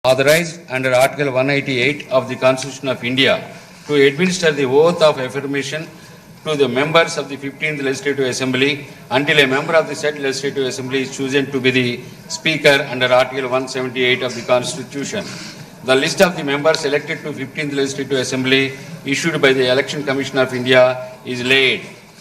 authorized under Article 188 of the Constitution of India to administer the oath of affirmation to the members of the 15th Legislative Assembly until a member of the said Legislative Assembly is chosen to be the Speaker under Article 178 of the Constitution. The list of the members elected to 15th Legislative Assembly issued by the Election Commission of India is laid.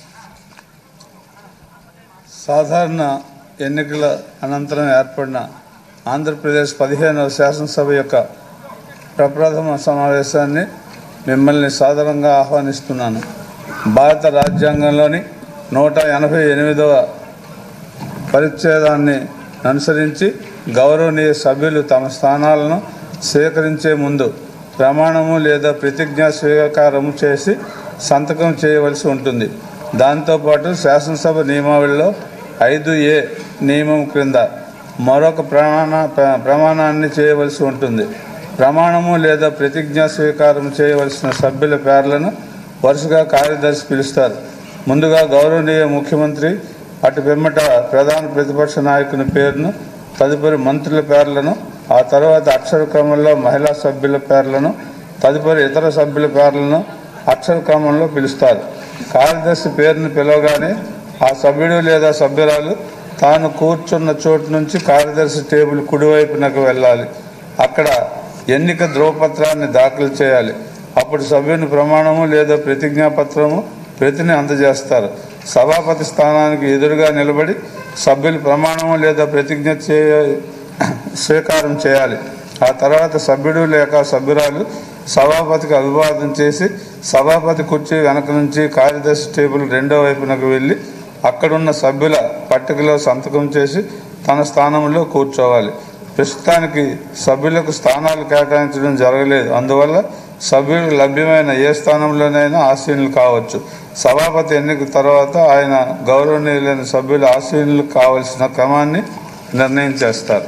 సాధారణ ఎన్నికల అనంతరం ఏర్పడిన ఆంధ్రప్రదేశ్ పదిహేనవ శాసనసభ యొక్క ప్రప్రథమ సమావేశాన్ని మిమ్మల్ని సాధారణంగా ఆహ్వానిస్తున్నాను భారత రాజ్యాంగంలోని నూట ఎనభై ఎనిమిదవ పరిచ్ఛేదాన్ని అనుసరించి గౌరవనీయ సభ్యులు తమ స్థానాలను స్వీకరించే ముందు ప్రమాణము లేదా ప్రతిజ్ఞా స్వీకారము చేసి సంతకం చేయవలసి ఉంటుంది దాంతోపాటు శాసనసభ నియమావళిలో ఐదు ఏ నియమం క్రింద మరొక ప్రమాణ ప్ర- ప్రమాణాన్ని చేయవలసి ఉంటుంది ప్రమాణము లేదా ప్రతిజ్ఞా స్వీకారం చేయవలసిన సభ్యుల పేర్లను వరుసగా కార్యదర్శి పిలుస్తారు ముందుగా గౌరవనీయ ముఖ్యమంత్రి అటు పిమ్మట ప్రధాన ప్రతిపక్ష నాయకుని పేరును తదుపరి మంత్రుల పేర్లను ఆ తర్వాత అక్షర క్రమంలో మహిళా సభ్యుల పేర్లను తదుపరి ఇతర సభ్యుల పేర్లను అక్షర క్రమంలో పిలుస్తారు కార్యదర్శి పేరును పిలవగానే ఆ సభ్యుడు లేదా సభ్యురాలు తాను కూర్చున్న చోటు నుంచి కార్యదర్శి టేబుల్ కుడివైపునకు వెళ్ళాలి అక్కడ ఎన్నిక ధ్రువపత్రాన్ని దాఖలు చేయాలి అప్పుడు సభ్యుని ప్రమాణము లేదా ప్రతిజ్ఞాపత్రము ప్రతిని అందజేస్తారు సభాపతి స్థానానికి ఎదురుగా నిలబడి సభ్యులు ప్రమాణము లేదా ప్రతిజ్ఞ చేయ స్వీకారం చేయాలి ఆ తర్వాత సభ్యుడు లేక సభ్యురాలు సభాపతికి అభివాదం చేసి సభాపతి కుర్చీ వెనక నుంచి కార్యదర్శి టేబుల్ రెండో వైపునకు వెళ్ళి అక్కడున్న సభ్యుల పట్టికలో సంతకం చేసి తన స్థానంలో కూర్చోవాలి ప్రస్తుతానికి సభ్యులకు స్థానాలు కేటాయించడం జరగలేదు అందువల్ల సభ్యులకు లభ్యమైన ఏ స్థానంలోనైనా ఆసీనులు కావచ్చు సభాపతి ఎన్నిక తర్వాత ఆయన గౌరవనీయులైన సభ్యులు ఆసీనులు కావలసిన క్రమాన్ని నిర్ణయం చేస్తారు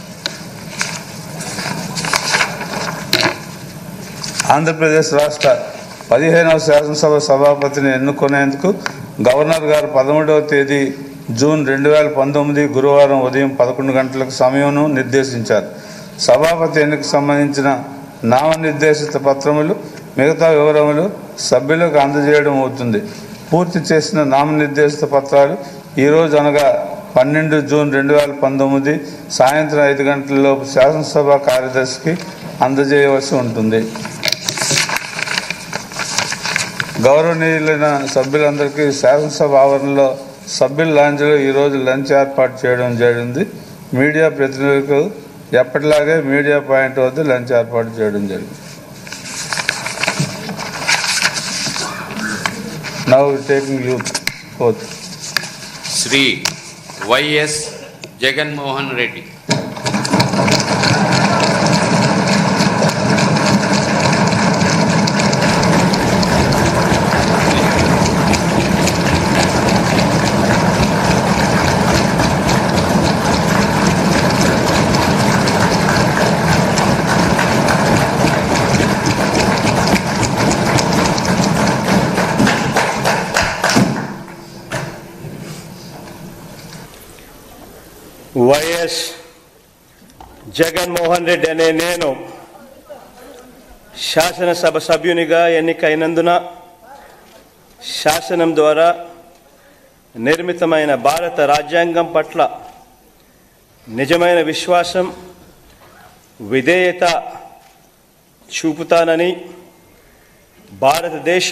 ఆంధ్రప్రదేశ్ రాష్ట్ర పదిహేనవ శాసనసభ సభాపతిని ఎన్నుకునేందుకు గవర్నర్ గారు పదమూడవ తేదీ జూన్ రెండు వేల పంతొమ్మిది గురువారం ఉదయం పదకొండు గంటలకు సమయంను నిర్దేశించారు సభాపతి ఎన్నికకు సంబంధించిన నామనిర్దేశిత పత్రములు మిగతా వివరములు సభ్యులకు అందజేయడం అవుతుంది పూర్తి చేసిన నామనిర్దేశిత పత్రాలు ఈరోజు అనగా పన్నెండు జూన్ రెండు వేల పంతొమ్మిది సాయంత్రం ఐదు గంటలలోపు శాసనసభ కార్యదర్శికి అందజేయవలసి ఉంటుంది గౌరవనీయులైన సభ్యులందరికీ శాసనసభ ఆవరణలో సభ్యుల లాంజ్లో ఈరోజు లంచ్ ఏర్పాటు చేయడం జరిగింది మీడియా ప్రతినిధులకు ఎప్పటిలాగే మీడియా పాయింట్ వద్ద లంచ్ ఏర్పాటు చేయడం జరిగింది now taking youth oath Sri Y.S. Jagan Mohan Reddy. Y S Jaganmohan Reddy అనే నేను శాసనసభ సభ్యునిగా ఎన్నికైనందున శాసనం ద్వారా నిర్మితమైన భారత రాజ్యాంగం పట్ల నిజమైన విశ్వాసం విధేయత చూపుతానని భారతదేశ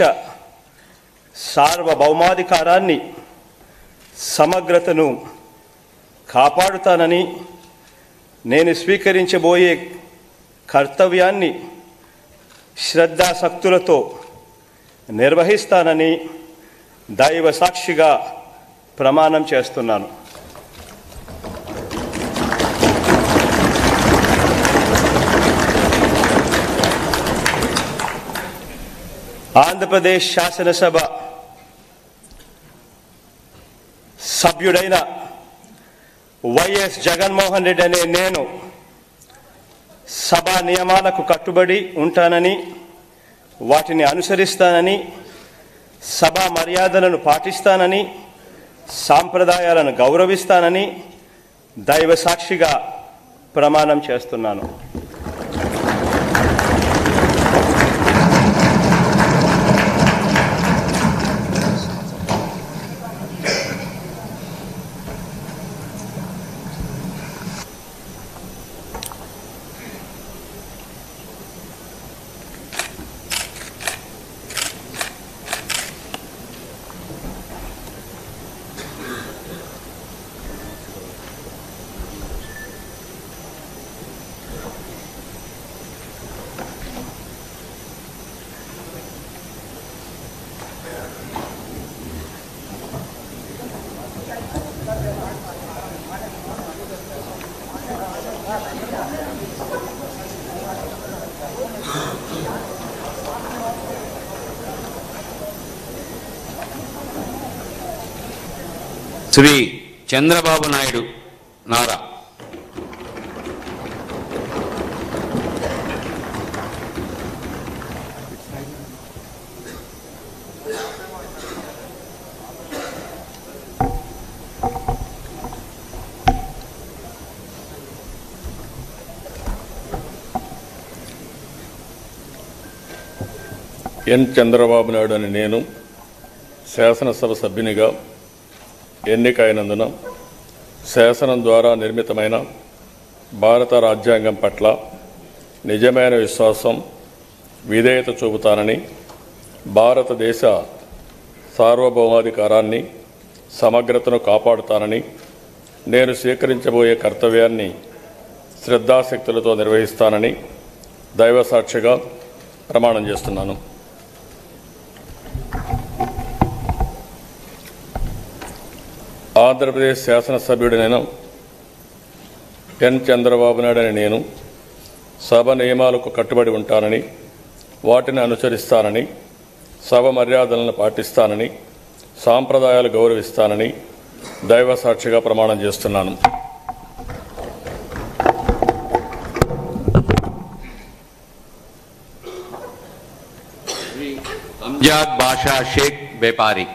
సార్వభౌమాధికారాన్ని సమగ్రతను కాపాడుతానని నేను స్వీకరించబోయే కర్తవ్యాన్ని శ్రద్ధాసక్తులతో నిర్వహిస్తానని దైవ సాక్షిగా ప్రమాణం చేస్తున్నాను ఆంధ్రప్రదేశ్ శాసనసభ సభ్యుడైన వైఎస్ జగన్మోహన్ రెడ్డి అనే నేను సభా నియమాలకు కట్టుబడి ఉంటానని వాటిని అనుసరిస్తానని సభా మర్యాదలను పాటిస్తానని సాంప్రదాయాలను గౌరవిస్తానని దైవ సాక్షిగా ప్రమాణం చేస్తున్నాను శ్రీ చంద్రబాబు నాయుడు నారా ఎన్ చంద్రబాబు నాయుడు అని నేను శాసనసభ సభ్యునిగా ఎన్నికైనందున శాసనం ద్వారా నిర్మితమైన భారత రాజ్యాంగం పట్ల నిజమైన విశ్వాసం విధేయత చూపుతానని భారతదేశ సార్వభౌమాధికారాన్ని సమగ్రతను కాపాడుతానని నేను స్వీకరించబోయే కర్తవ్యాన్ని శ్రద్ధాశక్తులతో నిర్వహిస్తానని దైవసాక్షిగా ప్రమాణం చేస్తున్నాను ఆంధ్రప్రదేశ్ శాసనసభ్యుడినైన ఎన్ చంద్రబాబు నాయుడు అని నేను సభ నియమాలకు కట్టుబడి ఉంటానని వాటిని అనుసరిస్తానని సభ మర్యాదలను పాటిస్తానని సాంప్రదాయాలు గౌరవిస్తానని దైవ సాక్షిగా ప్రమాణం చేస్తున్నాను అంజాద్ బాషా షేక్ బేపారి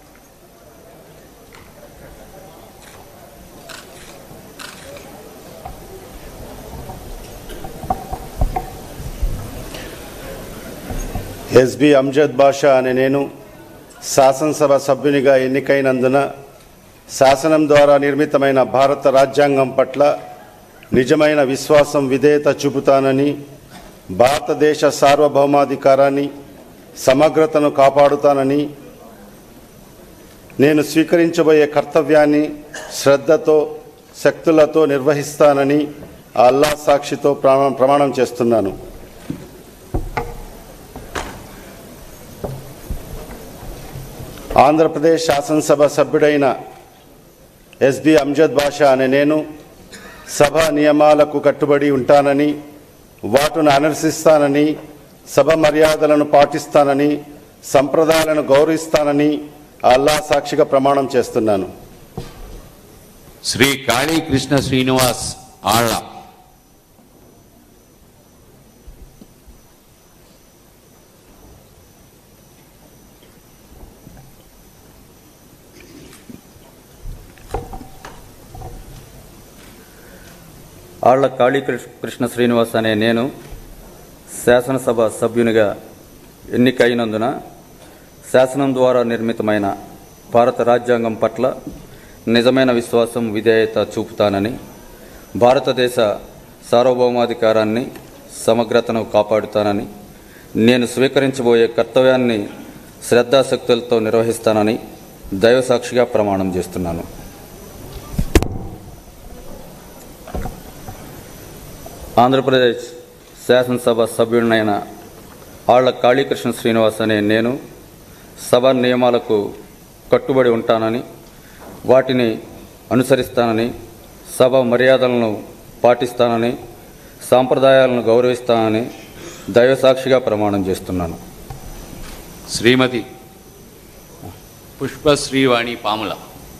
ఎస్బి అమ్జద్ బాషా అనే నేను శాసనసభ సభ్యునిగా ఎన్నికైనందున శాసనం ద్వారా నిర్మితమైన భారత రాజ్యాంగం పట్ల నిజమైన విశ్వాసం విధేయత చూపుతానని భారతదేశ సార్వభౌమాధికారాన్ని సమగ్రతను కాపాడుతానని నేను స్వీకరించబోయే కర్తవ్యాన్ని శ్రద్ధతో శక్తులతో నిర్వహిస్తానని ఆ అల్లా సాక్షితో ప్రమా- ప్రమాణం చేస్తున్నాను ఆంధ్రప్రదేశ్ శాసనసభ సభ్యుడైన ఎస్బి అమ్జద్ బాషా అనే నేను సభ నియమాలకు కట్టుబడి ఉంటానని వాటిని అనుసరిస్తానని సభ మర్యాదలను పాటిస్తానని సంప్రదాయాలను గౌరవిస్తానని ఆ అల్లా సాక్షిగా ప్రమాణం చేస్తున్నాను శ్రీ కాళీ కృష్ణ శ్రీనివాస్ ఆళ్ళ ఆళ్ల కాళీ కృష్- కృష్ణ శ్రీనివాస్ అనే నేను శాసనసభ సభ్యునిగా ఎన్నికైనందున శాసనం ద్వారా నిర్మితమైన భారత రాజ్యాంగం పట్ల నిజమైన విశ్వాసం విధేయత చూపుతానని భారతదేశ సార్వభౌమాధికారాన్ని సమగ్రతను కాపాడుతానని నేను స్వీకరించబోయే కర్తవ్యాన్ని శ్రద్ధాశక్తులతో నిర్వహిస్తానని దైవసాక్షిగా ప్రమాణం చేస్తున్నాను ఆంధ్రప్రదేశ్ శాసనసభ సభ్యుడినైన ఆళ్ల కాళీకృష్ణ శ్రీనివాస్ అనే నేను సభ నియమాలకు కట్టుబడి ఉంటానని వాటిని అనుసరిస్తానని సభ మర్యాదలను పాటిస్తానని సాంప్రదాయాలను గౌరవిస్తానని దైవసాక్షిగా ప్రమాణం చేస్తున్నాను శ్రీమతి పుష్పశ్రీవాణి పాముల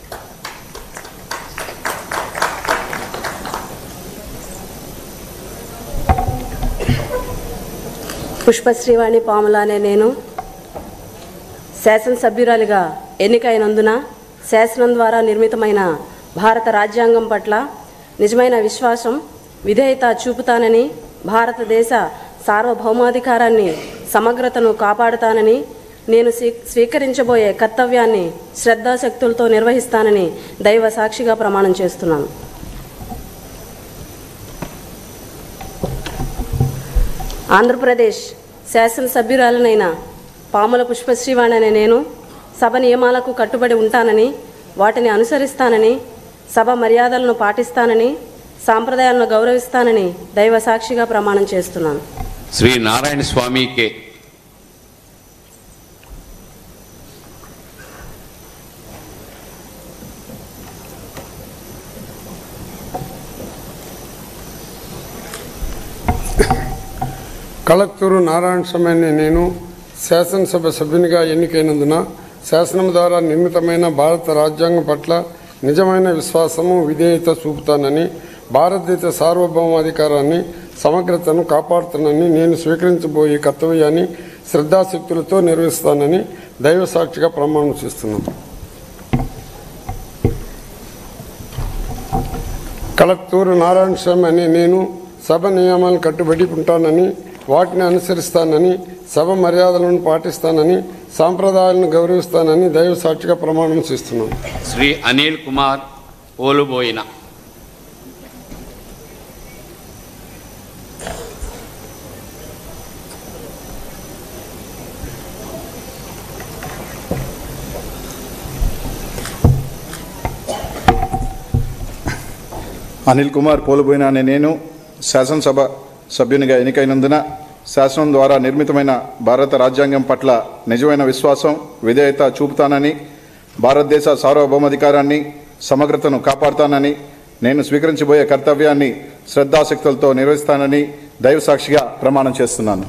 పుష్పశ్రీవాణి పాముల అనే నేను శాసనసభ్యురాలిగా ఎన్నికైనందున శాసనం ద్వారా నిర్మితమైన భారత రాజ్యాంగం పట్ల నిజమైన విశ్వాసం విధేయత చూపుతానని భారతదేశ సార్వభౌమాధికారాన్ని సమగ్రతను కాపాడుతానని నేను స్వీ- స్వీకరించబోయే కర్తవ్యాన్ని శ్రద్ధాశక్తులతో నిర్వహిస్తానని దైవ సాక్షిగా ప్రమాణం చేస్తున్నాను ఆంధ్రప్రదేశ్ శాసనసభ్యురాలనైన పాముల పుష్పశ్రీవాణి అనే నేను సభ నియమాలకు కట్టుబడి ఉంటానని వాటిని అనుసరిస్తానని సభ మర్యాదలను పాటిస్తానని సాంప్రదాయాలను గౌరవిస్తానని దైవ సాక్షిగా ప్రమాణం చేస్తున్నాను శ్రీ నారాయణ స్వామి కె కలత్తూరు నారాయణ స్వామి నేను శాసనసభ సభ్యునిగా ఎన్నికైనందున శాసనం ద్వారా నిర్మితమైన భారత రాజ్యాంగం పట్ల నిజమైన విశ్వాసము విధేయత చూపుతానని భారతదేశ సార్వభౌమాధికారాన్ని సమగ్రతను కాపాడుతానని నేను స్వీకరించబోయే కర్తవ్యాన్ని శ్రద్ధాశక్తులతో నిర్వహిస్తానని దైవ సాక్షిగా ప్రమాణం చేస్తున్నాను కలత్తూరు నారాయణ స్వామి అనే నేను సభ నియమాలను కట్టుబడి ఉంటానని వాటిని అనుసరిస్తానని సభ మర్యాదలను పాటిస్తానని సాంప్రదాయాలను గౌరవిస్తానని దైవ సాక్షిగా ప్రమాణం చేస్తున్నాను శ్రీ అనిల్ కుమార్ పోలుబోయిన అనిల్ కుమార్ పోలుబోయిన అనే నేను శాసనసభ సభ్యునిగా ఎన్నికైనందున శాసనం ద్వారా నిర్మితమైన భారత రాజ్యాంగం పట్ల నిజమైన విశ్వాసం విధేయత చూపుతానని భారతదేశ సార్వభౌమాధికారాన్ని సమగ్రతను కాపాడుతానని నేను స్వీకరించబోయే కర్తవ్యాన్ని శ్రద్ధాశక్తులతో నిర్వహిస్తానని దైవ సాక్షిగా ప్రమాణం చేస్తున్నాను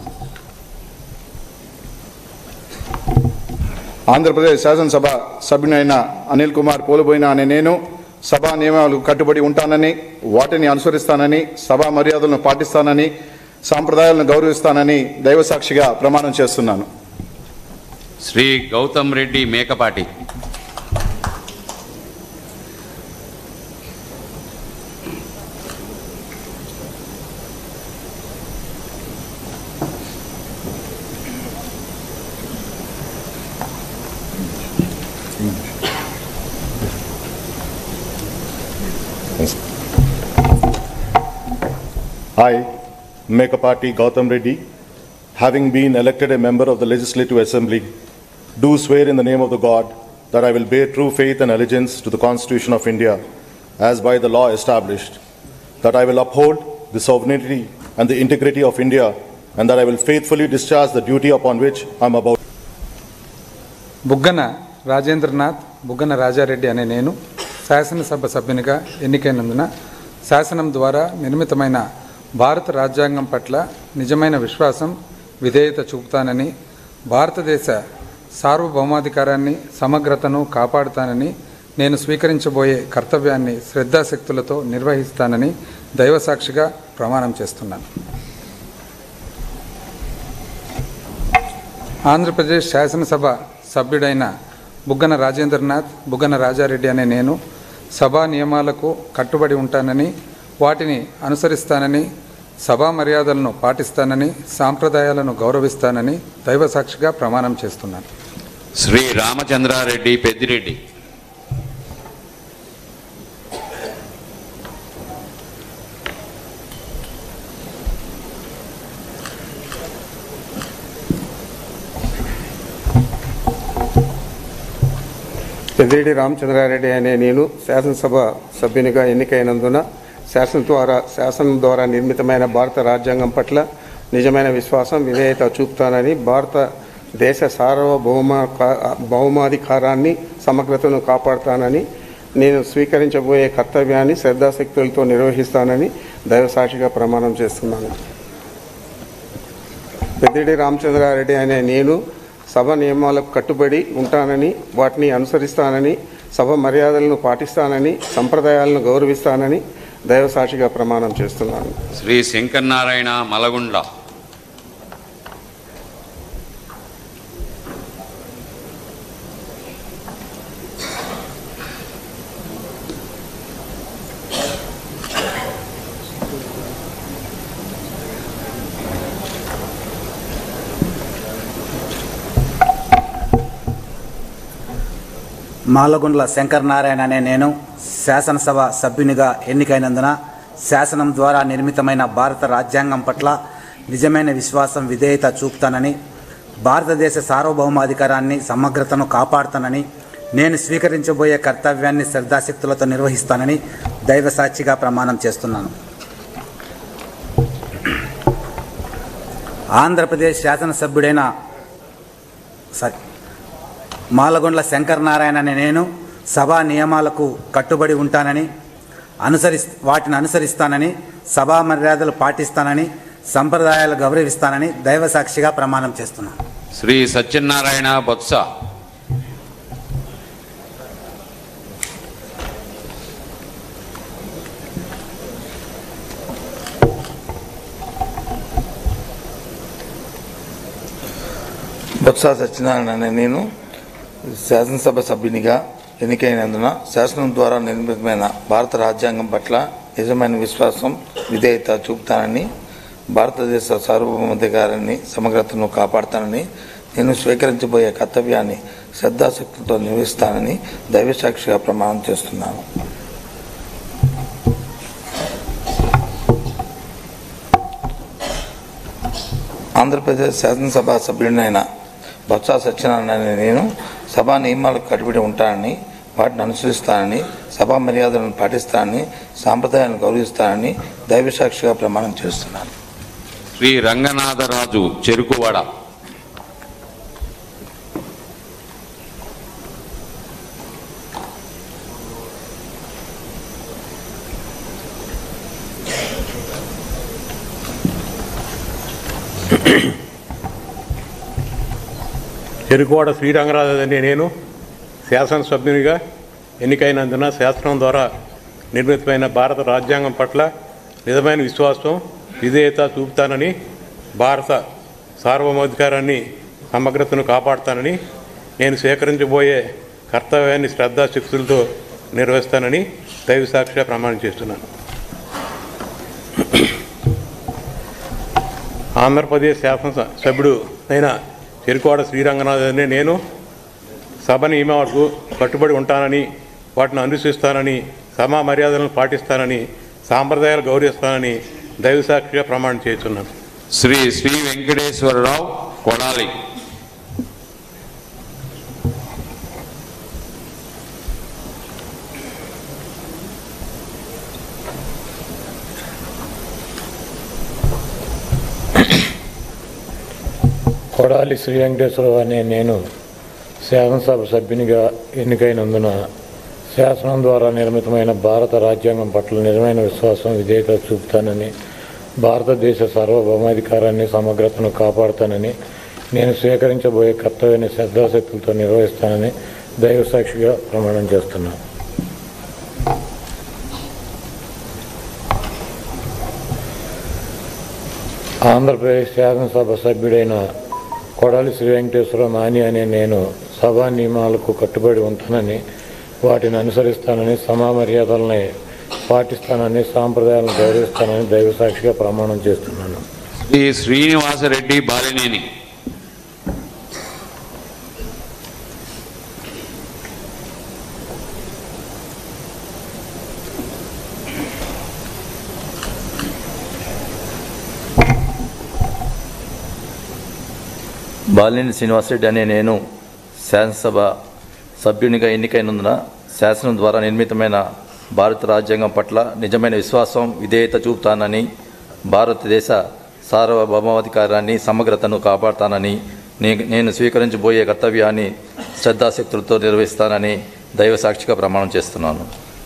ఆంధ్రప్రదేశ్ శాసనసభ సభ్యునైన అనిల్ కుమార్ పోలుబోయిన అనే నేను సభా నియమాలకు కట్టుబడి ఉంటానని వాటిని అనుసరిస్తానని సభా మర్యాదలను పాటిస్తానని సాంప్రదాయాలను గౌరవిస్తానని దైవసాక్షిగా ప్రమాణం చేస్తున్నాను Shri Gautam Reddy Mekapati I, Mekapati Gautam Reddy, having been elected a member of the Legislative Assembly, do swear in the name of the God that I will bear true faith and allegiance to the Constitution of India as by the law established, that I will uphold the sovereignty and the integrity of India, and that I will faithfully discharge the duty upon which I am about. బుగ్గన రాజేంద్రనాథ్ బుగ్గన రాజారెడ్డి అనే నేను శాసనసభ సభ్యునిగా ఎన్నికైనందున శాసనం ద్వారా నిర్మితమైన భారత రాజ్యాంగం పట్ల నిజమైన విశ్వాసం విధేయత చూపుతానని భారతదేశ సార్వభౌమాధికారాన్ని సమగ్రతను కాపాడుతానని నేను స్వీకరించబోయే కర్తవ్యాన్ని శ్రద్ధాశక్తులతో నిర్వహిస్తానని దైవసాక్షిగా ప్రమాణం చేస్తున్నాను ఆంధ్రప్రదేశ్ శాసనసభ సభ్యుడైన బుగ్గన రాజేంద్రనాథ్ బుగ్గన రాజారెడ్డి అనే నేను సభా నియమాలకు కట్టుబడి ఉంటానని వాటిని అనుసరిస్తానని సభా మర్యాదలను పాటిస్తానని సాంప్రదాయాలను గౌరవిస్తానని దైవసాక్షిగా ప్రమాణం చేస్తున్నాను శ్రీ రామచంద్రారెడ్డి పెద్దిరెడ్డి పెద్దిరెడ్డి రామచంద్రారెడ్డి అనే నేను శాసనసభ సభ్యునిగా ఎన్నికైనందున శాసనం ద్వారా శాసనం ద్వారా నిర్మితమైన భారత రాజ్యాంగం పట్ల నిజమైన విశ్వాసం విధేయత చూపుతానని భారత దేశ సార్వభౌమ భౌమాధికారాన్ని సమగ్రతను కాపాడుతానని నేను స్వీకరించబోయే కర్తవ్యాన్ని శ్రద్ధాశక్తులతో నిర్వహిస్తానని దైవసాక్షిగా ప్రమాణం చేస్తున్నాను పెద్దిరెడ్డి రామచంద్రారెడ్డి అనే నేను సభ నియమాలకు కట్టుబడి ఉంటానని వాటిని అనుసరిస్తానని సభ మర్యాదలను పాటిస్తానని సంప్రదాయాలను గౌరవిస్తానని దైవసాక్షిగా ప్రమాణం చేస్తున్నాను శ్రీ శంకరనారాయణ మలగుండ్ల మాలగుండ్ల శంకర్ నారాయణ అనే నేను శాసనసభ సభ్యునిగా ఎన్నికైనందున శాసనం ద్వారా నిర్మితమైన భారత రాజ్యాంగం పట్ల నిజమైన విశ్వాసం విధేయత చూపుతానని భారతదేశ సార్వభౌమాధికారాన్ని సమగ్రతను కాపాడుతానని నేను స్వీకరించబోయే కర్తవ్యాన్ని శ్రద్ధాశక్తులతో నిర్వహిస్తానని దైవ సాక్షిగా ప్రమాణం చేస్తున్నాను ఆంధ్రప్రదేశ్ శాసనసభ్యుడైన సారీ మాలగొండ్ల శంకర్ నారాయణ అనే నేను సభా నియమాలకు కట్టుబడి ఉంటానని అనుసరి వాటిని అనుసరిస్తానని సభా మర్యాదలు పాటిస్తానని సంప్రదాయాలు గౌరవిస్తానని దైవ సాక్షిగా ప్రమాణం చేస్తున్నాను శ్రీ సత్యనారాయణ బొత్స బొత్స సత్యనారాయణ అనే నేను శాసనసభ సభ్యునిగా ఎన్నికైనందున శాసనం ద్వారా నిర్మితమైన భారత రాజ్యాంగం పట్ల నిజమైన విశ్వాసం విధేయత చూపుతానని భారతదేశ సార్వభౌమాధికారాన్ని సమగ్రతను కాపాడుతానని నేను స్వీకరించబోయే కర్తవ్యాన్ని శ్రద్ధాశక్తితో నిర్వహిస్తానని దైవసాక్షిగా ప్రమాణం చేస్తున్నాను ఆంధ్రప్రదేశ్ శాసనసభ సభ్యుడినైన బొత్స సత్యనారాయణ అనే నేను సభా నియమాలకు కట్టుబడి ఉంటానని వాటిని అనుసరిస్తానని సభా మర్యాదలను పాటిస్తానని సాంప్రదాయాలను గౌరవిస్తానని దైవసాక్షిగా ప్రమాణం చేస్తున్నాను శ్రీ రంగనాథరాజు చెరుకువాడ చెరుకువాడ శ్రీరంగరాజు అనే నేను శాసనసభ్యునిగా ఎన్నికైనందున శాసనం ద్వారా నిర్మితమైన భారత రాజ్యాంగం పట్ల నిజమైన విశ్వాసం విధేయత చూపుతానని భారత సార్వభౌమాధికారాన్ని సమగ్రతను కాపాడుతానని నేను స్వీకరించబోయే కర్తవ్యాన్ని శ్రద్ధాశక్తులతో నిర్వహిస్తానని దైవ సాక్షిగా ప్రమాణం చేస్తున్నాను ఆంధ్రప్రదేశ్ శాసన సభ్యుడు అయిన చెరుకోడ శ్రీరంగనాథ్ అనే నేను సభ నియమాలకు కట్టుబడి ఉంటానని వాటిని అనుసరిస్తానని సమా మర్యాదలను పాటిస్తానని సాంప్రదాయాలు గౌరవిస్తానని దైవసాక్షిగా ప్రమాణం చేస్తున్నాను శ్రీ శ్రీ వెంకటేశ్వరరావు కొడాలి కొడాలి శ్రీ వెంకటేశ్వరరావు అనే నేను శాసనసభ సభ్యునిగా ఎన్నికైనందున శాసనం ద్వారా నిర్మితమైన భారత రాజ్యాంగం పట్ల నిజమైన విశ్వాసం విధేయత చూపుతానని భారతదేశ సార్వభౌమాధికారాన్ని సమగ్రతను కాపాడుతానని నేను స్వీకరించబోయే కర్తవ్యాన్ని శ్రద్ధాశక్తులతో నిర్వహిస్తానని దైవసాక్షిగా ప్రమాణం చేస్తున్నాను ఆంధ్రప్రదేశ్ శాసనసభ సభ్యుడైన కొడాలి శ్రీ వెంకటేశ్వర నాని అనే నేను సభా నియమాలకు కట్టుబడి ఉంటానని వాటిని అనుసరిస్తానని సమా మర్యాదలని పాటిస్తానని సాంప్రదాయాలను గౌరవిస్తానని దైవసాక్షిగా ప్రమాణం చేస్తున్నాను శ్రీ శ్రీనివాసరెడ్డి బాలినేని బాలినేని శ్రీనివాసరెడ్డి అనే నేను శాసనసభ సభ్యునిగా ఎన్నికైనందున శాసనం ద్వారా నిర్మితమైన భారత రాజ్యాంగం పట్ల నిజమైన విశ్వాసం విధేయత చూపుతానని భారతదేశ సార్వభౌమాధికారాన్ని సమగ్రతను కాపాడుతానని నే- నేను స్వీకరించబోయే కర్తవ్యాన్ని శ్రద్ధాశక్తులతో నిర్వహిస్తానని దైవ సాక్షిగా ప్రమాణం చేస్తున్నాను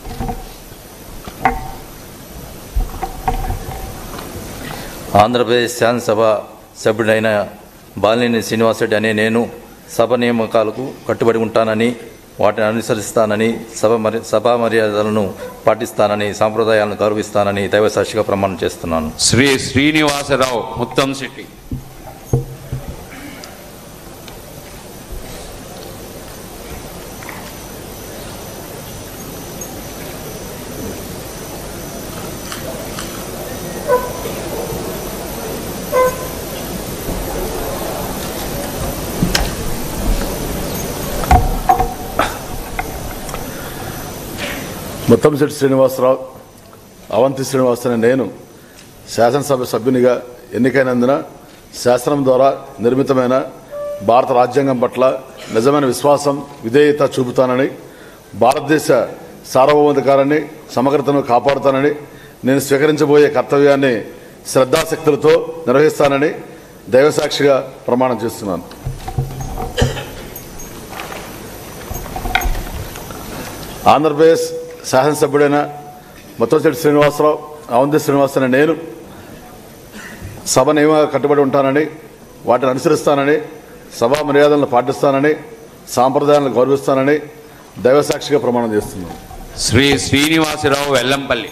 ఆంధ్రప్రదేశ్ శాసనసభ సభ్యుడైన బాలినేని శ్రీనివాసరెడ్డి అనే నేను సభ నియామకాలకు కట్టుబడి ఉంటానని వాటిని అనుసరిస్తానని సభ మరి సభా మర్యాదలను పాటిస్తానని సాంప్రదాయాలను గౌరవిస్తానని దైవసాక్షిగా ప్రమాణం చేస్తున్నాను శ్రీ శ్రీనివాసరావు ముత్తం శెట్టి ముత్తంశెట్టి శ్రీనివాసరావు అవంతి శ్రీనివాస్ అనే నేను శాసనసభ సభ్యునిగా ఎన్నికైనందున శాసనం ద్వారా నిర్మితమైన భారత రాజ్యాంగం పట్ల నిజమైన విశ్వాసం విధేయత చూపుతానని భారతదేశ సార్వభౌమాధికారాన్ని సమగ్రతను కాపాడుతానని నేను స్వీకరించబోయే కర్తవ్యాన్ని శ్రద్ధాశక్తులతో నిర్వహిస్తానని దైవసాక్షిగా ప్రమాణం చేస్తున్నాను ఆంధ్రప్రదేశ్ శాసనసభ్యుడైన ముత్తంశెట్టి శ్రీనివాసరావు అవంతి శ్రీనివాస్ అనే నేను సభ నియమంగా కట్టుబడి ఉంటానని వాటిని అనుసరిస్తానని సభా మర్యాదలను పాటిస్తానని సాంప్రదాయాలను గౌరవిస్తానని దైవసాక్షిగా ప్రమాణం చేస్తున్నాను శ్రీ శ్రీనివాసరావు వెల్లంపల్లి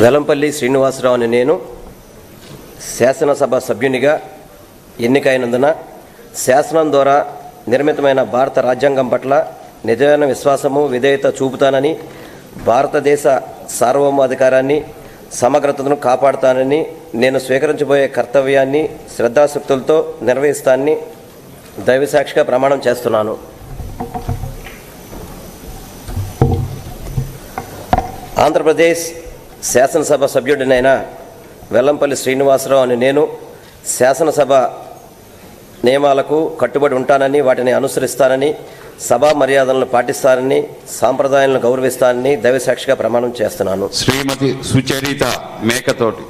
వెలంపల్లి శ్రీనివాసరావు అని నేను శాసనసభ సభ్యునిగా ఎన్నికైనందున శాసనం ద్వారా నిర్మితమైన భారత రాజ్యాంగం పట్ల నిజమైన విశ్వాసము విధేయత చూపుతానని భారతదేశ సార్వభౌమాధికారాన్ని సమగ్రతను కాపాడుతానని నేను స్వీకరించబోయే కర్తవ్యాన్ని శ్రద్ధాశక్తులతో నిర్వహిస్తానని దైవసాక్షిగా ప్రమాణం చేస్తున్నాను ఆంధ్రప్రదేశ్ శాసనసభ సభ్యుడినైన వెల్లంపల్లి శ్రీనివాసరావు అని నేను శాసనసభ నియమాలకు కట్టుబడి ఉంటానని వాటిని అనుసరిస్తానని సభా మర్యాదలను పాటిస్తానని సాంప్రదాయాలను గౌరవిస్తానని దైవసాక్షిగా ప్రమాణం చేస్తున్నాను శ్రీమతి సుచరిత మేకతోటి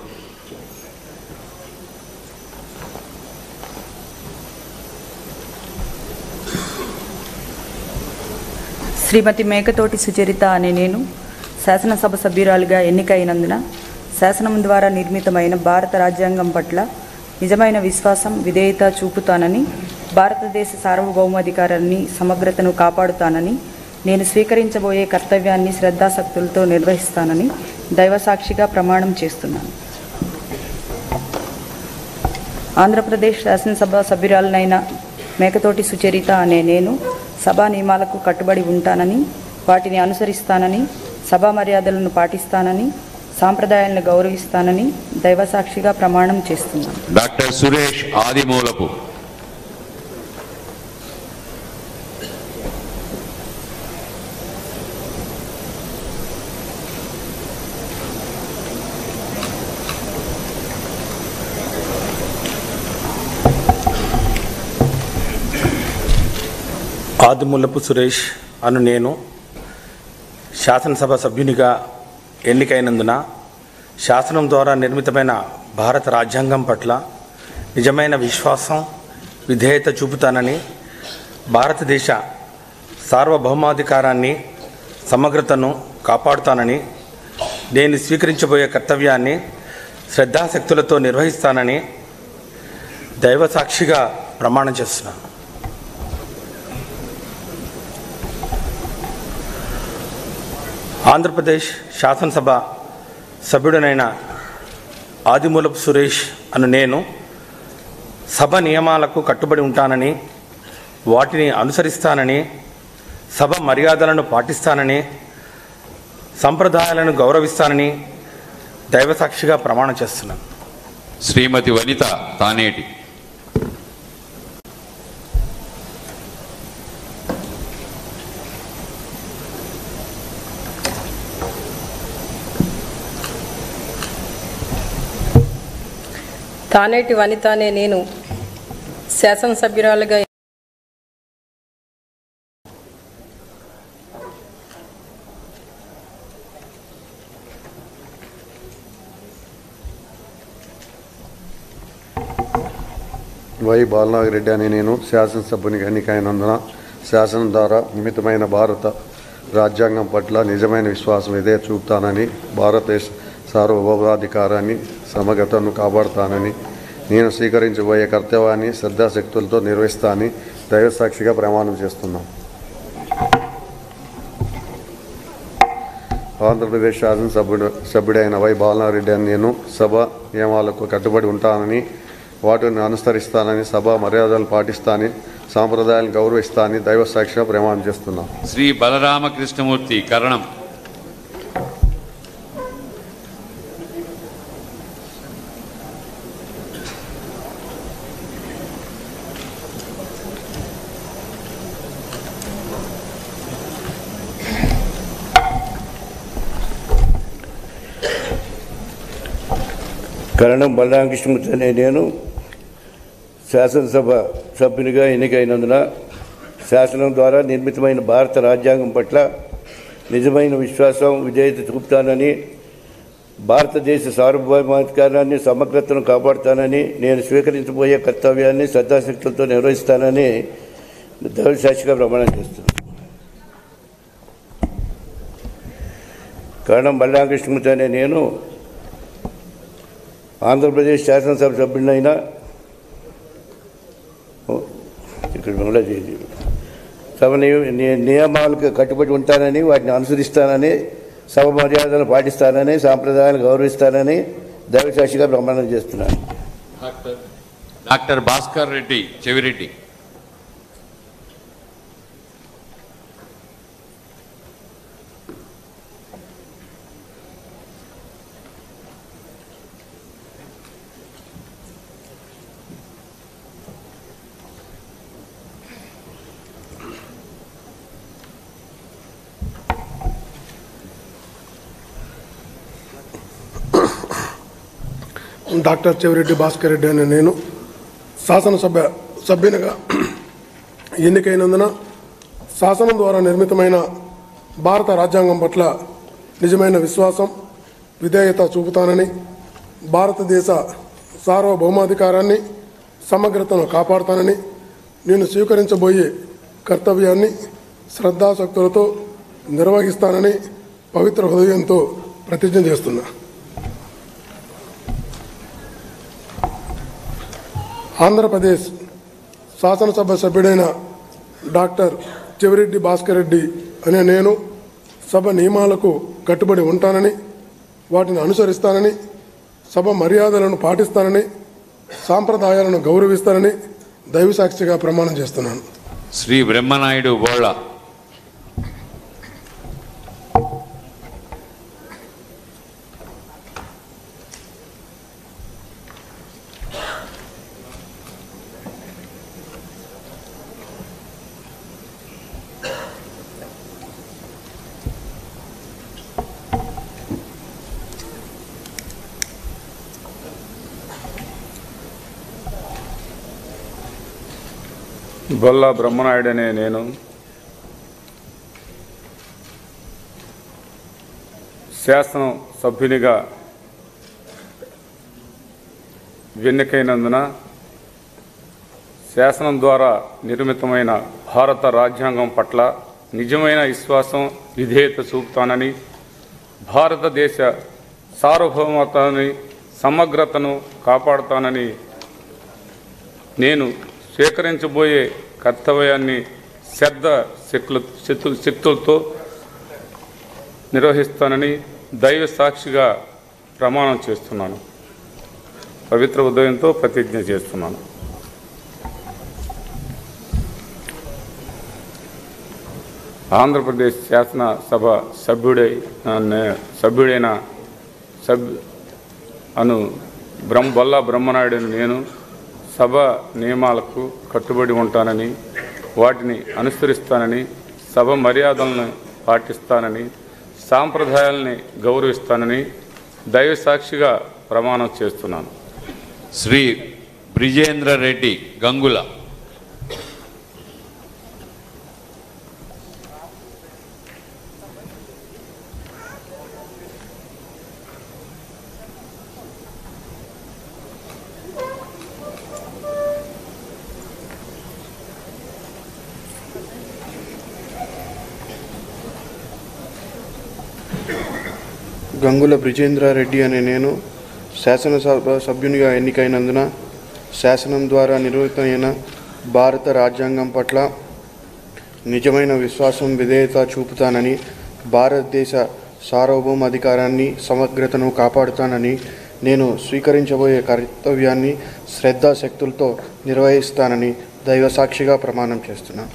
శ్రీమతి మేకతోటి సుచరిత అనే నేను శాసనసభ సభ్యురాలుగా ఎన్నికైనందున శాసనం ద్వారా నిర్మితమైన భారత రాజ్యాంగం పట్ల నిజమైన విశ్వాసం విధేయత చూపుతానని భారతదేశ సార్వభౌమాధికారాన్ని సమగ్రతను కాపాడుతానని నేను స్వీకరించబోయే కర్తవ్యాన్ని శ్రద్ధాశక్తులతో నిర్వహిస్తానని దైవసాక్షిగా ప్రమాణం చేస్తున్నాను ఆంధ్రప్రదేశ్ శాసనసభ సభ్యురాలనైన మేకతోటి సుచరిత అనే నేను సభా నియమాలకు కట్టుబడి ఉంటానని వాటిని అనుసరిస్తానని సభా మర్యాదలను పాటిస్తానని సాంప్రదాయాలను గౌరవిస్తానని దైవసాక్షిగా ప్రమాణం చేస్తున్నాను డాక్టర్ సురేష్ ఆదిమూలపు ఆదిముల్లపు సురేష్ అను నేను శాసనసభ సభ్యునిగా ఎన్నికైనందున శాసనం ద్వారా నిర్మితమైన భారత రాజ్యాంగం పట్ల నిజమైన విశ్వాసం విధేయత చూపుతానని భారతదేశ సార్వభౌమాధికారాన్ని సమగ్రతను కాపాడుతానని నేను స్వీకరించబోయే కర్తవ్యాన్ని శ్రద్ధాశక్తులతో నిర్వహిస్తానని దైవసాక్షిగా ప్రమాణం చేస్తున్నాను ఆంధ్రప్రదేశ్ శాసనసభ సభ్యుడనైన ఆదిమూలపు సురేష్ అను నేను సభ నియమాలకు కట్టుబడి ఉంటానని వాటిని అనుసరిస్తానని సభ మర్యాదలను పాటిస్తానని సంప్రదాయాలను గౌరవిస్తానని దైవసాక్షిగా ప్రమాణం చేస్తున్నాను శ్రీమతి వనిత తానేటి తానేటి వనిత అనే నేను శాసనసభ్యురాలుగా వై బాలనాగిరెడ్డి అనే నేను శాసనసభ్యునిగా ఎన్నికైనందున శాసనం ద్వారా నిమిత్తమైన భారత రాజ్యాంగం పట్ల నిజమైన విశ్వాసం ఇదే చూపుతానని భారతదేశ సార్వభౌమాధికారాన్ని సమగ్రతను కాపాడుతానని నేను స్వీకరించబోయే కర్తవ్యాన్ని శ్రద్ధాశక్తులతో నిర్వహిస్తానని దైవసాక్షిగా ప్రమాణం చేస్తున్నాను ఆంధ్రప్రదేశ్ శాసనసభ్యుడు సభ్యుడైన వై బాలనారెడ్డి అని నేను సభ నియమాలకు కట్టుబడి ఉంటానని వాటిని అనుసరిస్తానని సభ మర్యాదలు పాటిస్తానని సాంప్రదాయాలను గౌరవిస్తానని దైవసాక్షిగా ప్రమాణం చేస్తున్నాను శ్రీ బలరామకృష్ణమూర్తి కరణం కరణం బలరామకృష్ణమూర్తి అనే నేను శాసనసభ సభ్యునిగా ఎన్నికైనందున శాసనం ద్వారా నిర్మితమైన భారత రాజ్యాంగం పట్ల నిజమైన విశ్వాసం విధేయత చూపుతానని భారతదేశ సార్వభౌమాధికారాన్ని సమగ్రతను కాపాడుతానని నేను స్వీకరించబోయే కర్తవ్యాన్ని శ్రద్ధాశక్తులతో నిర్వహిస్తానని దైవ సాక్షిగా ప్రమాణం చేస్తున్నాను కరణం బలరామకృష్ణమూర్తి అనే నేను ఆంధ్రప్రదేశ్ శాసనసభ సభ్యుడినైన ఓ, ఇక్కడ మంగళాదేవి సభ నియ- ని- నియమాలకు కట్టుబడి ఉంటానని వాటిని అనుసరిస్తానని సభ మర్యాదలను పాటిస్తానని సాంప్రదాయాలను గౌరవిస్తానని దైవసాక్షిగా ప్రమాణం చేస్తున్నాను డాక్టర్ భాస్కర్ రెడ్డి చెవిరెడ్డి డాక్టర్ చెవిరెడ్డి భాస్కర్ రెడ్డి అనే నేను శాసనసభ సభ్యునిగా ఎన్నికైనందున శాసనం ద్వారా నిర్మితమైన భారత రాజ్యాంగం పట్ల నిజమైన విశ్వాసం విధేయత చూపుతానని భారతదేశ సార్వభౌమాధికారాన్ని సమగ్రతను కాపాడుతానని నేను స్వీకరించబోయే కర్తవ్యాన్ని శ్రద్ధాశక్తులతో నిర్వహిస్తానని పవిత్ర హృదయంతో ప్రతిజ్ఞ చేస్తున్నా ఆంధ్రప్రదేశ్ శాసనసభ సభ్యుడైన డాక్టర్ చెవిరెడ్డి భాస్కర్ రెడ్డి అనే నేను సభ నియమాలకు కట్టుబడి ఉంటానని వాటిని అనుసరిస్తానని సభ మర్యాదలను పాటిస్తానని సాంప్రదాయాలను గౌరవిస్తానని దైవసాక్షిగా ప్రమాణం చేస్తున్నాను శ్రీ బ్రహ్మనాయుడు బోళ్ళ బొల్ల బ్రహ్మనాయుడు అనే నేను శాసనం సభ్యునిగా ఎన్నికైనందున శాసనం ద్వారా నిర్మితమైన భారత రాజ్యాంగం పట్ల నిజమైన విశ్వాసం విధేయత చూపుతానని భారతదేశ సార్వభౌమతని సమగ్రతను కాపాడుతానని నేను స్వీకరించబోయే కర్తవ్యాన్ని శ్రద్ధ శక్తుల శక్తు- శక్తులతో నిర్వహిస్తానని దైవ సాక్షిగా ప్రమాణం చేస్తున్నాను పవిత్ర ఉదయంతో ప్రతిజ్ఞ చేస్తున్నాను ఆంధ్రప్రదేశ్ శాసనసభ సభ్యుడై నే- సభ్యుడైన సభ్ అను బ్రహ్మ బొల్ల బ్రహ్మనాయుడు నేను సభ నియమాలకు కట్టుబడి ఉంటానని వాటిని అనుసరిస్తానని సభ మర్యాదలను పాటిస్తానని సాంప్రదాయాల్ని గౌరవిస్తానని దైవ సాక్షిగా ప్రమాణం చేస్తున్నాను శ్రీ బ్రిజేంద్ర రెడ్డి గంగుల గంగుల బ్రిజేంద్రారెడ్డి అనే నేను శాసనసభ సభ్యునిగా ఎన్నికైనందున శాసనం ద్వారా నిర్వహితమైన భారత రాజ్యాంగం పట్ల నిజమైన విశ్వాసం విధేయత చూపుతానని భారతదేశ సార్వభౌమాధికారాన్ని సమగ్రతను కాపాడుతానని నేను స్వీకరించబోయే కర్తవ్యాన్ని శ్రద్ధాశక్తులతో నిర్వహిస్తానని దైవసాక్షిగా ప్రమాణం చేస్తున్నాను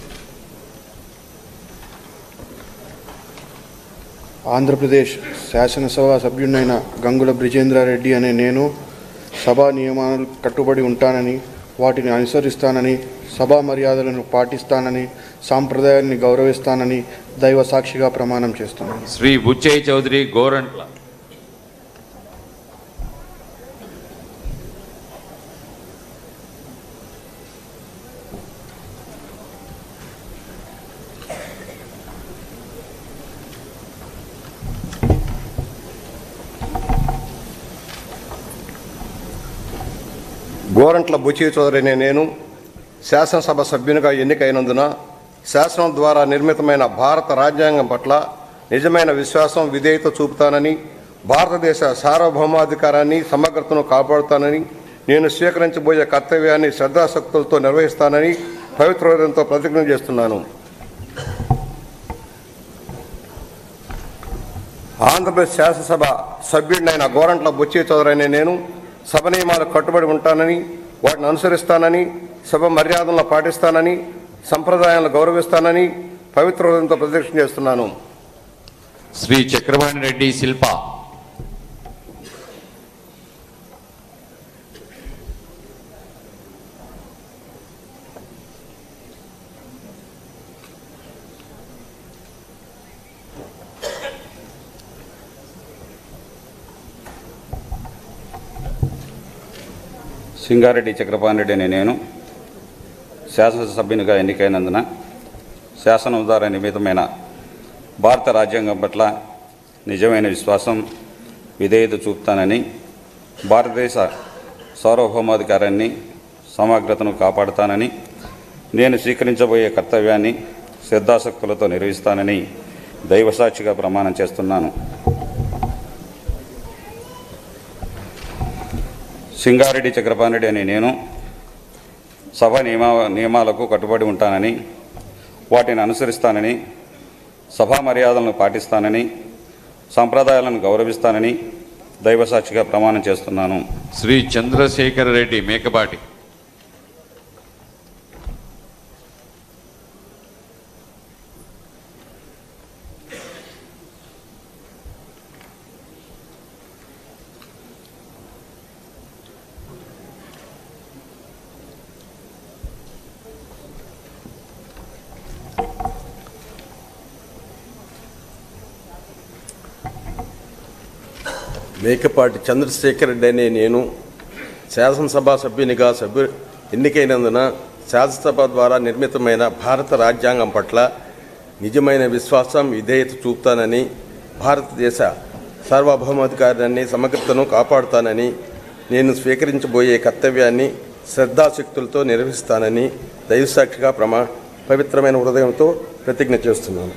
ఆంధ్రప్రదేశ్ శాసనసభ సభ్యుడినైన గంగుల బ్రిజేంద్రారెడ్డి అనే నేను సభా నియమాలకు కట్టుబడి ఉంటానని వాటిని అనుసరిస్తానని సభా మర్యాదలను పాటిస్తానని సాంప్రదాయాన్ని గౌరవిస్తానని దైవ సాక్షిగా ప్రమాణం చేస్తున్నాను శ్రీ బుచ్చయ్య చౌదరి గోరంట్ల గోరంట్ల బుచి చౌదరి అనే నేను శాసనసభ సభ్యునిగా ఎన్నికైనందున శాసనం ద్వారా నిర్మితమైన భారత రాజ్యాంగం పట్ల నిజమైన విశ్వాసం విధేయత చూపుతానని భారతదేశ సార్వభౌమాధికారాన్ని సమగ్రతను కాపాడుతానని నేను స్వీకరించబోయే కర్తవ్యాన్ని శ్రద్ధాశక్తులతో నిర్వహిస్తానని పవిత్ర హృదయంతో ప్రతిజ్ఞ చేస్తున్నాను ఆంధ్రప్రదేశ్ శాసనసభ సభ్యుడినైన గోరంట్ల బుచ్చి చౌదరి అనే నేను సభ నియమాలకు కట్టుబడి ఉంటానని వాటిని అనుసరిస్తానని సభ మర్యాదలను పాటిస్తానని సంప్రదాయాలను గౌరవిస్తానని పవిత్ర హృదయంతో ప్రదక్షిణ చేస్తున్నాను శ్రీ చక్రపాణి రెడ్డి శిల్ప సింగారెడ్డి చక్రపాణి రెడ్డి అనే నేను శాసనసభ్యునిగా ఎన్నికైనందున శాసనం ద్వారా నిమిత్తమైన భారత రాజ్యాంగం పట్ల నిజమైన విశ్వాసం విధేయత చూపుతానని భారతదేశ సార్వభౌమాధికారాన్ని సమగ్రతను కాపాడుతానని నేను స్వీకరించబోయే కర్తవ్యాన్ని శ్రద్ధాశక్తులతో నిర్వహిస్తానని దైవసాక్షిగా ప్రమాణం చేస్తున్నాను సింగారెడ్డి చక్రపాణి అనే నేను సభ నియమ నియమాలకు కట్టుబడి ఉంటానని వాటిని అనుసరిస్తానని సభా మర్యాదలను పాటిస్తానని సంప్రదాయాలను గౌరవిస్తానని దైవసాక్షిగా ప్రమాణం చేస్తున్నాను శ్రీ చంద్రశేఖర రెడ్డి మేకపాటి మేకపాటి చంద్రశేఖర్ రెడ్డి అనే నేను శాసనసభ సభ్యునిగా సభ్యు ఎన్నికైనందున శాసనసభ ద్వారా నిర్మితమైన భారత రాజ్యాంగం పట్ల నిజమైన విశ్వాసం విధేయత చూపుతానని భారతదేశ సార్వభౌమాధికారాన్ని సమగ్రతను కాపాడుతానని నేను స్వీకరించబోయే కర్తవ్యాన్ని శ్రద్ధాశక్తులతో నిర్వహిస్తానని దైవసాక్షిగా ప్రమా పవిత్రమైన హృదయంతో ప్రతిజ్ఞ చేస్తున్నాను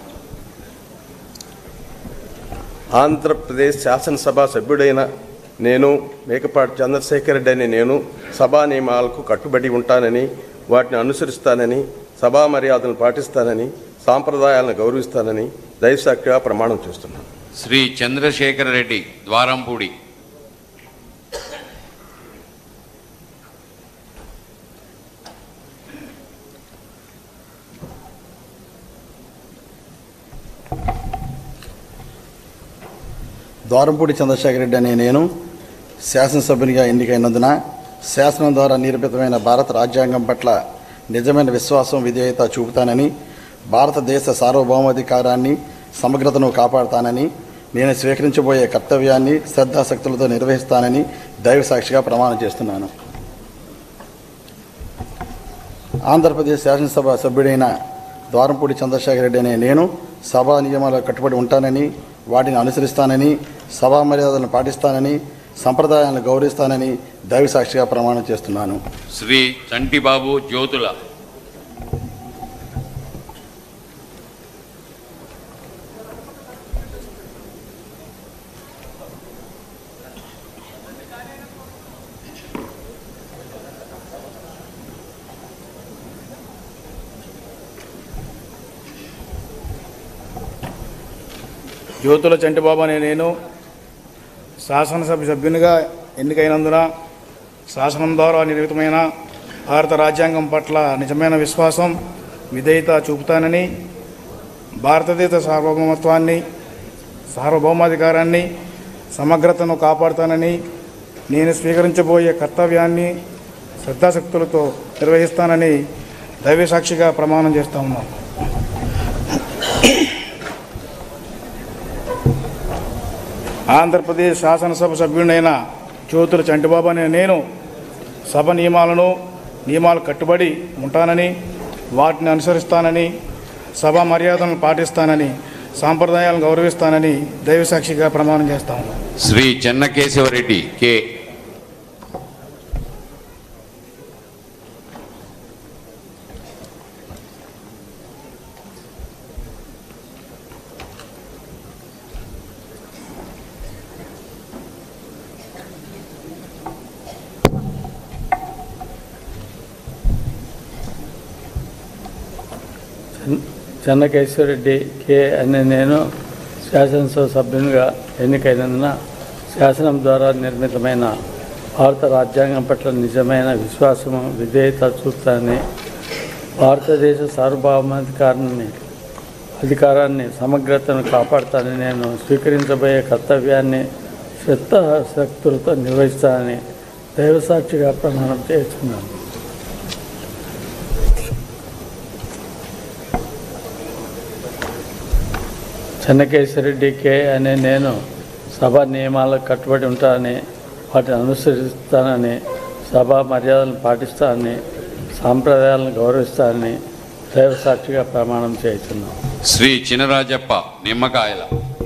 ఆంధ్రప్రదేశ్ శాసనసభ సభ్యుడైన నేను మేకపాటి చంద్రశేఖర్ రెడ్డి అనే నేను సభా నియమాలకు కట్టుబడి ఉంటానని వాటిని అనుసరిస్తానని సభా మర్యాదలను పాటిస్తానని సాంప్రదాయాలను గౌరవిస్తానని దైవసాక్షిగా ప్రమాణం చేస్తున్నాను శ్రీ చంద్రశేఖర రెడ్డి ద్వారంపూడి ద్వారంపూడి చంద్రశేఖర రెడ్డి అనే నేను శాసనసభ్యునిగా ఎన్నికైనందున శాసనం ద్వారా నిరూపితమైన భారత రాజ్యాంగం పట్ల నిజమైన విశ్వాసం విధేయత చూపుతానని భారతదేశ సార్వభౌమాధికారాన్ని సమగ్రతను కాపాడుతానని నేను స్వీకరించబోయే కర్తవ్యాన్ని శ్రద్ధాశక్తులతో నిర్వహిస్తానని దైవ సాక్షిగా ప్రమాణం చేస్తున్నాను ఆంధ్రప్రదేశ్ శాసనసభ సభ్యుడైన ద్వారంపూడి చంద్రశేఖర రెడ్డి అనే నేను సభా నియమాలకు కట్టుబడి ఉంటానని వాటిని అనుసరిస్తానని సభా మర్యాదలను పాటిస్తానని సంప్రదాయాలను గౌరవిస్తానని దైవ సాక్షిగా ప్రమాణం చేస్తున్నాను శ్రీ చంటిబాబు జ్యోతుల జ్యోతుల చంటిబాబు అనే నేను శాసనసభ సభ్యునిగా ఎన్నికైనందున శాసనం ద్వారా నిర్మితమైన భారత రాజ్యాంగం పట్ల నిజమైన విశ్వాసం విధేయత చూపుతానని భారతదేశ సార్వభౌమత్వాన్ని సార్వభౌమాధికారాన్ని సమగ్రతను కాపాడుతానని నేను స్వీకరించబోయే కర్తవ్యాన్ని శ్రద్ధాశక్తులతో నిర్వహిస్తానని దైవసాక్షిగా ప్రమాణం చేస్తా ఉన్నాను ఆంధ్రప్రదేశ్ శాసనసభ సభ్యుడైన జ్యోతుల చంటిబాబు అనే నేను సభ నియమాలను నియమాలు కట్టుబడి ఉంటానని వాటిని అనుసరిస్తానని సభ మర్యాదలను పాటిస్తానని సాంప్రదాయాలను గౌరవిస్తానని దైవసాక్షిగా ప్రమాణం చేస్తాను శ్రీ చెన్నకేశవరెడ్డి కె చెన్నకేశ్వరరెడ్డి కే అనే నేను శాసనసభ సభ్యునిగా ఎన్నికైనందున శాసనం ద్వారా నిర్మితమైన భారత రాజ్యాంగం పట్ల నిజమైన విశ్వాసము విధేయత చూపుతానని భారతదేశ సార్వభౌమాధికారాన్ని అధికారాన్ని సమగ్రతను కాపాడుతానని నేను స్వీకరించబోయే కర్తవ్యాన్ని శక్తులతో నిర్వహిస్తానని దైవసాక్షిగా ప్రమాణం చేస్తున్నాను చెన్నకేశ్వరెడ్డి కే అనే నేను సభ నియమాలకు కట్టుబడి ఉంటానని వాటిని అనుసరిస్తానని సభా మర్యాదలను పాటిస్తానని సాంప్రదాయాలను గౌరవిస్తానని దైవ సాక్షిగా ప్రమాణం చేస్తున్నాను శ్రీ చినరాజప్ప నిమ్మకాయల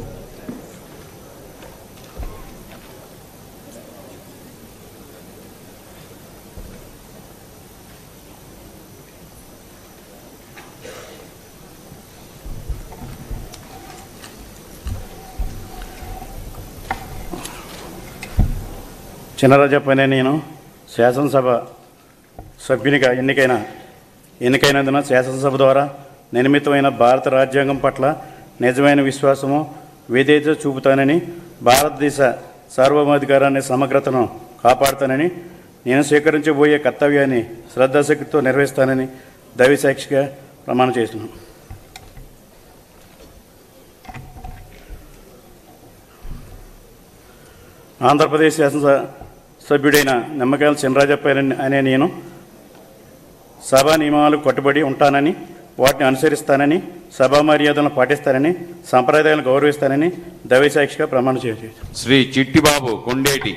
చినరాజప్పనే నేను శాసనసభ సభ్యునిగా ఎన్నికైన ఎన్నికైనందున శాసనసభ ద్వారా నిర్మితమైన భారత రాజ్యాంగం పట్ల నిజమైన విశ్వాసము విధేయత చూపుతానని భారతదేశ సార్వభౌమాధికారాన్ని సమగ్రతను కాపాడుతానని నేను స్వీకరించబోయే కర్తవ్యాన్ని శ్రద్ధాశక్తితో నిర్వహిస్తానని దైవసాక్షిగా ప్రమాణం చేస్తున్నాను ఆంధ్రప్రదేశ్ శాసనసభ సభ్యుడైన నిమ్మకాయల చినరాజప్ప అనే నేను సభా నియమాలకు కట్టుబడి ఉంటానని వాటిని అనుసరిస్తానని సభా మర్యాదలను పాటిస్తానని సంప్రదాయాలను గౌరవిస్తానని దైవసాక్షిగా ప్రమాణం చేయాలి శ్రీ చిట్టిబాబు కొండేటి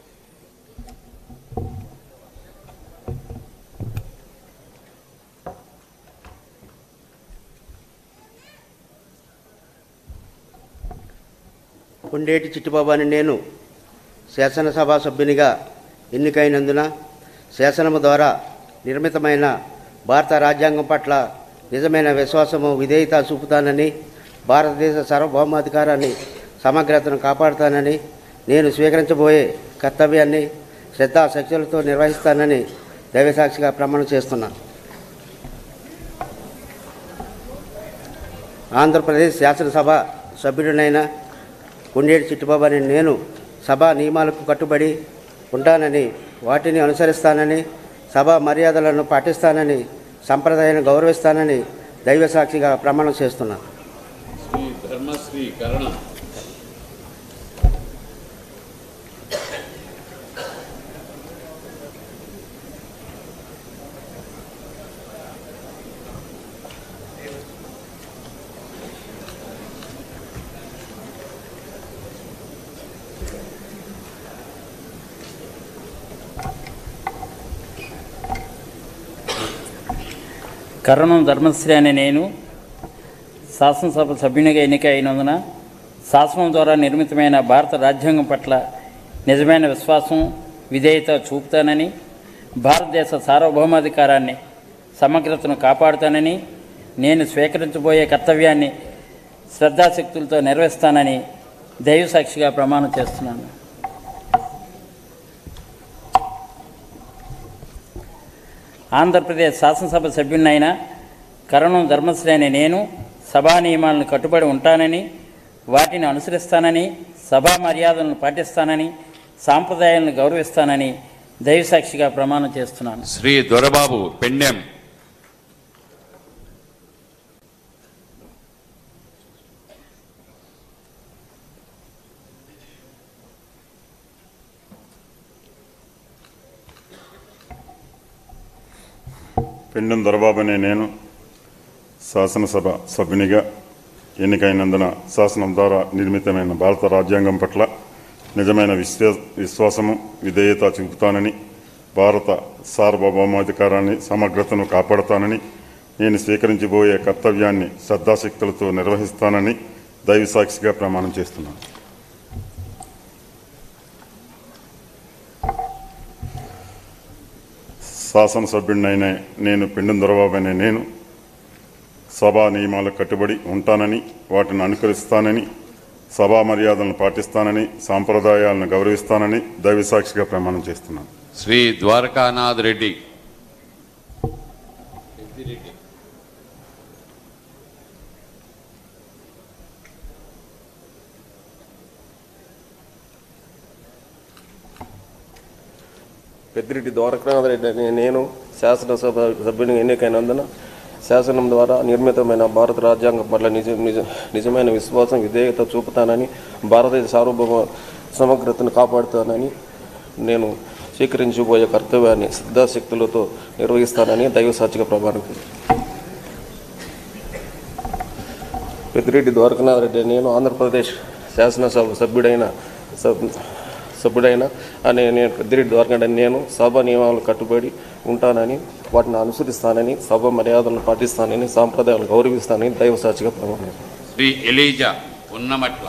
కొండేటి చిట్టిబాబు అని నేను శాసనసభ సభ్యునిగా ఎన్నికైనందున శాసనము ద్వారా నిర్మితమైన భారత రాజ్యాంగం పట్ల నిజమైన విశ్వాసము విధేయత చూపుతానని భారతదేశ సార్వభౌమాధికారాన్ని సమగ్రతను కాపాడుతానని నేను స్వీకరించబోయే కర్తవ్యాన్ని శ్రద్ధాశక్తులతో నిర్వహిస్తానని దైవసాక్షిగా ప్రమాణం చేస్తున్నాను ఆంధ్రప్రదేశ్ శాసనసభ సభ్యుడినైన కొండేటి చిట్టుబాబు అని నేను సభా నియమాలకు కట్టుబడి ఉంటానని వాటిని అనుసరిస్తానని సభా మర్యాదలను పాటిస్తానని సంప్రదాయాన్ని గౌరవిస్తానని దైవ సాక్షిగా ప్రమాణం చేస్తున్నాను శ్రీ ధర్మశ్రీ కరణ కరణం ధర్మశ్రీ అనే నేను శాసనసభ సభ్యునిగా ఎన్నిక అయినందున శాసనం ద్వారా నిర్మితమైన భారత రాజ్యాంగం పట్ల నిజమైన విశ్వాసం విధేయత చూపుతానని భారతదేశ సార్వభౌమాధికారాన్ని సమగ్రతను కాపాడుతానని నేను స్వీకరించబోయే కర్తవ్యాన్ని శ్రద్ధాశక్తులతో నెరవేరుస్తానని దైవసాక్షిగా ప్రమాణం చేస్తున్నాను ఆంధ్రప్రదేశ్ శాసనసభ సభ్యునైన కరణం ధర్మశ్రీ అనే నేను సభా నియమాలను కట్టుబడి ఉంటానని వాటిని అనుసరిస్తానని సభా మర్యాదలను పాటిస్తానని సాంప్రదాయాలను గౌరవిస్తానని దైవసాక్షిగా ప్రమాణం చేస్తున్నాను శ్రీ దొరబాబు పెండెం పెండం దొరబాబు అనే నేను శాసనసభ సభ్యునిగా ఎన్నికైనందున శాసనం ద్వారా నిర్మితమైన భారత రాజ్యాంగం పట్ల నిజమైన విశ్వా విశ్వాసము విధేయత చూపుతానని భారత సార్వభౌమాధికారాన్ని సమగ్రతను కాపాడుతానని నేను స్వీకరించబోయే కర్తవ్యాన్ని శ్రద్ధాశక్తులతో నిర్వహిస్తానని దైవసాక్షిగా ప్రమాణం చేస్తున్నాను శాసనసభ్యుడినైన నేను పిండం దొరబాబు అనే నేను సభా నియమాలకు కట్టుబడి ఉంటానని వాటిని అనుకరిస్తానని సభా మర్యాదలను పాటిస్తానని సాంప్రదాయాలను గౌరవిస్తానని దైవసాక్షిగా ప్రమాణం చేస్తున్నాను శ్రీ ద్వారకానాథ్ రెడ్డి పెద్దిరెడ్డి ద్వారకనాథ్ రెడ్డి అనే నేను శాసనసభ సభ్యుని ఎన్నికైనందున శాసనం ద్వారా నిర్మితమైన భారత రాజ్యాంగం పట్ల నిజ నిజ నిజమైన విశ్వాసం విధేయత చూపుతానని భారతదేశ సార్వభౌమ సమగ్రతను కాపాడుతానని నేను స్వీకరించబోయే కర్తవ్యాన్ని సిద్ధాశక్తులతో నిర్వహిస్తానని దైవ సాక్షిగా ప్రమాణం పెద్దిరెడ్డి ద్వారకనాథ్ రెడ్డి నేను ఆంధ్రప్రదేశ్ శాసనసభ సభ్యుడైన సబ్- సభ్యుడైన అనే నేను పెద్దిరెడ్డి ద్వారకనాథ్ అని నేను సభ నియమాలకు కట్టుబడి ఉంటానని వాటిని అనుసరిస్తానని సభ మర్యాదలను పాటిస్తానని సాంప్రదాయాలను గౌరవిస్తానని దైవ సాక్షిగా ప్రమాణం శ్రీ ఎలీజా ఉన్నమట్ల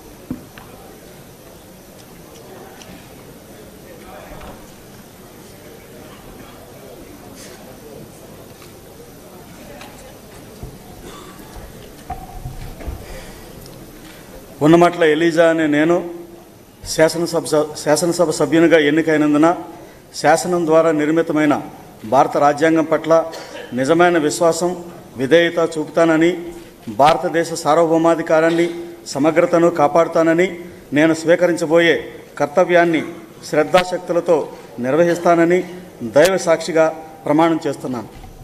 ఉన్నమట్ల ఎలీజా అనే నేను శాసనసభ శాసనసభ సభ్యునిగా ఎన్నికైనందున శాసనం ద్వారా నిర్మితమైన భారత రాజ్యాంగం పట్ల నిజమైన విశ్వాసం విధేయత చూపుతానని భారతదేశ సార్వభౌమాధికారాన్ని సమగ్రతను కాపాడుతానని నేను స్వీకరించబోయే కర్తవ్యాన్ని శ్రద్ధాశక్తులతో నిర్వహిస్తానని దైవ సాక్షిగా ప్రమాణం చేస్తున్నాను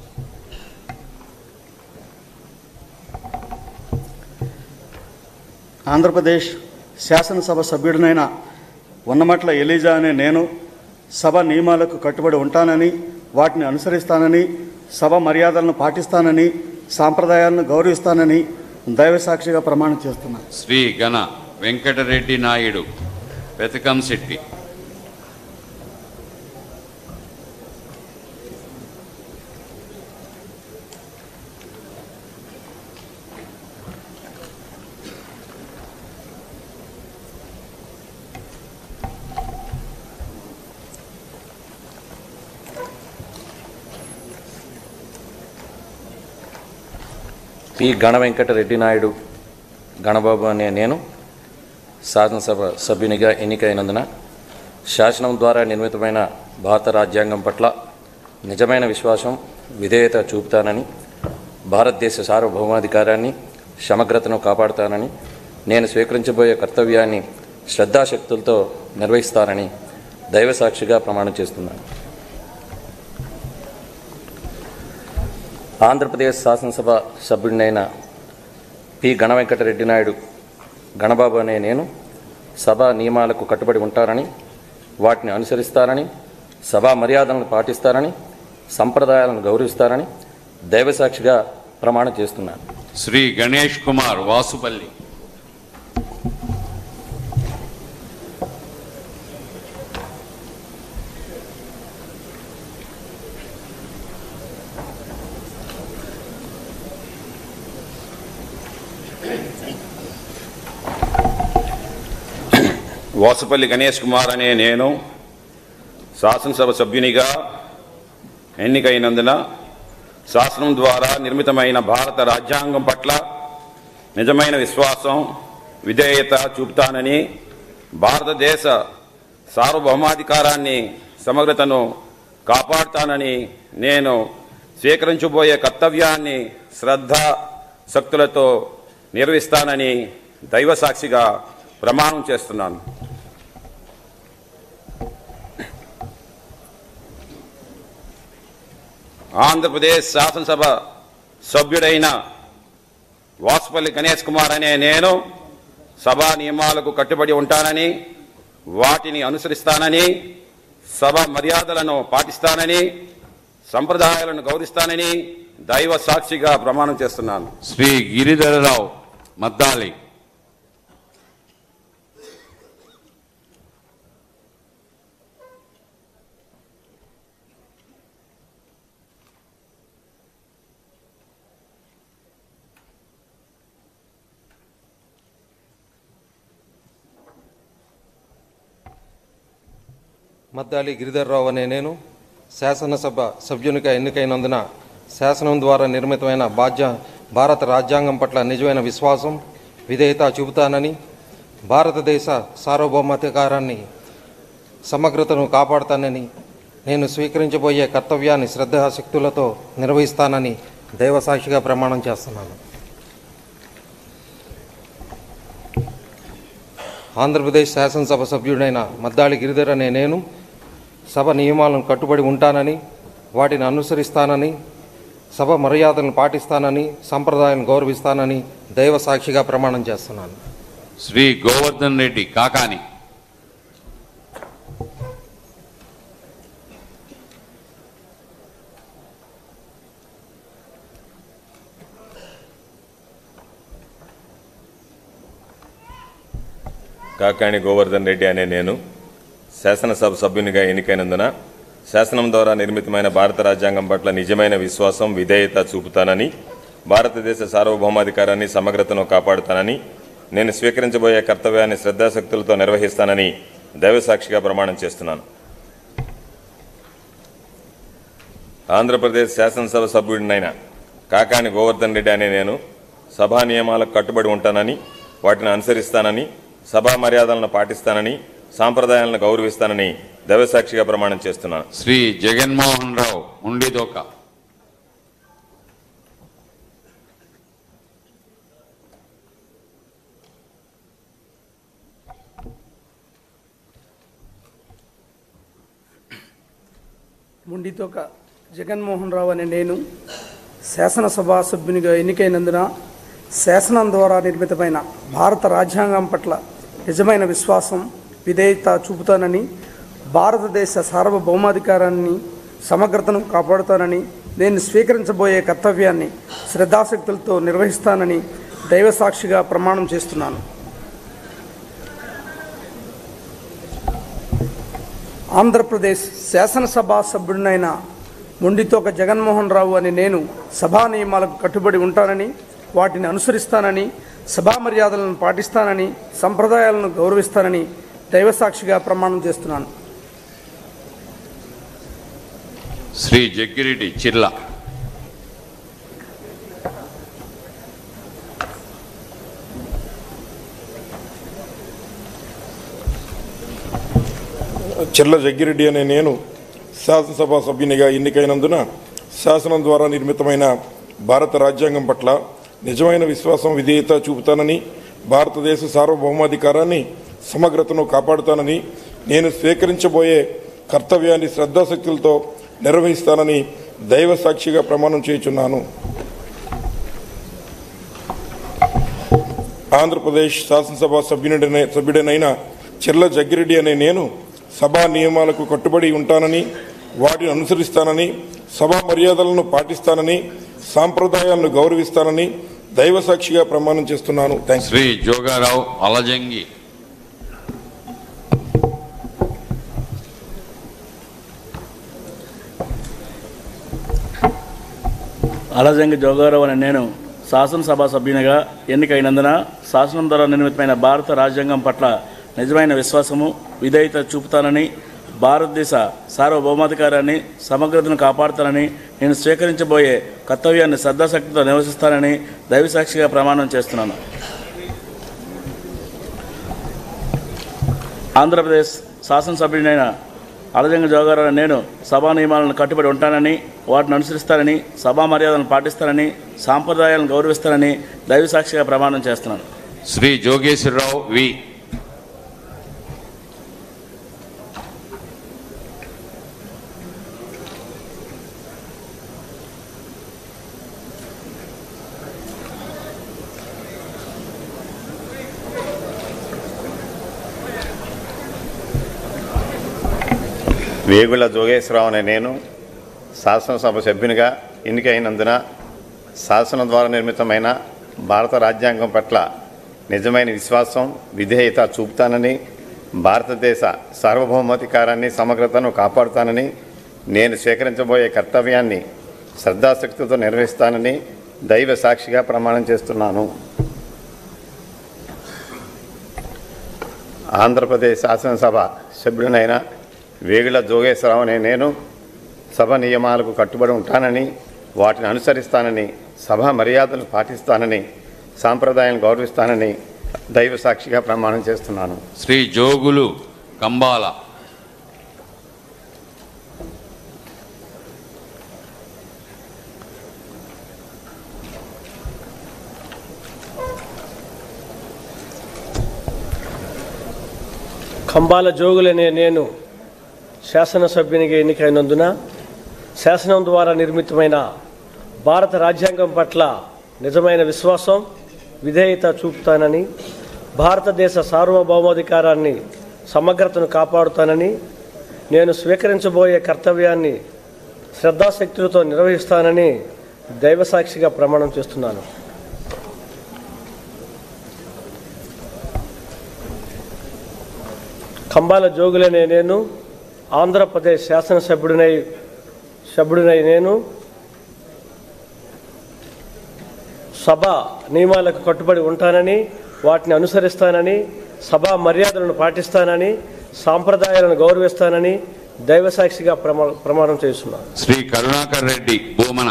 ఆంధ్రప్రదేశ్ శాసనసభ సభ్యుడినైన ఉన్నమట్ల ఎలీజా అనే నేను సభ నియమాలకు కట్టుబడి ఉంటానని వాటిని అనుసరిస్తానని సభ మర్యాదలను పాటిస్తానని సాంప్రదాయాలను గౌరవిస్తానని దైవసాక్షిగా ప్రమాణం చేస్తున్నాను శ్రీ గణ వెంకటరెడ్డి నాయుడు పెతకం శెట్టి పి గణ వెంకటరెడ్డి నాయుడు గణబాబు అనే నేను శాసనసభ సభ్యునిగా ఎన్నికైనందున శాసనం ద్వారా నిర్మితమైన భారత రాజ్యాంగం పట్ల నిజమైన విశ్వాసం విధేయత చూపుతానని భారతదేశ సార్వభౌమాధికారాన్ని సమగ్రతను కాపాడుతానని నేను స్వీకరించబోయే కర్తవ్యాన్ని శ్రద్ధాశక్తులతో నిర్వహిస్తానని దైవసాక్షిగా ప్రమాణం చేస్తున్నాను ఆంధ్రప్రదేశ్ శాసనసభ సభ్యుడినైన పి గణ వెంకటరెడ్డి నాయుడు గణబాబు అనే నేను సభ నియమాలకు కట్టుబడి ఉంటానని వాటిని అనుసరిస్తానని సభా మర్యాదలను పాటిస్తానని సంప్రదాయాలను గౌరవిస్తానని దైవసాక్షిగా ప్రమాణం చేస్తున్నాను శ్రీ గణేష్ కుమార్ వాసుపల్లి వాసుపల్లి గణేష్ కుమార్ అనే నేను శాసనసభ సభ్యునిగా ఎన్నికైనందున శాసనం ద్వారా నిర్మితమైన భారత రాజ్యాంగం పట్ల నిజమైన విశ్వాసం విధేయత చూపుతానని భారతదేశ సార్వభౌమాధికారాన్ని సమగ్రతను కాపాడుతానని నేను స్వీకరించబోయే కర్తవ్యాన్ని శ్రద్ధ శక్తులతో నిర్వహిస్తానని దైవసాక్షిగా ప్రమాణం చేస్తున్నాను ఆంధ్రప్రదేశ్ శాసనసభ సభ్యుడైన వాసుపల్లి గణేష్ కుమార్ అనే నేను సభా నియమాలకు కట్టుబడి ఉంటానని వాటిని అనుసరిస్తానని సభ మర్యాదలను పాటిస్తానని సంప్రదాయాలను గౌరవిస్తానని దైవ సాక్షిగా ప్రమాణం చేస్తున్నాను శ్రీ గిరిధరరావు మద్దాలి మద్దాలి గిరిధర్రావు అనే నేను శాసనసభ సభ్యునిగా ఎన్నికైనందున శాసనం ద్వారా నిర్మితమైన బాధ్య భారత రాజ్యాంగం పట్ల నిజమైన విశ్వాసం విధేయత చూపుతానని భారతదేశ సార్వభౌమాధికారాన్ని సమగ్రతను కాపాడుతానని నేను స్వీకరించబోయే కర్తవ్యాన్ని శ్రద్ధాశక్తులతో నిర్వహిస్తానని దైవసాక్షిగా ప్రమాణం చేస్తున్నాను ఆంధ్రప్రదేశ్ శాసనసభ సభ్యుడైన మద్దాళి గిరిధర్ అనే నేను సభ నియమాలను కట్టుబడి ఉంటానని వాటిని అనుసరిస్తానని సభ మర్యాదలను పాటిస్తానని సంప్రదాయాలను గౌరవిస్తానని దైవ సాక్షిగా ప్రమాణం చేస్తున్నాను శ్రీ గోవర్ధన్ రెడ్డి కాకాని కాకాణి గోవర్ధన్ రెడ్డి అనే నేను శాసనసభ సభ్యునిగా ఎన్నికైనందున శాసనం ద్వారా నిర్మితమైన భారత రాజ్యాంగం పట్ల నిజమైన విశ్వాసం విధేయత చూపుతానని భారతదేశ సార్వభౌమాధికారాన్ని సమగ్రతను కాపాడుతానని నేను స్వీకరించబోయే కర్తవ్యాన్ని శ్రద్ధాశక్తులతో నిర్వహిస్తానని దైవసాక్షిగా ప్రమాణం చేస్తున్నాను ఆంధ్రప్రదేశ్ శాసనసభ సభ్యుడినైన కాకాని గోవర్ధన్ రెడ్డి అనే నేను సభా నియమాలకు కట్టుబడి ఉంటానని వాటిని అనుసరిస్తానని సభా మర్యాదలను పాటిస్తానని సాంప్రదాయాలను గౌరవిస్తానని దైవసాక్షిగా ప్రమాణం చేస్తున్నాను శ్రీ జగన్మోహన్ రావు ఉండిదోక ముండితోక జగన్మోహన్ రావు అనే నేను శాసనసభ సభ్యునిగా ఎన్నికైనందున శాసనం ద్వారా నిర్మితమైన భారత రాజ్యాంగం పట్ల నిజమైన విశ్వాసం విధేయత చూపుతానని భారతదేశ సార్వభౌమాధికారాన్ని సమగ్రతను కాపాడుతానని నేను స్వీకరించబోయే కర్తవ్యాన్ని శ్రద్ధాశక్తులతో నిర్వహిస్తానని దైవసాక్షిగా ప్రమాణం చేస్తున్నాను ఆంధ్రప్రదేశ్ శాసనసభ సభ్యుడినైన మొండితోక జగన్మోహన్ రావు అని నేను సభా నియమాలకు కట్టుబడి ఉంటానని వాటిని అనుసరిస్తానని సభా మర్యాదలను పాటిస్తానని సంప్రదాయాలను గౌరవిస్తానని దైవసాక్షిగా ప్రమాణం చేస్తున్నాను శ్రీ జగ్గిరెడ్డి చిర్ల చెర్ల జగ్గిరెడ్డి అనే నేను శాసనసభ సభ్యునిగా ఎన్నికైనందున శాసనం ద్వారా నిర్మితమైన భారత రాజ్యాంగం పట్ల నిజమైన విశ్వాసం విధేయత చూపుతానని భారతదేశ సార్వభౌమాధికారాన్ని సమగ్రతను కాపాడుతానని నేను స్వీకరించబోయే కర్తవ్యాన్ని శ్రద్ధాశక్తులతో నిర్వహిస్తానని దైవ సాక్షిగా ప్రమాణం చేయుచున్నాను ఆంధ్రప్రదేశ్ శాసనసభ సభ్యునిడనే సభ్యుడనైన చెర్ల జగ్గిరెడ్డి అనే నేను సభా నియమాలకు కట్టుబడి ఉంటానని వాటిని అనుసరిస్తానని సభా మర్యాదలను పాటిస్తానని సాంప్రదాయాలను గౌరవిస్తానని దైవ సాక్షిగా ప్రమాణం చేస్తున్నాను థ్యాంక్స్ శ్రీ జోగారావు అలజంగి అలజంగి జోగారావు అనే నేను శాసనసభ సభ్యునిగా ఎన్నికైనందున శాసనం ద్వారా నిర్మితమైన భారత రాజ్యాంగం పట్ల నిజమైన విశ్వాసము విధేయత చూపుతానని భారతదేశ సార్వభౌమాధికారాన్ని సమగ్రతను కాపాడుతానని నేను స్వీకరించబోయే కర్తవ్యాన్ని శ్రద్ధాశక్తితో నివసిస్తానని దైవసాక్షిగా ప్రమాణం చేస్తున్నాను ఆంధ్రప్రదేశ్ శాసనసభ్యుడైన అలజంగ జోగారావు నేను సభా నియమాలను కట్టుబడి ఉంటానని వాటిని అనుసరిస్తానని సభా మర్యాదలను పాటిస్తానని సాంప్రదాయాలను గౌరవిస్తానని దైవసాక్షిగా ప్రమాణం చేస్తున్నాను శ్రీ జోగేశ్వరరావు వి వేగుల జోగేశ్వరరావు అనే నేను శాసనసభ సభ్యునిగా ఎన్నికైనందున శాసనం ద్వారా నిర్మితమైన భారత రాజ్యాంగం పట్ల నిజమైన విశ్వాసం విధేయత చూపుతానని భారతదేశ సార్వభౌమాధికారాన్ని సమగ్రతను కాపాడుతానని నేను స్వీకరించబోయే కర్తవ్యాన్ని శ్రద్ధాశక్తితో నిర్వహిస్తానని దైవ సాక్షిగా ప్రమాణం చేస్తున్నాను ఆంధ్రప్రదేశ్ శాసనసభ సభ్యుడినైన వేగుల జోగేశ్వరరావు అనే నేను సభ నియమాలకు కట్టుబడి ఉంటానని వాటిని అనుసరిస్తానని సభ మర్యాదలు పాటిస్తానని సాంప్రదాయాలను గౌరవిస్తానని దైవ సాక్షిగా ప్రమాణం చేస్తున్నాను శ్రీ జోగులు కంబాల కంబాల జోగులనే నేను శాసనసభ్యునిగా ఎన్నికైనందున శాసనం ద్వారా నిర్మితమైన భారత రాజ్యాంగం పట్ల నిజమైన విశ్వాసం విధేయత చూపుతానని భారతదేశ సార్వభౌమాధికారాన్ని సమగ్రతను కాపాడుతానని నేను స్వీకరించబోయే కర్తవ్యాన్ని శ్రద్ధాశక్తులతో నిర్వహిస్తానని దైవసాక్షిగా ప్రమాణం చేస్తున్నాను కంబాల జోగులనే నేను ఆంధ్రప్రదేశ్ శాసనసభ్యుడినై సభ్యుడినై నేను సభ నియమాలకు కట్టుబడి ఉంటానని వాటిని అనుసరిస్తానని సభా మర్యాదలను పాటిస్తానని సాంప్రదాయాలను గౌరవిస్తానని దైవసాక్షిగా ప్రమా ప్రమాణం చేస్తున్నాను శ్రీ కరుణాకర్ రెడ్డి భూమన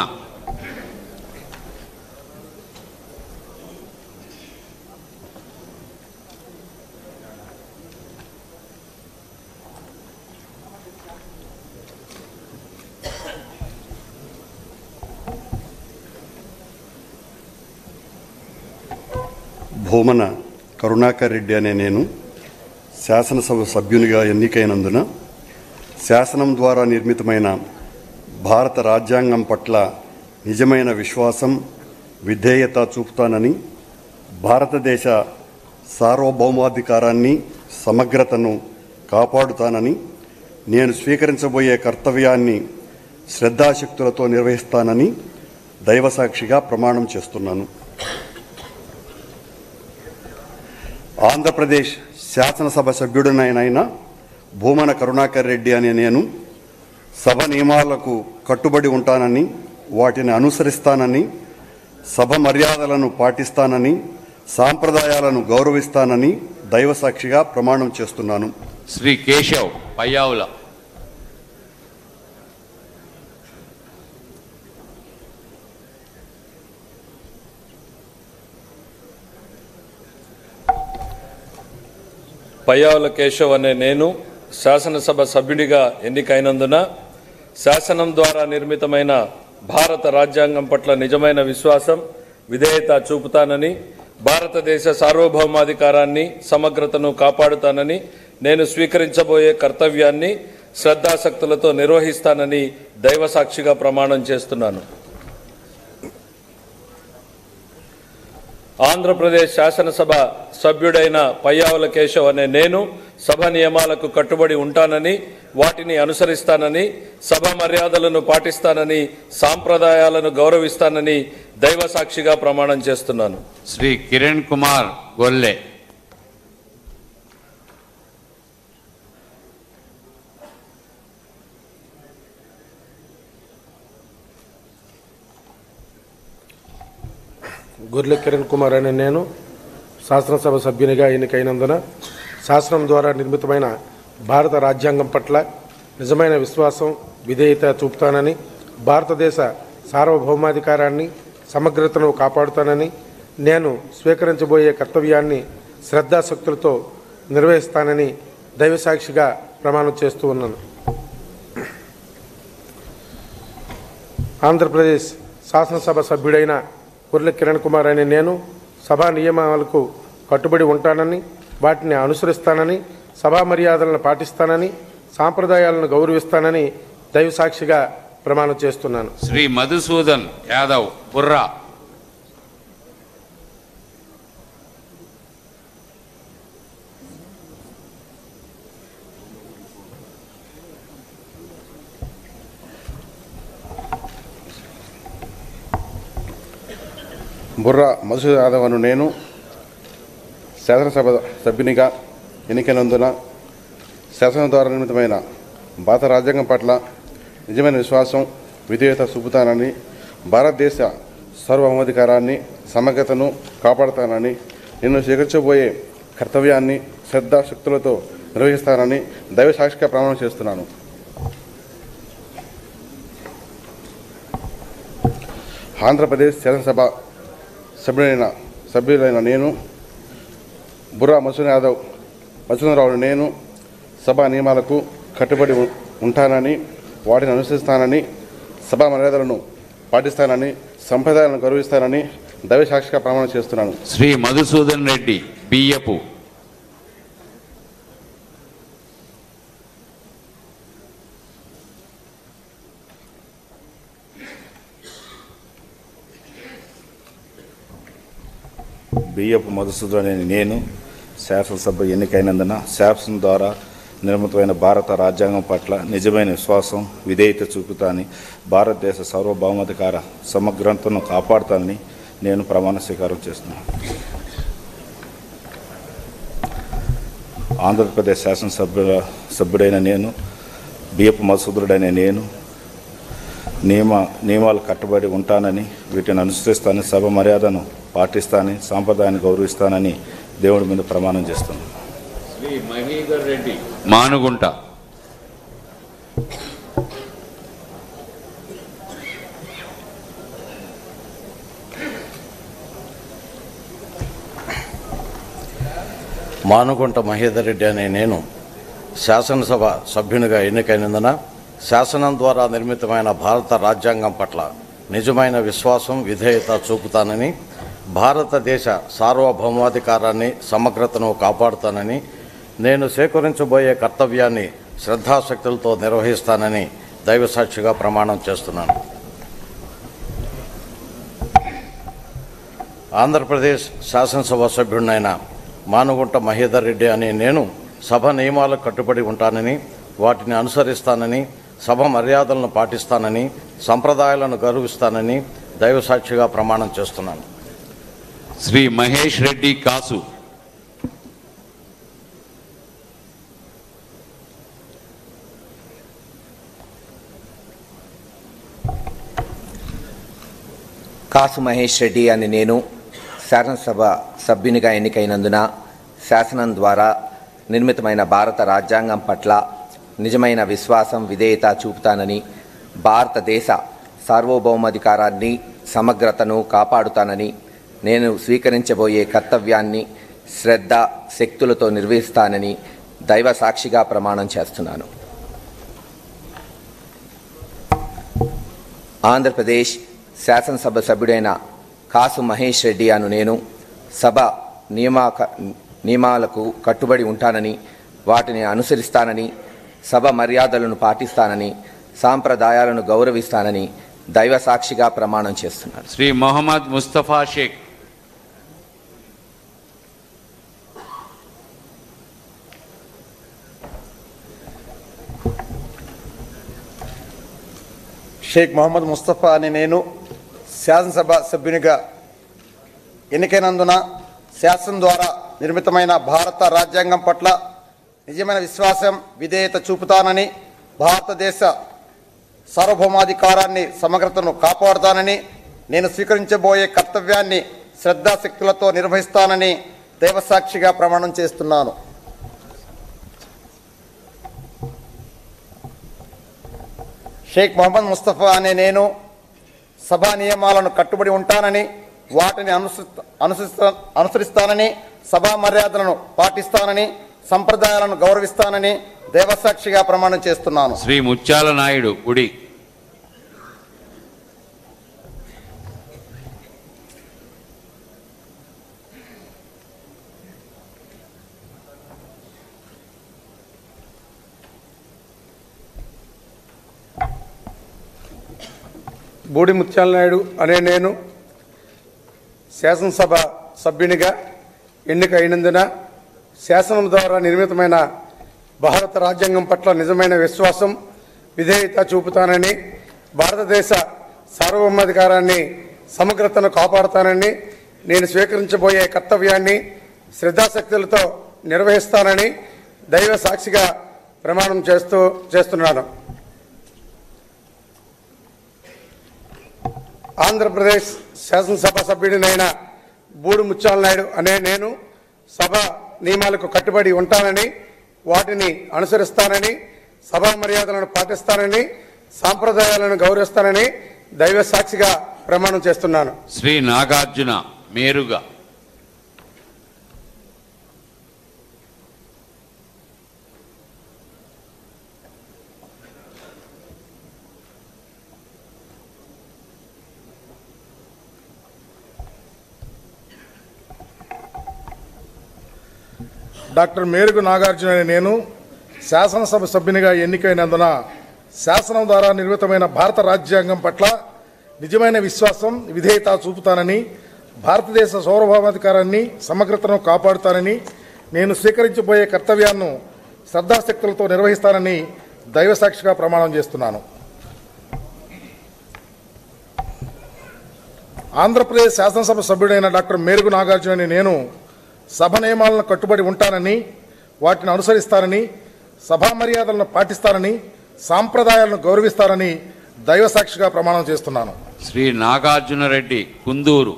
భూమన కరుణాకర్ రెడ్డి అనే నేను శాసనసభ సభ్యునిగా ఎన్నికైనందున శాసనం ద్వారా నిర్మితమైన భారత రాజ్యాంగం పట్ల నిజమైన విశ్వాసం విధేయత చూపుతానని భారతదేశ సార్వభౌమాధికారాన్ని సమగ్రతను కాపాడుతానని నేను స్వీకరించబోయే కర్తవ్యాన్ని శ్రద్ధాశక్తులతో నిర్వహిస్తానని దైవసాక్షిగా ప్రమాణం చేస్తున్నాను ఆంధ్రప్రదేశ్ శాసనసభ సభ్యుడినైనా భూమన కరుణాకర్ రెడ్డి అనే నేను సభ నియమాలకు కట్టుబడి ఉంటానని వాటిని అనుసరిస్తానని సభ మర్యాదలను పాటిస్తానని సాంప్రదాయాలను గౌరవిస్తానని దైవసాక్షిగా ప్రమాణం చేస్తున్నాను శ్రీ కేశవ్ పయ్యావుల పయ్యావుల కేశవ్ అనే నేను శాసనసభ సభ్యుడిగా ఎన్నికైనందున శాసనం ద్వారా నిర్మితమైన భారత రాజ్యాంగం పట్ల నిజమైన విశ్వాసం విధేయత చూపుతానని భారతదేశ సార్వభౌమాధికారాన్ని సమగ్రతను కాపాడుతానని నేను స్వీకరించబోయే కర్తవ్యాన్ని శ్రద్ధాసక్తులతో నిర్వహిస్తానని దైవసాక్షిగా ప్రమాణం చేస్తున్నాను ఆంధ్రప్రదేశ్ శాసనసభ సభ్యుడైన పయ్యావుల కేశవ్ అనే నేను సభ నియమాలకు కట్టుబడి ఉంటానని వాటిని అనుసరిస్తానని సభ మర్యాదలను పాటిస్తానని సాంప్రదాయాలను గౌరవిస్తానని దైవ సాక్షిగా ప్రమాణం చేస్తున్నాను శ్రీ కిరణ్ కుమార్ గొల్లె గొర్రె కిరణ్ కుమార్ అనే నేను శాసనసభ సభ్యునిగా ఎన్నికైనందున శాసనం ద్వారా నిర్మితమైన భారత రాజ్యాంగం పట్ల నిజమైన విశ్వాసం విధేయత చూపుతానని భారతదేశ సార్వభౌమాధికారాన్ని సమగ్రతను కాపాడుతానని నేను స్వీకరించబోయే కర్తవ్యాన్ని శ్రద్ధాశక్తులతో నిర్వహిస్తానని దైవసాక్షిగా ప్రమాణం చేస్తూ ఉన్నాను ఆంధ్రప్రదేశ్ శాసనసభ సభ్యుడైన కుర్ల కిరణ్ కుమార్ అనే నేను సభా నియమాలకు కట్టుబడి ఉంటానని వాటిని అనుసరిస్తానని సభా మర్యాదలను పాటిస్తానని సాంప్రదాయాలను గౌరవిస్తానని దైవసాక్షిగా ప్రమాణం చేస్తున్నాను శ్రీ మధుసూదన్ యాదవ్ బుర్రా బుర్రా మధుసూదన్ యాదవ్ అను నేను శాసనసభ సభ్యునిగా ఎన్నికైనందున శాసనం ద్వారా నిర్మితమైన భారత రాజ్యాంగం పట్ల నిజమైన విశ్వాసం విధేయత చూపుతానని భారతదేశ సార్వభౌమాధికారాన్ని సమగ్రతను కాపాడుతానని నిన్ను స్వీకరించబోయే కర్తవ్యాన్ని శ్రద్ధాశక్తులతో నిర్వహిస్తానని దైవ సాక్షిగా ప్రమాణం చేస్తున్నాను ఆంధ్రప్రదేశ్ శాసనసభ సభ్యుడైన సభ్యులైన నేను బుర్రా మసూన్ యాదవ్ మసూనరావు నేను సభా నియమాలకు కట్టుబడి ఉ- ఉంటానని వాటిని అనుసరిస్తానని సభా మర్యాదలను పాటిస్తానని సంప్రదాయాలను గౌరవిస్తానని దైవ సాక్షిగా ప్రమాణం చేస్తున్నాను శ్రీ మధుసూదన్ రెడ్డి బియ్యపు బియ్యపు మధుసూదన్ అనే నేను శాసనసభ ఎన్నికైనందున శాసనం ద్వారా నిర్మితమైన భారత రాజ్యాంగం పట్ల నిజమైన విశ్వాసం విధేయత చూపుతాని భారతదేశ సార్వభౌమాధికార సమగ్రతను కాపాడుతానని నేను ప్రమాణ స్వీకారం చేస్తున్నాను ఆంధ్రప్రదేశ్ శాసనసభ్యుల సభ్యుడైన నేను బియ్యపు మధుసూదరుడైన నేను నియమ నియమాలు కట్టుబడి ఉంటానని వీటిని అనుసరిస్తానని సభ మర్యాదను పాటిస్తానని సాంప్రదాయాన్ని గౌరవిస్తానని దేవుడి మీద ప్రమాణం చేస్తున్నాను శ్రీ మహీధర్ రెడ్డి మానుగుంట మానుగుంట మహేదర్ రెడ్డి అనే నేను శాసనసభ సభ్యునిగా ఎన్నికైనందున శాసనం ద్వారా నిర్మితమైన భారత రాజ్యాంగం పట్ల నిజమైన విశ్వాసం విధేయత చూపుతానని భారతదేశ సార్వభౌమాధికారాన్ని సమగ్రతను కాపాడుతానని నేను సేకరించబోయే కర్తవ్యాన్ని శ్రద్ధాశక్తులతో నిర్వహిస్తానని దైవసాక్షిగా ప్రమాణం చేస్తున్నాను ఆంధ్రప్రదేశ్ శాసనసభ సభ్యుడినైన మానుగుంట మహేదర్ రెడ్డి అనే నేను సభ నియమాలకు కట్టుబడి ఉంటానని వాటిని అనుసరిస్తానని సభ మర్యాదలను పాటిస్తానని సంప్రదాయాలను గౌరవిస్తానని దైవసాక్షిగా ప్రమాణం చేస్తున్నాను శ్రీ మహేష్ రెడ్డి కాసు కాసు మహేష్ రెడ్డి అని నేను శాసనసభ సభ్యునిగా ఎన్నికైనందున శాసనం ద్వారా నిర్మితమైన భారత రాజ్యాంగం పట్ల నిజమైన విశ్వాసం విధేయత చూపుతానని భారతదేశ సార్వభౌమాధికారాన్ని సమగ్రతను కాపాడుతానని నేను స్వీకరించబోయే కర్తవ్యాన్ని శ్రద్ధ శక్తులతో నిర్వహిస్తానని దైవ సాక్షిగా ప్రమాణం చేస్తున్నాను ఆంధ్రప్రదేశ్ శాసనసభ సభ్యుడైన కాసు మహేష్ రెడ్డి అను నేను సభ నియమాక నియమాలకు కట్టుబడి ఉంటానని వాటిని అనుసరిస్తానని సభ మర్యాదలను పాటిస్తానని సాంప్రదాయాలను గౌరవిస్తానని దైవ సాక్షిగా ప్రమాణం చేస్తున్నాను శ్రీ మొహమ్మద్ ముస్తఫా షేక్ షేక్ మొహమ్మద్ ముస్తఫా అనే నేను శాసనసభ సభ్యునిగా ఎన్నికైనందున శాసనం ద్వారా నిర్మితమైన భారత రాజ్యాంగం పట్ల నిజమైన విశ్వాసం విధేయత చూపుతానని భారతదేశ సార్వభౌమాధికారాన్ని సమగ్రతను కాపాడుతానని నేను స్వీకరించబోయే కర్తవ్యాన్ని శ్రద్ధాశక్తులతో నిర్వహిస్తానని దైవసాక్షిగా ప్రమాణం చేస్తున్నాను షేక్ మొహమ్మద్ ముస్తఫా అనే నేను సభా నియమాలను కట్టుబడి ఉంటానని వాటిని అనుసరి అనుసరిస్తా అనుసరిస్తానని సభా మర్యాదలను పాటిస్తానని సంప్రదాయాలను గౌరవిస్తానని దేవసాక్షిగా ప్రమాణం చేస్తున్నాను శ్రీ ముత్యాల నాయుడు ఉడి బూడి ముత్యాల నాయుడు అనే నేను శాసనసభ సభ్యునిగా ఎన్నిక అయినందున శాసనం ద్వారా నిర్మితమైన భారత రాజ్యాంగం పట్ల నిజమైన విశ్వాసం విధేయత చూపుతానని భారతదేశ సార్వభౌమాధికారాన్ని సమగ్రతను కాపాడుతానని నేను స్వీకరించబోయే కర్తవ్యాన్ని శ్రద్ధాశక్తులతో నిర్వహిస్తానని దైవ సాక్షిగా ప్రమాణం చేస్తూ చేస్తున్నాను ఆంధ్రప్రదేశ్ శాసనసభ సభ్యుడినైన బూడు ముత్యాల నాయుడు అనే నేను సభ నియమాలకు కట్టుబడి ఉంటానని వాటిని అనుసరిస్తానని సభా మర్యాదలను పాటిస్తానని సాంప్రదాయాలను గౌరవిస్తానని దైవ సాక్షిగా ప్రమాణం చేస్తున్నాను శ్రీ నాగార్జున మేరుగా డాక్టర్ మేరుగు నాగార్జున అనే నేను శాసనసభ సభ్యునిగా ఎన్నికైనందున శాసనం ద్వారా నిర్మితమైన భారత రాజ్యాంగం పట్ల నిజమైన విశ్వాసం విధేయత చూపుతానని భారతదేశ సార్వభౌమాధికారాన్ని సమగ్రతను కాపాడుతానని నేను స్వీకరించబోయే కర్తవ్యాన్ని శ్రద్ధాశక్తులతో నిర్వహిస్తానని దైవసాక్షిగా ప్రమాణం చేస్తున్నాను ఆంధ్రప్రదేశ్ శాసనసభ సభ్యుడైన డాక్టర్ మేరుగు నాగార్జున అనే నేను సభ నియమాలను కట్టుబడి ఉంటానని వాటిని అనుసరిస్తానని సభా మర్యాదలను పాటిస్తానని సాంప్రదాయాలను గౌరవిస్తానని దైవసాక్షిగా ప్రమాణం చేస్తున్నాను శ్రీ నాగార్జున రెడ్డి కుందూరు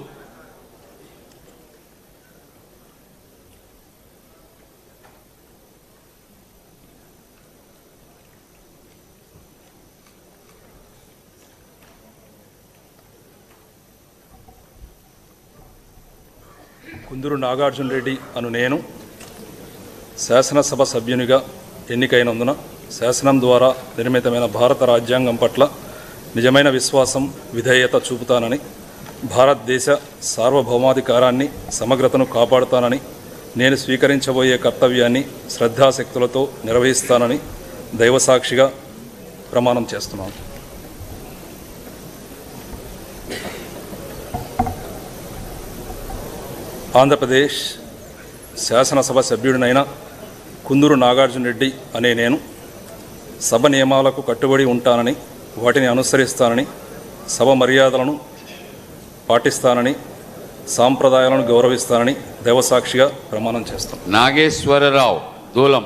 కుందూరు నాగార్జున రెడ్డి అను నేను శాసనసభ సభ్యునిగా ఎన్నికైనందున శాసనం ద్వారా నిర్మితమైన భారత రాజ్యాంగం పట్ల నిజమైన విశ్వాసం విధేయత చూపుతానని భారతదేశ సార్వభౌమాధికారాన్ని సమగ్రతను కాపాడుతానని నేను స్వీకరించబోయే కర్తవ్యాన్ని శ్రద్ధాశక్తులతో నిర్వహిస్తానని దైవసాక్షిగా ప్రమాణం చేస్తున్నాను ఆంధ్రప్రదేశ్ శాసనసభ సభ్యుడినైన కుందూరు నాగార్జున రెడ్డి అనే నేను సభ నియమాలకు కట్టుబడి ఉంటానని వాటిని అనుసరిస్తానని సభ మర్యాదలను పాటిస్తానని సాంప్రదాయాలను గౌరవిస్తానని దైవసాక్షిగా ప్రమాణం చేస్తాను నాగేశ్వరరావు దూలం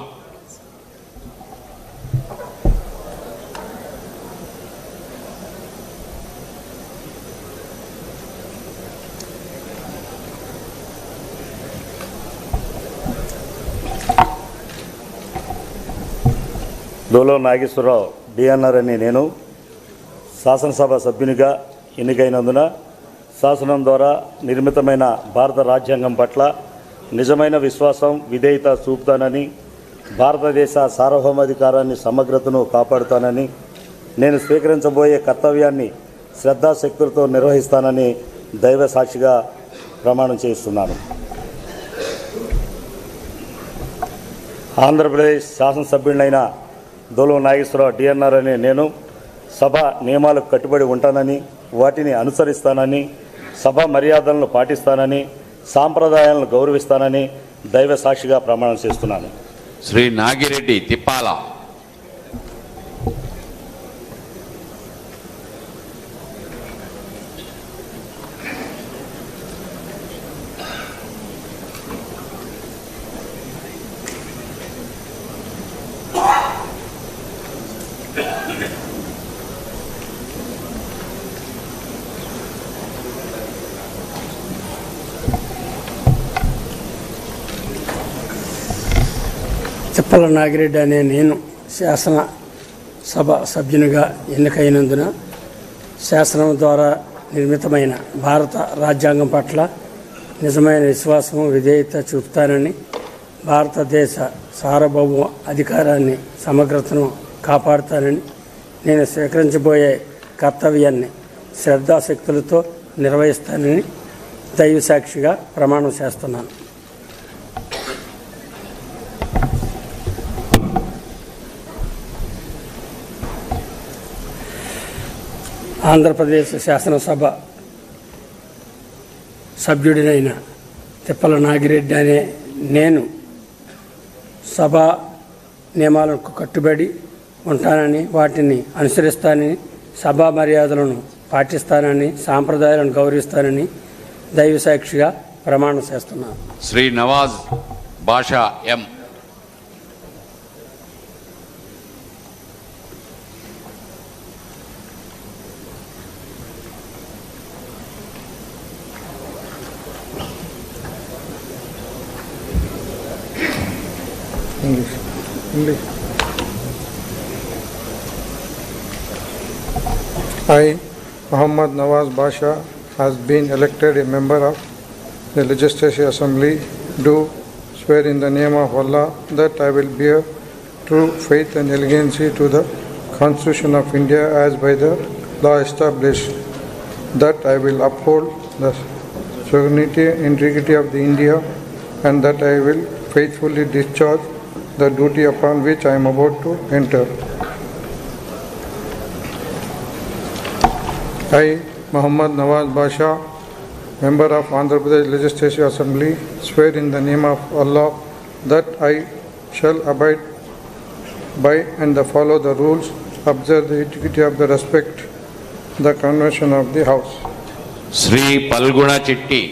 దోలో నాగేశ్వరరావు డిఎన్ఆర్ అని నేను శాసనసభ సభ్యునిగా ఎన్నికైనందున శాసనం ద్వారా నిర్మితమైన భారత రాజ్యాంగం పట్ల నిజమైన విశ్వాసం విధేయత చూపుతానని భారతదేశ సార్వభౌమాధికారాన్ని సమగ్రతను కాపాడుతానని నేను స్వీకరించబోయే కర్తవ్యాన్ని శ్రద్ధాశక్తులతో నిర్వహిస్తానని దైవ సాక్షిగా ప్రమాణం చేస్తున్నాను ఆంధ్రప్రదేశ్ శాసనసభ్యుడినైన దోలం నాగేశ్వరరావు డిఎన్ఆర్ అనే నేను సభ నియమాలకు కట్టుబడి ఉంటానని వాటిని అనుసరిస్తానని సభ మర్యాదలను పాటిస్తానని సాంప్రదాయాలను గౌరవిస్తానని దైవ సాక్షిగా ప్రమాణం చేస్తున్నాను శ్రీ నాగిరెడ్డి తిప్పాల తిప్పల నాగిరెడ్డి అనే నేను శాసన సభ సభ్యునిగా ఎన్నికైనందున శాసనం ద్వారా నిర్మితమైన భారత రాజ్యాంగం పట్ల నిజమైన విశ్వాసము విధేయత చూపుతానని భారతదేశ సార్వభౌమ అధికారాన్ని సమగ్రతను కాపాడుతానని నేను స్వీకరించబోయే కర్తవ్యాన్ని శ్రద్ధాశక్తులతో నిర్వహిస్తానని దైవ సాక్షిగా ప్రమాణం చేస్తున్నాను ఆంధ్రప్రదేశ్ శాసనసభ సభ్యుడినైన తిప్పల నాగిరెడ్డి అనే నేను సభా నియమాలకు కట్టుబడి ఉంటానని వాటిని అనుసరిస్తానని సభా మర్యాదలను పాటిస్తానని సాంప్రదాయాలను గౌరవిస్తానని దైవ సాక్షిగా ప్రమాణం చేస్తున్నాను శ్రీ నవాజ్ బాషా ఎం English. English. I, Muhammad Nawaz Basha, has been elected a member of the Legislative Assembly, do swear in the name of Allah that I will bear true faith and allegiance to the Constitution of India as by the law established, that I will uphold the sovereignty and integrity of the India, and that I will faithfully discharge the duty upon which I am about to enter. I, Muhammad Nawaz Basha, member of Andhra Pradesh Legislative Assembly, swear in the name of Allah that I shall abide by and follow the rules, observe the etiquette of the respect, the convention of the House. Shri Phalguna చిట్టి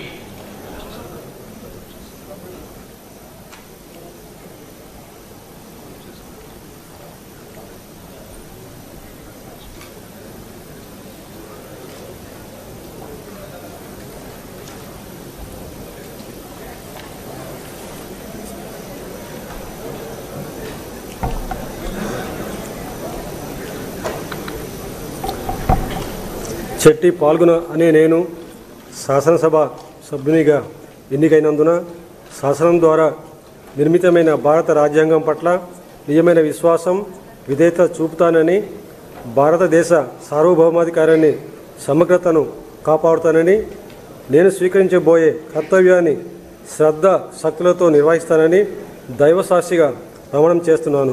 చెట్టి పాల్గొన అనే నేను శాసనసభ సభ్యునిగా ఎన్నికైనందున శాసనం ద్వారా నిర్మితమైన భారత రాజ్యాంగం పట్ల నిజమైన విశ్వాసం విధేయత చూపుతానని భారతదేశ సార్వభౌమాధికారాన్ని సమగ్రతను కాపాడుతానని నేను స్వీకరించబోయే కర్తవ్యాన్ని శ్రద్ధ శక్తులతో నిర్వహిస్తానని దైవసాక్షిగా ప్రమాణం చేస్తున్నాను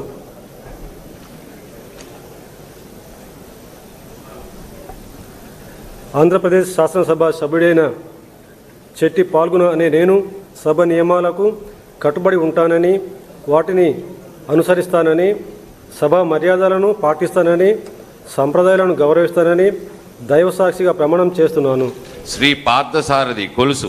ఆంధ్రప్రదేశ్ శాసనసభ సభ్యుడైన చెట్టి పాల్గొన అనే నేను సభ నియమాలకు కట్టుబడి ఉంటానని వాటిని అనుసరిస్తానని సభ మర్యాదలను పాటిస్తానని సంప్రదాయాలను గౌరవిస్తానని దైవసాక్షిగా ప్రమాణం చేస్తున్నాను శ్రీ పార్థసారథి కొలుసు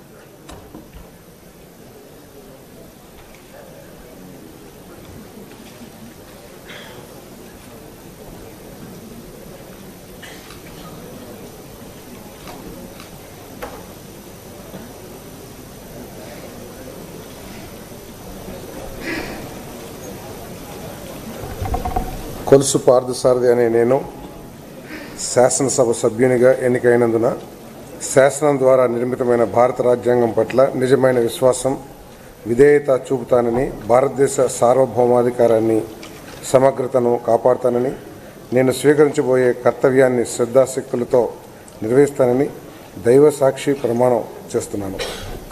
కొలుసు పార్థసారథి అనే నేను శాసనసభ సభ్యునిగా ఎన్నికైనందున శాసనం ద్వారా నిర్మితమైన భారత రాజ్యాంగం పట్ల నిజమైన విశ్వాసం విధేయత చూపుతానని భారతదేశ సార్వభౌమాధికారాన్ని సమగ్రతను కాపాడుతానని నేను స్వీకరించబోయే కర్తవ్యాన్ని శ్రద్ధాశక్తులతో నిర్వహిస్తానని దైవ సాక్షి ప్రమాణం చేస్తున్నాను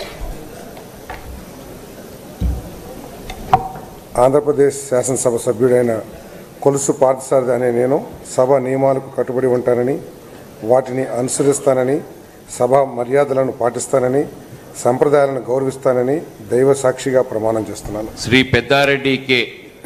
ఆంధ్రప్రదేశ్ శాసనసభ సభ్యుడైన కొలుసు పార్థసారథి అనే నేను సభ నియమాలకు కట్టుబడి ఉంటానని వాటిని అనుసరిస్తానని సభ మర్యాదలను పాటిస్తానని సంప్రదాయాలను గౌరవిస్తానని దైవ సాక్షిగా ప్రమాణం చేస్తున్నాను శ్రీ పెద్దారెడ్డి కె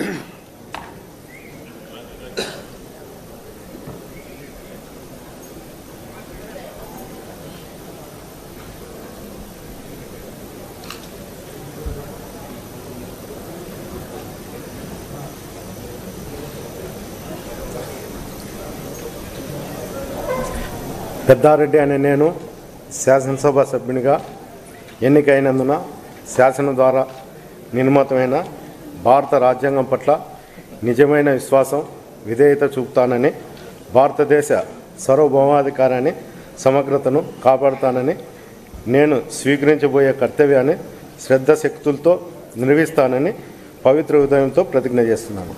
పెద్దారెడ్డి అనే నేను శాసనసభ సభ్యునిగా ఎన్నికైనందున శాసనం ద్వారా నిర్మితమైన భారత రాజ్యాంగం పట్ల నిజమైన విశ్వాసం విధేయత చూపుతానని భారతదేశ సార్వభౌమాధికారాన్ని సమగ్రతను కాపాడుతానని నేను స్వీకరించబోయే కర్తవ్యాన్ని శ్రద్ధశక్తులతో నిర్వహిస్తానని పవిత్ర హృదయంతో ప్రతిజ్ఞ చేస్తున్నాను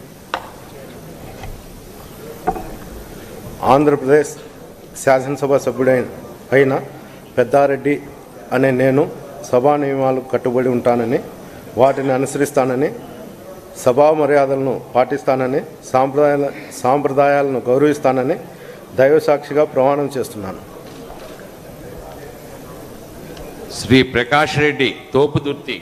ఆంధ్రప్రదేశ్ శాసనసభ సభ్యుడైన అయిన పెద్దారెడ్డి అనే నేను సభా నియమాలకు కట్టుబడి ఉంటానని వాటిని అనుసరిస్తానని సభా మర్యాదలను పాటిస్తానని సాంప్రదాయాల సాంప్రదాయాలను గౌరవిస్తానని దైవసాక్షిగా ప్రమాణం చేస్తున్నాను శ్రీ ప్రకాష్ రెడ్డి తోపుదుర్తి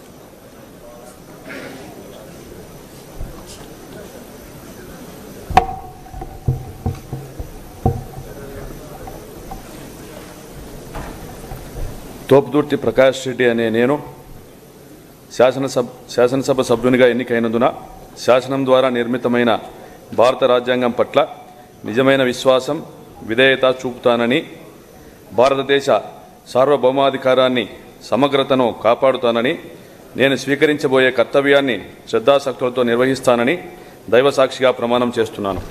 తోపుదుర్తి ప్రకాష్ రెడ్డి అనే నేను శాసనసభ శాసనసభ సభ్యునిగా ఎన్నికైనందున శాసనం ద్వారా నిర్మితమైన భారత రాజ్యాంగం పట్ల నిజమైన విశ్వాసం విధేయత చూపుతానని భారతదేశ సార్వభౌమాధికారాన్ని సమగ్రతను కాపాడుతానని నేను స్వీకరించబోయే కర్తవ్యాన్ని శ్రద్ధాశక్తులతో నిర్వహిస్తానని దైవసాక్షిగా ప్రమాణం చేస్తున్నాను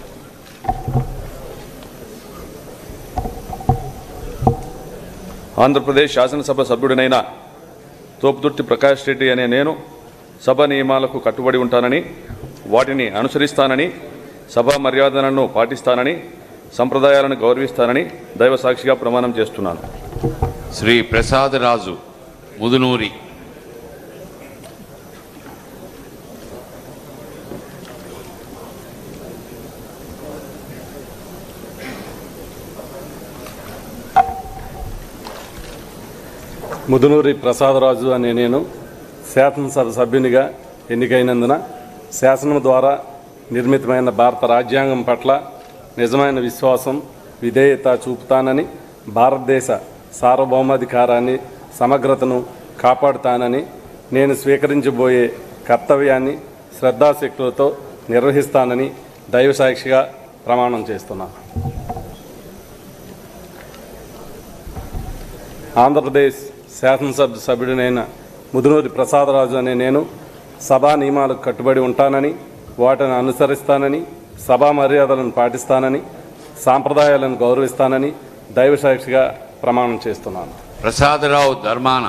ఆంధ్రప్రదేశ్ శాసనసభ సభ్యుడినైన తోపుదుర్తి ప్రకాష్ రెడ్డి అనే నేను సభ నియమాలకు కట్టుబడి ఉంటానని వాటిని అనుసరిస్తానని సభా మర్యాదలను పాటిస్తానని సంప్రదాయాలను గౌరవిస్తానని దైవ సాక్షిగా ప్రమాణం చేస్తున్నాను శ్రీ ప్రసాద్ రాజు ముదునూరి ముదునూరి ప్రసాదరాజు అనే నేను శాసనసభ సభ్యునిగా ఎన్నికైనందున శాసనం ద్వారా నిర్మితమైన భారత రాజ్యాంగం పట్ల నిజమైన విశ్వాసం విధేయత చూపుతానని భారతదేశ సార్వభౌమాధికారాన్ని సమగ్రతను కాపాడుతానని నేను స్వీకరించబోయే కర్తవ్యాన్ని శ్రద్ధాశక్తులతో నిర్వహిస్తానని దైవసాక్షిగా ప్రమాణం చేస్తున్నాను ఆంధ్రప్రదేశ్ శాసనసభ సభ్యుడినైన ముదునూరి ప్రసాదరాజు అనే నేను సభా నియమాలకు కట్టుబడి ఉంటానని వాటిని అనుసరిస్తానని సభా మర్యాదలను పాటిస్తానని సాంప్రదాయాలను గౌరవిస్తానని దైవసాక్షిగా ప్రమాణం చేస్తున్నాను ప్రసాదరావు ధర్మాన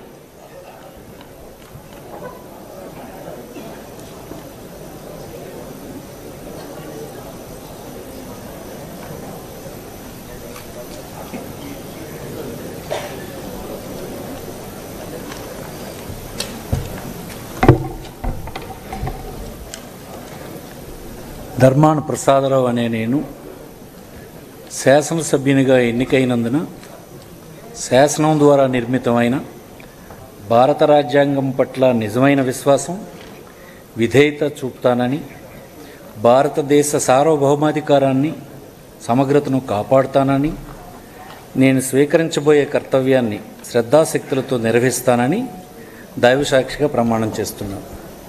ధర్మాన ప్రసాదరావు అనే నేను శాసనసభ్యునిగా ఎన్నికైనందున శాసనం ద్వారా నిర్మితమైన భారత రాజ్యాంగం పట్ల నిజమైన విశ్వాసం విధేయత చూపుతానని భారతదేశ సార్వభౌమాధికారాన్ని సమగ్రతను కాపాడుతానని నేను స్వీకరించబోయే కర్తవ్యాన్ని శ్రద్ధాశక్తులతో నిర్వహిస్తానని దైవసాక్షిగా ప్రమాణం చేస్తున్నాను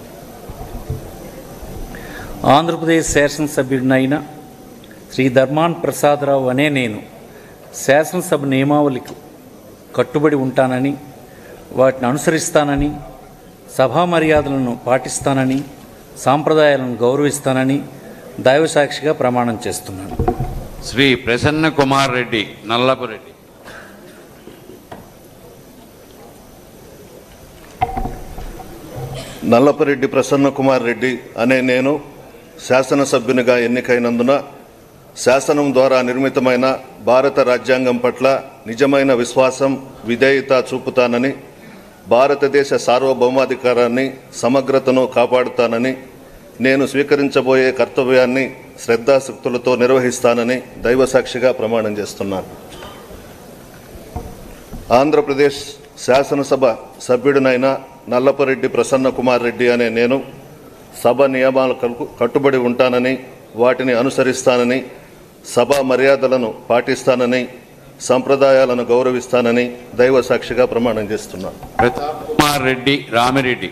ఆంధ్రప్రదేశ్ శాసనసభ్యుడినైన శ్రీ ధర్మాన్ ప్రసాదరావు అనే నేను శాసనసభ నియమావళికి కట్టుబడి ఉంటానని వాటిని అనుసరిస్తానని సభా మర్యాదలను పాటిస్తానని సాంప్రదాయాలను గౌరవిస్తానని దైవసాక్షిగా ప్రమాణం చేస్తున్నాను శ్రీ ప్రసన్న కుమార్ రెడ్డి నల్లపురెడ్డి నల్లపరెడ్డి ప్రసన్న కుమార్ రెడ్డి అనే నేను శాసనసభ్యునిగా ఎన్నికైనందున శాసనం ద్వారా నిర్మితమైన భారత రాజ్యాంగం పట్ల నిజమైన విశ్వాసం విధేయత చూపుతానని భారతదేశ సార్వభౌమాధికారాన్ని సమగ్రతను కాపాడుతానని నేను స్వీకరించబోయే కర్తవ్యాన్ని శ్రద్ధాశక్తులతో నిర్వహిస్తానని దైవసాక్షిగా ప్రమాణం చేస్తున్నాను ఆంధ్రప్రదేశ్ శాసనసభ సభ్యుడినైన నల్లపరెడ్డి ప్రసన్న కుమార్ రెడ్డి అనే నేను సభ నియమాలకు కట్టుబడి ఉంటానని వాటిని అనుసరిస్తానని సభా మర్యాదలను పాటిస్తానని సంప్రదాయాలను గౌరవిస్తానని దైవ సాక్షిగా ప్రమాణం చేస్తున్నాను ప్రతాప్ కుమార్ రెడ్డి రామిరెడ్డి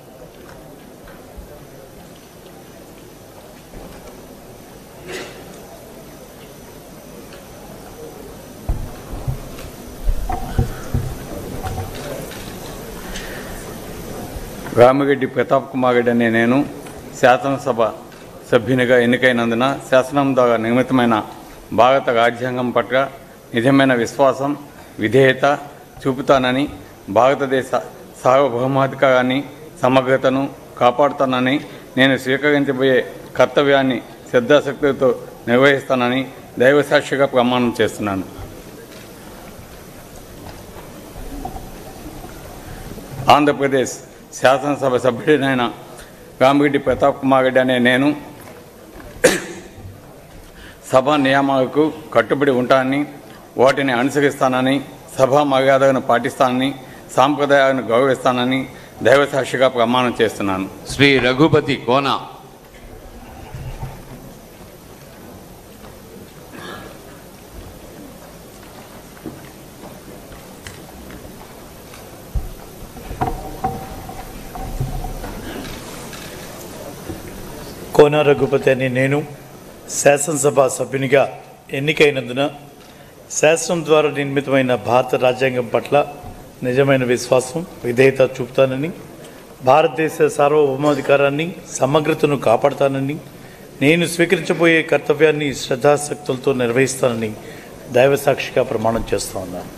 రామగడ్డి ప్రతాప్ కుమార్ రెడ్డి అనే నేను శాసనసభ సభ్యునిగా ఎన్నికైనందున శాసనం ద్వారా నిర్మితమైన భారత రాజ్యాంగం పట్ల నిజమైన విశ్వాసం విధేయత చూపుతానని భారతదేశ సార్వభౌమాధికారాన్ని సమగ్రతను కాపాడుతానని నేను స్వీకరించబోయే కర్తవ్యాన్ని శ్రద్ధాశక్తితో నిర్వహిస్తానని దైవసాక్షిగా ప్రమాణం చేస్తున్నాను ఆంధ్రప్రదేశ్ శాసనసభ సభ్యుడినైన రామిరెడ్డి ప్రతాప్ కుమార్ రెడ్డి అనే నేను సభ నియమాలకు కట్టుబడి ఉంటానని వాటిని అనుసరిస్తానని సభా మర్యాదలను పాటిస్తానని సాంప్రదాయాలను గౌరవిస్తానని దైవసాక్షిగా ప్రమాణం చేస్తున్నాను శ్రీ రఘుపతి కోన కోన రఘుపతి అని నేను శాసనసభ సభ్యునిగా ఎన్నికైనందున శాసనం ద్వారా నిర్మితమైన భారత రాజ్యాంగం పట్ల నిజమైన విశ్వాసం విధేయత చూపుతానని భారతదేశ సార్వభౌమాధికారాన్ని సమగ్రతను కాపాడుతానని నేను స్వీకరించబోయే కర్తవ్యాన్ని శ్రద్ధాశక్తులతో నిర్వహిస్తానని దైవసాక్షిగా ప్రమాణం చేస్తా ఉన్నాను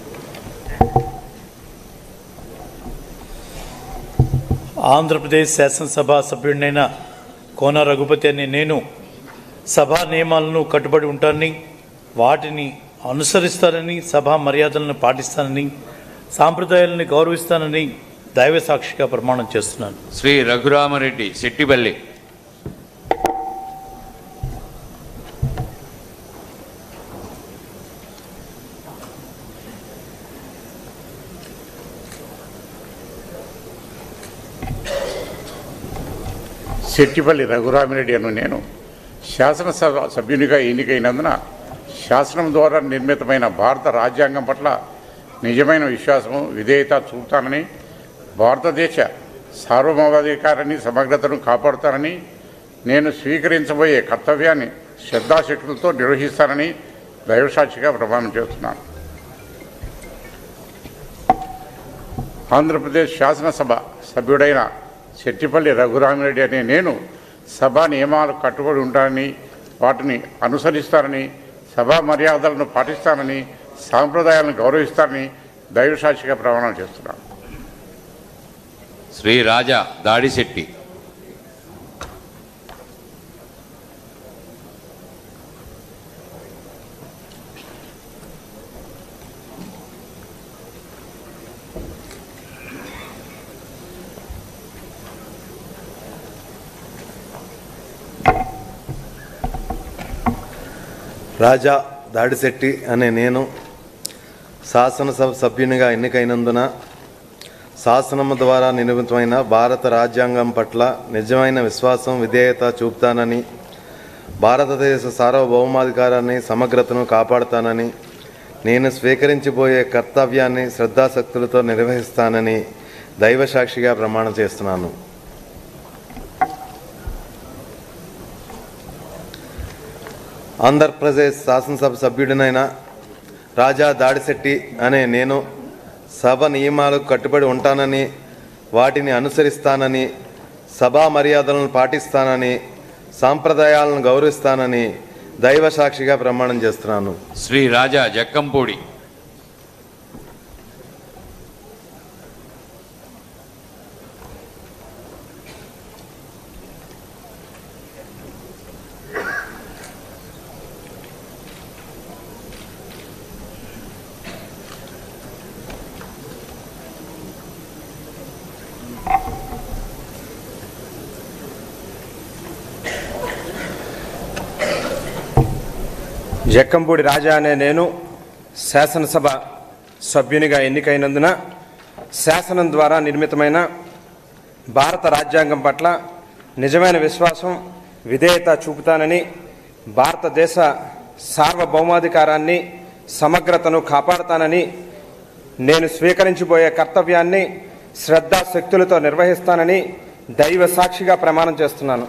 ఆంధ్రప్రదేశ్ శాసనసభ సభ్యుడినైన కోన రఘుపతి అనే నేను సభా నియమాలను కట్టుబడి ఉంటానని వాటిని అనుసరిస్తానని సభా మర్యాదలను పాటిస్తానని సాంప్రదాయాలను గౌరవిస్తానని దైవ సాక్షిగా ప్రమాణం చేస్తున్నాను శ్రీ రఘురామరెడ్డి శెట్టిపల్లి శెట్టిపల్లి రఘురామిరెడ్డి అను నేను శాసనసభ సభ్యునిగా ఎన్నికైనందున శాసనం ద్వారా నిర్మితమైన భారత రాజ్యాంగం పట్ల నిజమైన విశ్వాసము విధేయత చూపుతానని భారతదేశ సార్వభౌమాధికారాన్ని సమగ్రతను కాపాడుతానని నేను స్వీకరించబోయే కర్తవ్యాన్ని శ్రద్ధాశక్తులతో నిర్వహిస్తానని దైవసాక్షిగా ప్రమాణం చేస్తున్నాను ఆంధ్రప్రదేశ్ శాసనసభ సభ్యుడైన చెట్టిపల్లి రఘురామిరెడ్డి అనే నేను సభా నియమాలకు కట్టుబడి ఉంటానని వాటిని అనుసరిస్తానని సభా మర్యాదలను పాటిస్తానని సాంప్రదాయాలను గౌరవిస్తానని దైవసాక్షిగా ప్రమాణం చేస్తున్నాను శ్రీ రాజా దాడిశెట్టి రాజా దాడిశెట్టి అనే నేను శాసనసభ సభ్యునిగా ఎన్నికైనందున శాసనము ద్వారా నిర్మితమైన భారత రాజ్యాంగం పట్ల నిజమైన విశ్వాసం విధేయత చూపుతానని భారతదేశ సార్వభౌమాధికారాన్ని సమగ్రతను కాపాడుతానని నేను స్వీకరించబోయే కర్తవ్యాన్ని శ్రద్ధాశక్తులతో నిర్వహిస్తానని దైవసాక్షిగా ప్రమాణం చేస్తున్నాను ఆంధ్రప్రదేశ్ శాసనసభ సభ్యుడినైన రాజా దాడిశెట్టి అనే నేను సభ నియమాలకు కట్టుబడి ఉంటానని వాటిని అనుసరిస్తానని సభా మర్యాదలను పాటిస్తానని సాంప్రదాయాలను గౌరవిస్తానని దైవ సాక్షిగా ప్రమాణం చేస్తున్నాను శ్రీ రాజా జక్కంపూడి జక్కంపూడి రాజా అనే నేను శాసనసభ సభ్యునిగా ఎన్నికైనందున శాసనం ద్వారా నిర్మితమైన భారత రాజ్యాంగం పట్ల నిజమైన విశ్వాసం విధేయత చూపుతానని భారతదేశ సార్వభౌమాధికారాన్ని సమగ్రతను కాపాడుతానని నేను స్వీకరించబోయే కర్తవ్యాన్ని శ్రద్ధాశక్తులతో నిర్వహిస్తానని దైవ సాక్షిగా ప్రమాణం చేస్తున్నాను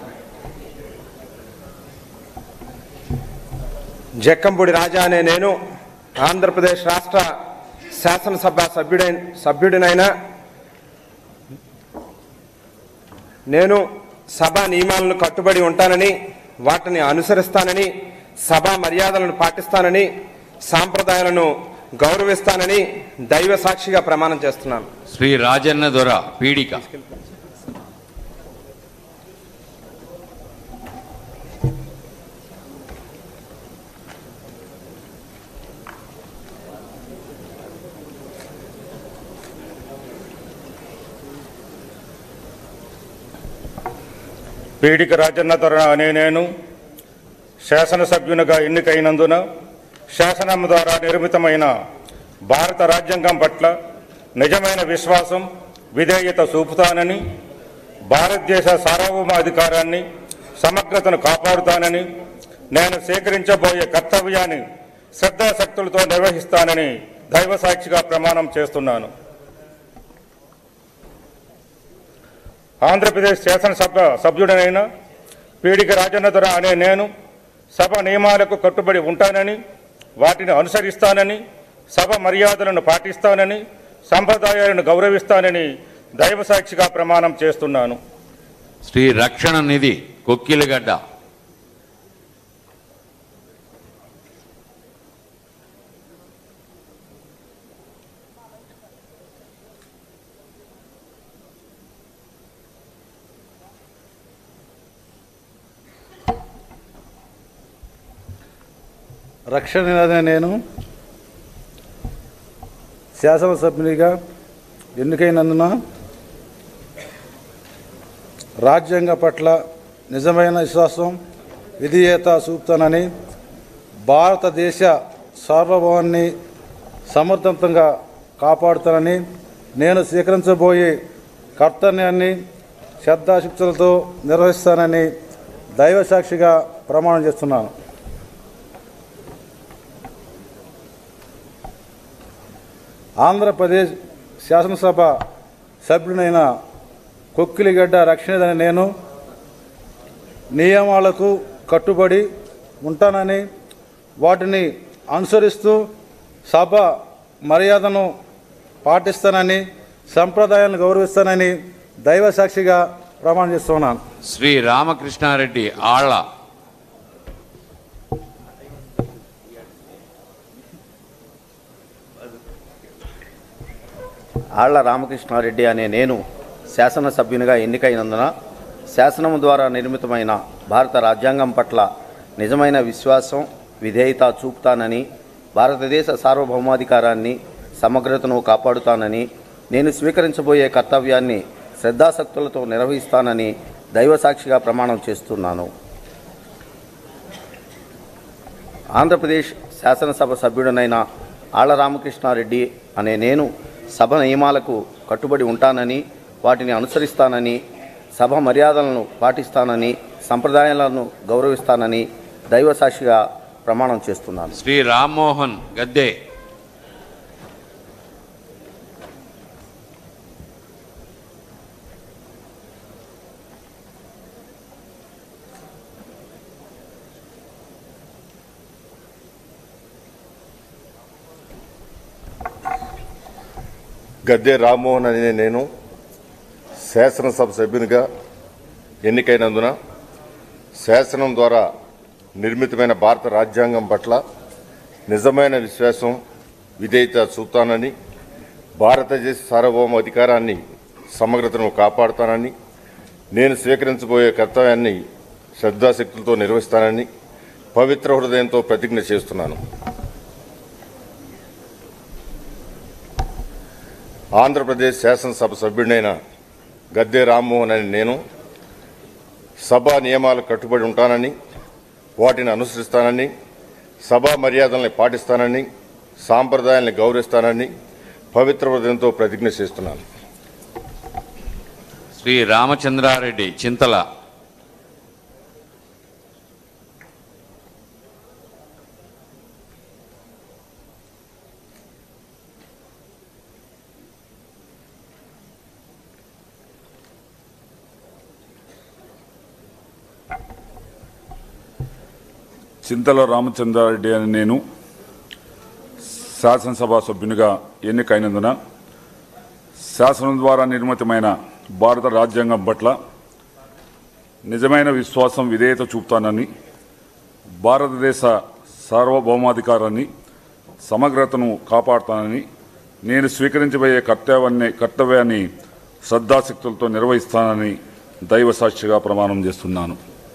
జక్కంపూడి రాజా అనే నేను ఆంధ్రప్రదేశ్ రాష్ట్ర శాసనసభ సభ్యుడైన సభ్యుడినైన నేను సభా నియమాలను కట్టుబడి ఉంటానని వాటిని అనుసరిస్తానని సభా మర్యాదలను పాటిస్తానని సాంప్రదాయాలను గౌరవిస్తానని దైవ సాక్షిగా ప్రమాణం చేస్తున్నాను శ్రీ రాజన్న దొర పీడిక పీడిక రాజన్న ధర అనే నేను శాసనసభ్యునిగా ఎన్నికైనందున శాసనం ద్వారా నిర్మితమైన భారత రాజ్యాంగం పట్ల నిజమైన విశ్వాసం విధేయత చూపుతానని భారతదేశ సార్వభౌమాధికారాన్ని సమగ్రతను కాపాడుతానని నేను స్వీకరించబోయే కర్తవ్యాన్ని శ్రద్ధాశక్తులతో నిర్వహిస్తానని దైవ సాక్షిగా ప్రమాణం చేస్తున్నాను ఆంధ్రప్రదేశ్ శాసనసభ సభ్యుడనైన పీడిక రాజన్నధర అనే నేను సభ నియమాలకు కట్టుబడి ఉంటానని వాటిని అనుసరిస్తానని సభ మర్యాదలను పాటిస్తానని సంప్రదాయాలను గౌరవిస్తానని దైవసాక్షిగా ప్రమాణం చేస్తున్నాను శ్రీ రక్షణ నిధి కొక్కిలగడ్డ రక్షణ అనే నేను శాసనసభ్యునిగా ఎన్నికైనందున రాజ్యాంగ పట్ల నిజమైన విశ్వాసం విధేయత చూపుతానని భారతదేశ సార్వభౌమాన్ని సమర్థవంతంగా కాపాడుతానని నేను స్వీకరించబోయే కర్తవ్యాన్ని శ్రద్ధాశక్తులతో నిర్వహిస్తానని దైవసాక్షిగా ప్రమాణం చేస్తున్నాను ఆంధ్రప్రదేశ్ శాసనసభ సభ్యుడైన కొక్కిలిగడ్డ రక్షణదని నేను నియమాలకు కట్టుబడి ఉంటానని వాటిని అనుసరిస్తూ సభ మర్యాదను పాటిస్తానని సంప్రదాయాలను గౌరవిస్తానని దైవ సాక్షిగా ప్రమాణం చేస్తున్నాను శ్రీ రామకృష్ణారెడ్డి ఆళ్ళ ఆళ్ల రామకృష్ణారెడ్డి అనే నేను శాసనసభ్యునిగా ఎన్నికైనందున శాసనం ద్వారా నిర్మితమైన భారత రాజ్యాంగం పట్ల నిజమైన విశ్వాసం విధేయత చూపుతానని భారతదేశ సార్వభౌమాధికారాన్ని సమగ్రతను కాపాడుతానని నేను స్వీకరించబోయే కర్తవ్యాన్ని శ్రద్ధాసక్తులతో నిర్వహిస్తానని దైవసాక్షిగా ప్రమాణం చేస్తున్నాను ఆంధ్రప్రదేశ్ శాసనసభ సభ్యుడనైన ఆళ్ల రామకృష్ణారెడ్డి అనే నేను సభ నియమాలకు కట్టుబడి ఉంటానని వాటిని అనుసరిస్తానని సభ మర్యాదలను పాటిస్తానని సంప్రదాయాలను గౌరవిస్తానని దైవసాక్షిగా ప్రమాణం చేస్తున్నాను శ్రీ రామ్మోహన్ గద్దే గద్దె రామ్మోహన్ అనే నేను శాసనసభ సభ్యునిగా ఎన్నికైనందున శాసనం ద్వారా నిర్మితమైన భారత రాజ్యాంగం పట్ల నిజమైన విశ్వాసం విధేయత చూపుతానని భారతదేశ సార్వభౌమ అధికారాన్ని సమగ్రతను కాపాడుతానని నేను స్వీకరించబోయే కర్తవ్యాన్ని శ్రద్ధాశక్తులతో నిర్వహిస్తానని పవిత్ర హృదయంతో ప్రతిజ్ఞ చేస్తున్నాను ఆంధ్రప్రదేశ్ శాసనసభ సభ్యుడినైన గద్దె రామ్మోహన్ అని నేను సభా నియమాలకు కట్టుబడి ఉంటానని వాటిని అనుసరిస్తానని సభా మర్యాదల్ని పాటిస్తానని సాంప్రదాయాల్ని గౌరవిస్తానని పవిత్ర హృదయంతో ప్రతిజ్ఞ చేస్తున్నాను శ్రీ రామచంద్రారెడ్డి చింతల చింతల రామచంద్రారెడ్డి అని నేను శాసనసభ సభ్యునిగా ఎన్నికైనందున శాసనం ద్వారా నిర్మితమైన భారత రాజ్యాంగం పట్ల నిజమైన విశ్వాసం విధేయత చూపుతానని భారతదేశ సార్వభౌమాధికారాన్ని సమగ్రతను కాపాడుతానని నేను స్వీకరించబోయే కర్తవ్యాన్ని కర్తవ్యాన్ని శ్రద్ధాశక్తులతో నిర్వహిస్తానని దైవ సాక్షిగా ప్రమాణం చేస్తున్నాను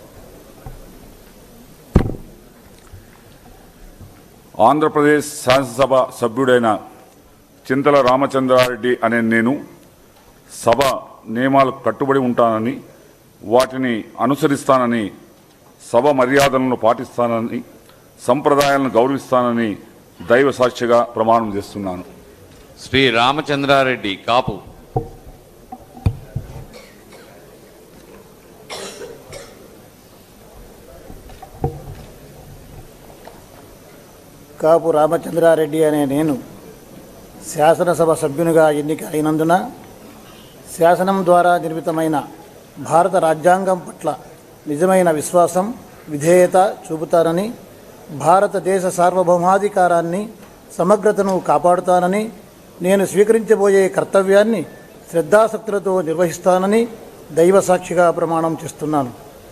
ఆంధ్రప్రదేశ్ శాసనసభ సభ్యుడైన చింతల రామచంద్రారెడ్డి అనే నేను సభ నియమాలకు కట్టుబడి ఉంటానని వాటిని అనుసరిస్తానని సభ మర్యాదలను పాటిస్తానని సంప్రదాయాలను గౌరవిస్తానని దైవ సాక్షిగా ప్రమాణం చేస్తున్నాను శ్రీ రామచంద్రారెడ్డి కాపు కాపు రామచంద్రారెడ్డి అనే నేను శాసనసభ సభ్యునిగా ఎన్నిక అయినందున శాసనం ద్వారా నిర్మితమైన భారత రాజ్యాంగం పట్ల నిజమైన విశ్వాసం విధేయత చూపుతానని భారతదేశ సార్వభౌమాధికారాన్ని సమగ్రతను కాపాడుతానని నేను స్వీకరించబోయే కర్తవ్యాన్ని శ్రద్ధాసక్తులతో నిర్వహిస్తానని దైవ సాక్షిగా ప్రమాణం చేస్తున్నాను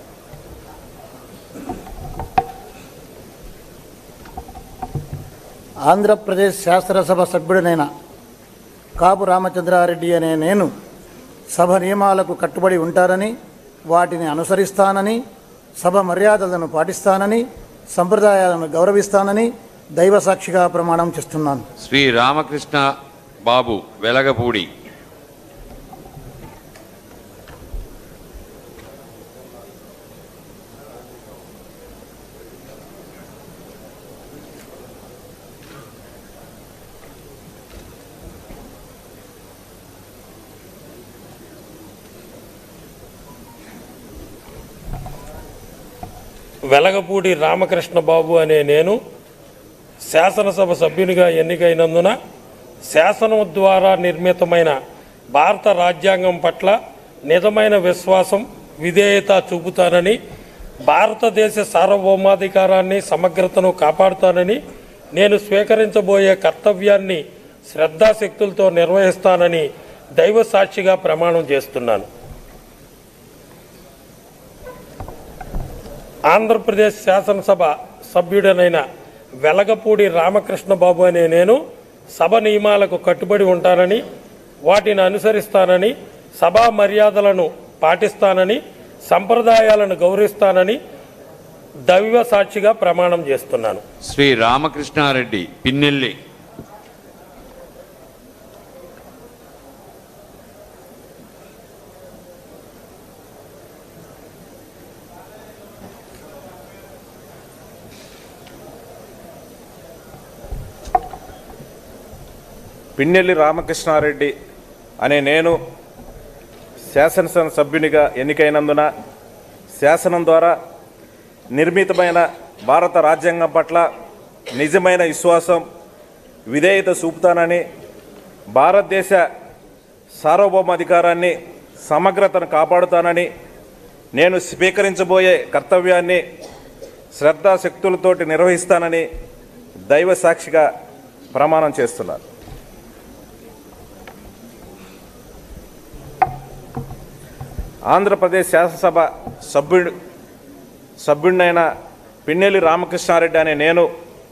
ఆంధ్రప్రదేశ్ శాసనసభ సభ్యుడినైన కాపు రామచంద్రారెడ్డి అనే నేను సభ నియమాలకు కట్టుబడి ఉంటానని వాటిని అనుసరిస్తానని సభ మర్యాదలను పాటిస్తానని సంప్రదాయాలను గౌరవిస్తానని దైవ సాక్షిగా ప్రమాణం చేస్తున్నాను శ్రీ రామకృష్ణ బాబు వెలగపూడి వెలగపూడి రామకృష్ణ బాబు అనే నేను శాసనసభ సభ్యునిగా ఎన్నికైనందున శాసనం ద్వారా నిర్మితమైన భారత రాజ్యాంగం పట్ల నిజమైన విశ్వాసం విధేయత చూపుతానని భారతదేశ సార్వభౌమాధికారాన్ని సమగ్రతను కాపాడుతానని నేను స్వీకరించబోయే కర్తవ్యాన్ని శ్రద్ధాశక్తులతో నిర్వహిస్తానని దైవ సాక్షిగా ప్రమాణం చేస్తున్నాను ఆంధ్రప్రదేశ్ శాసనసభ సభ్యుడనైన వెలగపూడి రామకృష్ణ బాబు అనే నేను సభ నియమాలకు కట్టుబడి ఉంటానని వాటిని అనుసరిస్తానని సభా మర్యాదలను పాటిస్తానని సంప్రదాయాలను గౌరవిస్తానని దైవ సాక్షిగా ప్రమాణం చేస్తున్నాను శ్రీ రామకృష్ణారెడ్డి పిన్నెల్లి పిన్నెల్లి రామకృష్ణారెడ్డి అనే నేను శాసనసభ సభ్యునిగా ఎన్నికైనందున శాసనం ద్వారా నిర్మితమైన భారత రాజ్యాంగం పట్ల నిజమైన విశ్వాసం విధేయత చూపుతానని భారతదేశ సార్వభౌమాధికారాన్ని సమగ్రతను కాపాడుతానని నేను స్వీకరించబోయే కర్తవ్యాన్ని శ్రద్ధాశక్తులతోటి నిర్వహిస్తానని దైవ సాక్షిగా ప్రమాణం చేస్తున్నాను ఆంధ్రప్రదేశ్ శాసనసభ సభ్యుడు సభ్యుడినైన పిన్నెల్లి రామకృష్ణారెడ్డి అనే నేను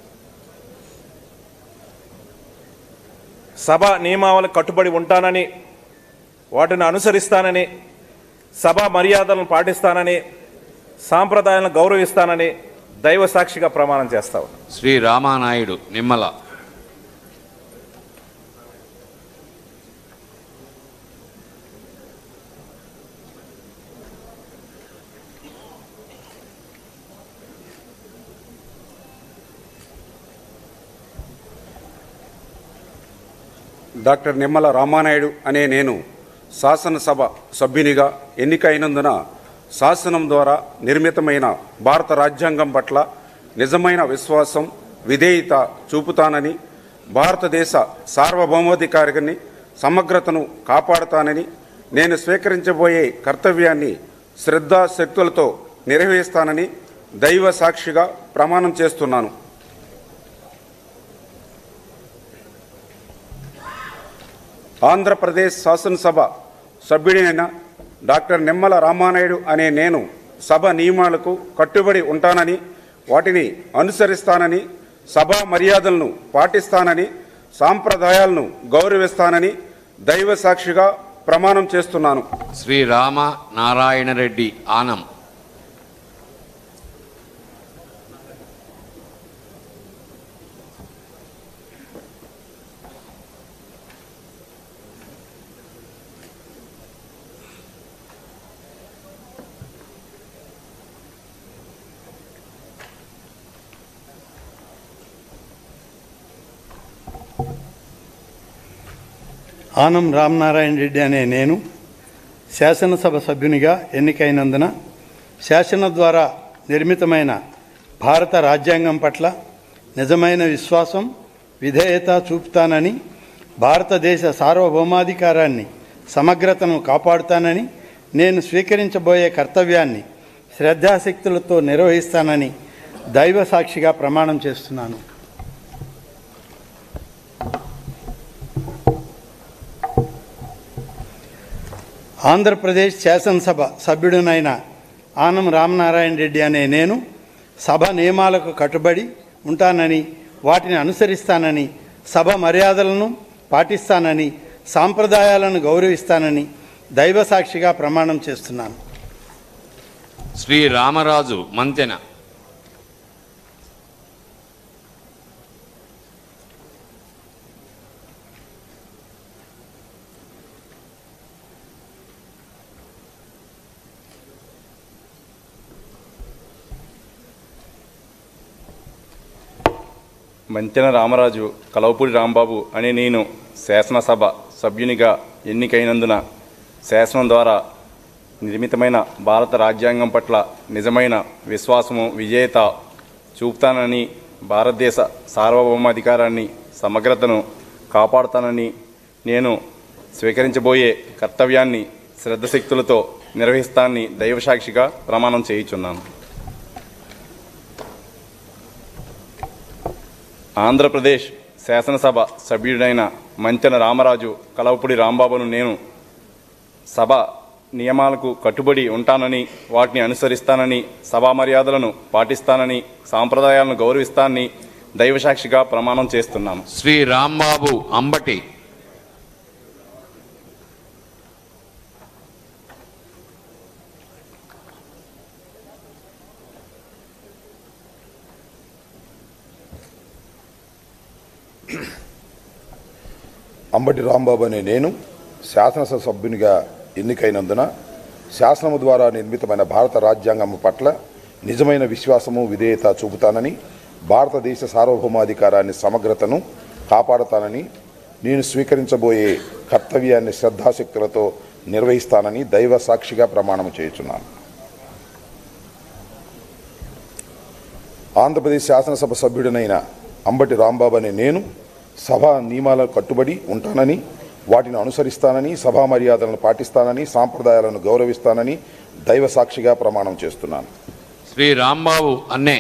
సభ నియమావళికి కట్టుబడి ఉంటానని వాటిని అనుసరిస్తానని సభ మర్యాదలను పాటిస్తానని సాంప్రదాయాలను గౌరవిస్తానని దైవ సాక్షిగా ప్రమాణం చేస్తాను శ్రీ రామానాయుడు నిమ్మల డాక్టర్ నిమ్మల రామానాయుడు అనే నేను శాసనసభ సభ్యునిగా ఎన్నికైనందున శాసనం ద్వారా నిర్మితమైన భారత రాజ్యాంగం పట్ల నిజమైన విశ్వాసం విధేయత చూపుతానని భారతదేశ సార్వభౌమాధికారిని సమగ్రతను కాపాడుతానని నేను స్వీకరించబోయే కర్తవ్యాన్ని శ్రద్ధాశక్తులతో నిర్వహిస్తానని దైవ సాక్షిగా ప్రమాణం చేస్తున్నాను ఆంధ్రప్రదేశ్ శాసనసభ సభ్యుడైన డాక్టర్ నిమ్మల రామానాయుడు అనే నేను సభ నియమాలకు కట్టుబడి ఉంటానని వాటిని అనుసరిస్తానని సభా మర్యాదలను పాటిస్తానని సాంప్రదాయాలను గౌరవిస్తానని దైవ సాక్షిగా ప్రమాణం చేస్తున్నాను శ్రీ రామ నారాయణ రెడ్డి ఆనం ఆనం రామనారాయణ రెడ్డి అనే నేను శాసనసభ సభ్యునిగా ఎన్నికైనందున శాసనం ద్వారా నిర్మితమైన భారత రాజ్యాంగం పట్ల నిజమైన విశ్వాసం విధేయత చూపుతానని భారతదేశ సార్వభౌమాధికారాన్ని సమగ్రతను కాపాడుతానని నేను స్వీకరించబోయే కర్తవ్యాన్ని శ్రద్ధాశక్తులతో నిర్వహిస్తానని దైవ సాక్షిగా ప్రమాణం చేస్తున్నాను ఆంధ్రప్రదేశ్ శాసనసభ సభ్యుడినైన ఆనం రామనారాయణ రెడ్డి అనే నేను సభ నియమాలకు కట్టుబడి ఉంటానని వాటిని అనుసరిస్తానని సభ మర్యాదలను పాటిస్తానని సాంప్రదాయాలను గౌరవిస్తానని దైవ సాక్షిగా ప్రమాణం చేస్తున్నాను శ్రీ రామరాజు మంతెన మంతెన రామరాజు కలవపూడి రాంబాబు అనే నేను శాసనసభ సభ్యునిగా ఎన్నికైనందున శాసనం ద్వారా నిర్మితమైన భారత రాజ్యాంగం పట్ల నిజమైన విశ్వాసము విజేత చూపుతానని భారతదేశ సార్వభౌమాధికారాన్ని సమగ్రతను కాపాడుతానని నేను స్వీకరించబోయే కర్తవ్యాన్ని శ్రద్ధశక్తులతో నిర్వహిస్తానని దైవసాక్షిగా ప్రమాణం చేయుచున్నాను ఆంధ్రప్రదేశ్ శాసనసభ సభ్యుడైన మంతెన రామరాజు కలవపుడి రాంబాబును నేను సభ నియమాలకు కట్టుబడి ఉంటానని వాటిని అనుసరిస్తానని సభా మర్యాదలను పాటిస్తానని సాంప్రదాయాలను గౌరవిస్తానని దైవసాక్షిగా ప్రమాణం చేస్తున్నాను శ్రీ రాంబాబు అంబటి అంబటి రాంబాబు అనే నేను శాసనసభ సభ్యునిగా ఎన్నికైనందున శాసనము ద్వారా నిర్మితమైన భారత రాజ్యాంగం పట్ల నిజమైన విశ్వాసము విధేయత చూపుతానని భారతదేశ సార్వభౌమాధికారాన్ని సమగ్రతను కాపాడతానని నేను స్వీకరించబోయే కర్తవ్యాన్ని శ్రద్ధాశక్తులతో నిర్వహిస్తానని దైవ సాక్షిగా ప్రమాణం చేయుచున్నాను ఆంధ్రప్రదేశ్ శాసనసభ సభ్యుడినైన అంబటి రాంబాబు అనే నేను సభా నియమాలకు కట్టుబడి ఉంటానని వాటిని అనుసరిస్తానని సభా మర్యాదలను పాటిస్తానని సాంప్రదాయాలను గౌరవిస్తానని దైవ సాక్షిగా ప్రమాణం చేస్తున్నాను శ్రీ రాంబాబు అన్నే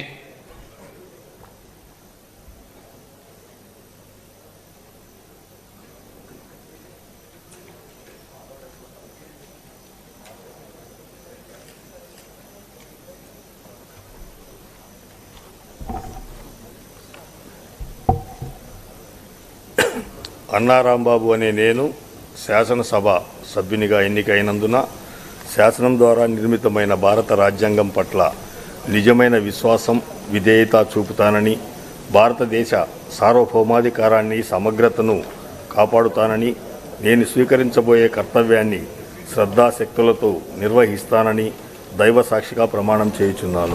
అన్నారాంబాబు అనే నేను శాసనసభ సభ్యునిగా ఎన్నికైనందున శాసనం ద్వారా నిర్మితమైన భారత రాజ్యాంగం పట్ల నిజమైన విశ్వాసం విధేయత చూపుతానని భారతదేశ సార్వభౌమాధికారాన్ని సమగ్రతను కాపాడుతానని నేను స్వీకరించబోయే కర్తవ్యాన్ని శ్రద్ధాశక్తులతో నిర్వహిస్తానని దైవ సాక్షిగా ప్రమాణం చేయుచున్నాను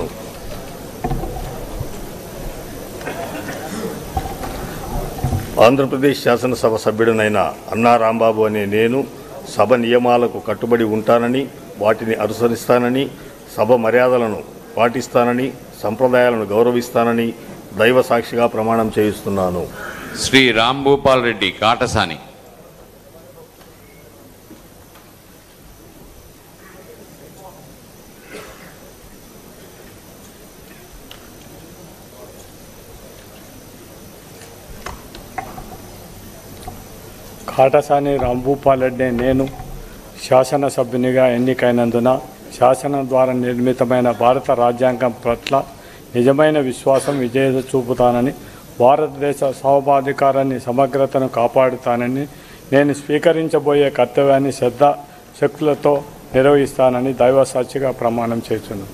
ఆంధ్రప్రదేశ్ శాసనసభ సభ్యుడినైన అన్నా రాంబాబు అనే నేను సభ నియమాలకు కట్టుబడి ఉంటానని వాటిని అనుసరిస్తానని సభ మర్యాదలను పాటిస్తానని సంప్రదాయాలను గౌరవిస్తానని దైవ సాక్షిగా ప్రమాణం చేయిస్తున్నాను శ్రీ రాంభూపాల్ రెడ్డి కాటసాని కాటసాని రాంభూపాల్ రెడ్డి నేను శాసనసభ్యునిగా ఎన్నికైనందున శాసనం ద్వారా నిర్మితమైన భారత రాజ్యాంగం పట్ల నిజమైన విశ్వాసం విజేత చూపుతానని భారతదేశ సార్వభౌమాధికారాన్ని సమగ్రతను కాపాడుతానని నేను స్వీకరించబోయే కర్తవ్యాన్ని శ్రద్ధ శక్తులతో నిర్వహిస్తానని దైవ సాక్షిగా ప్రమాణం చేస్తున్నాను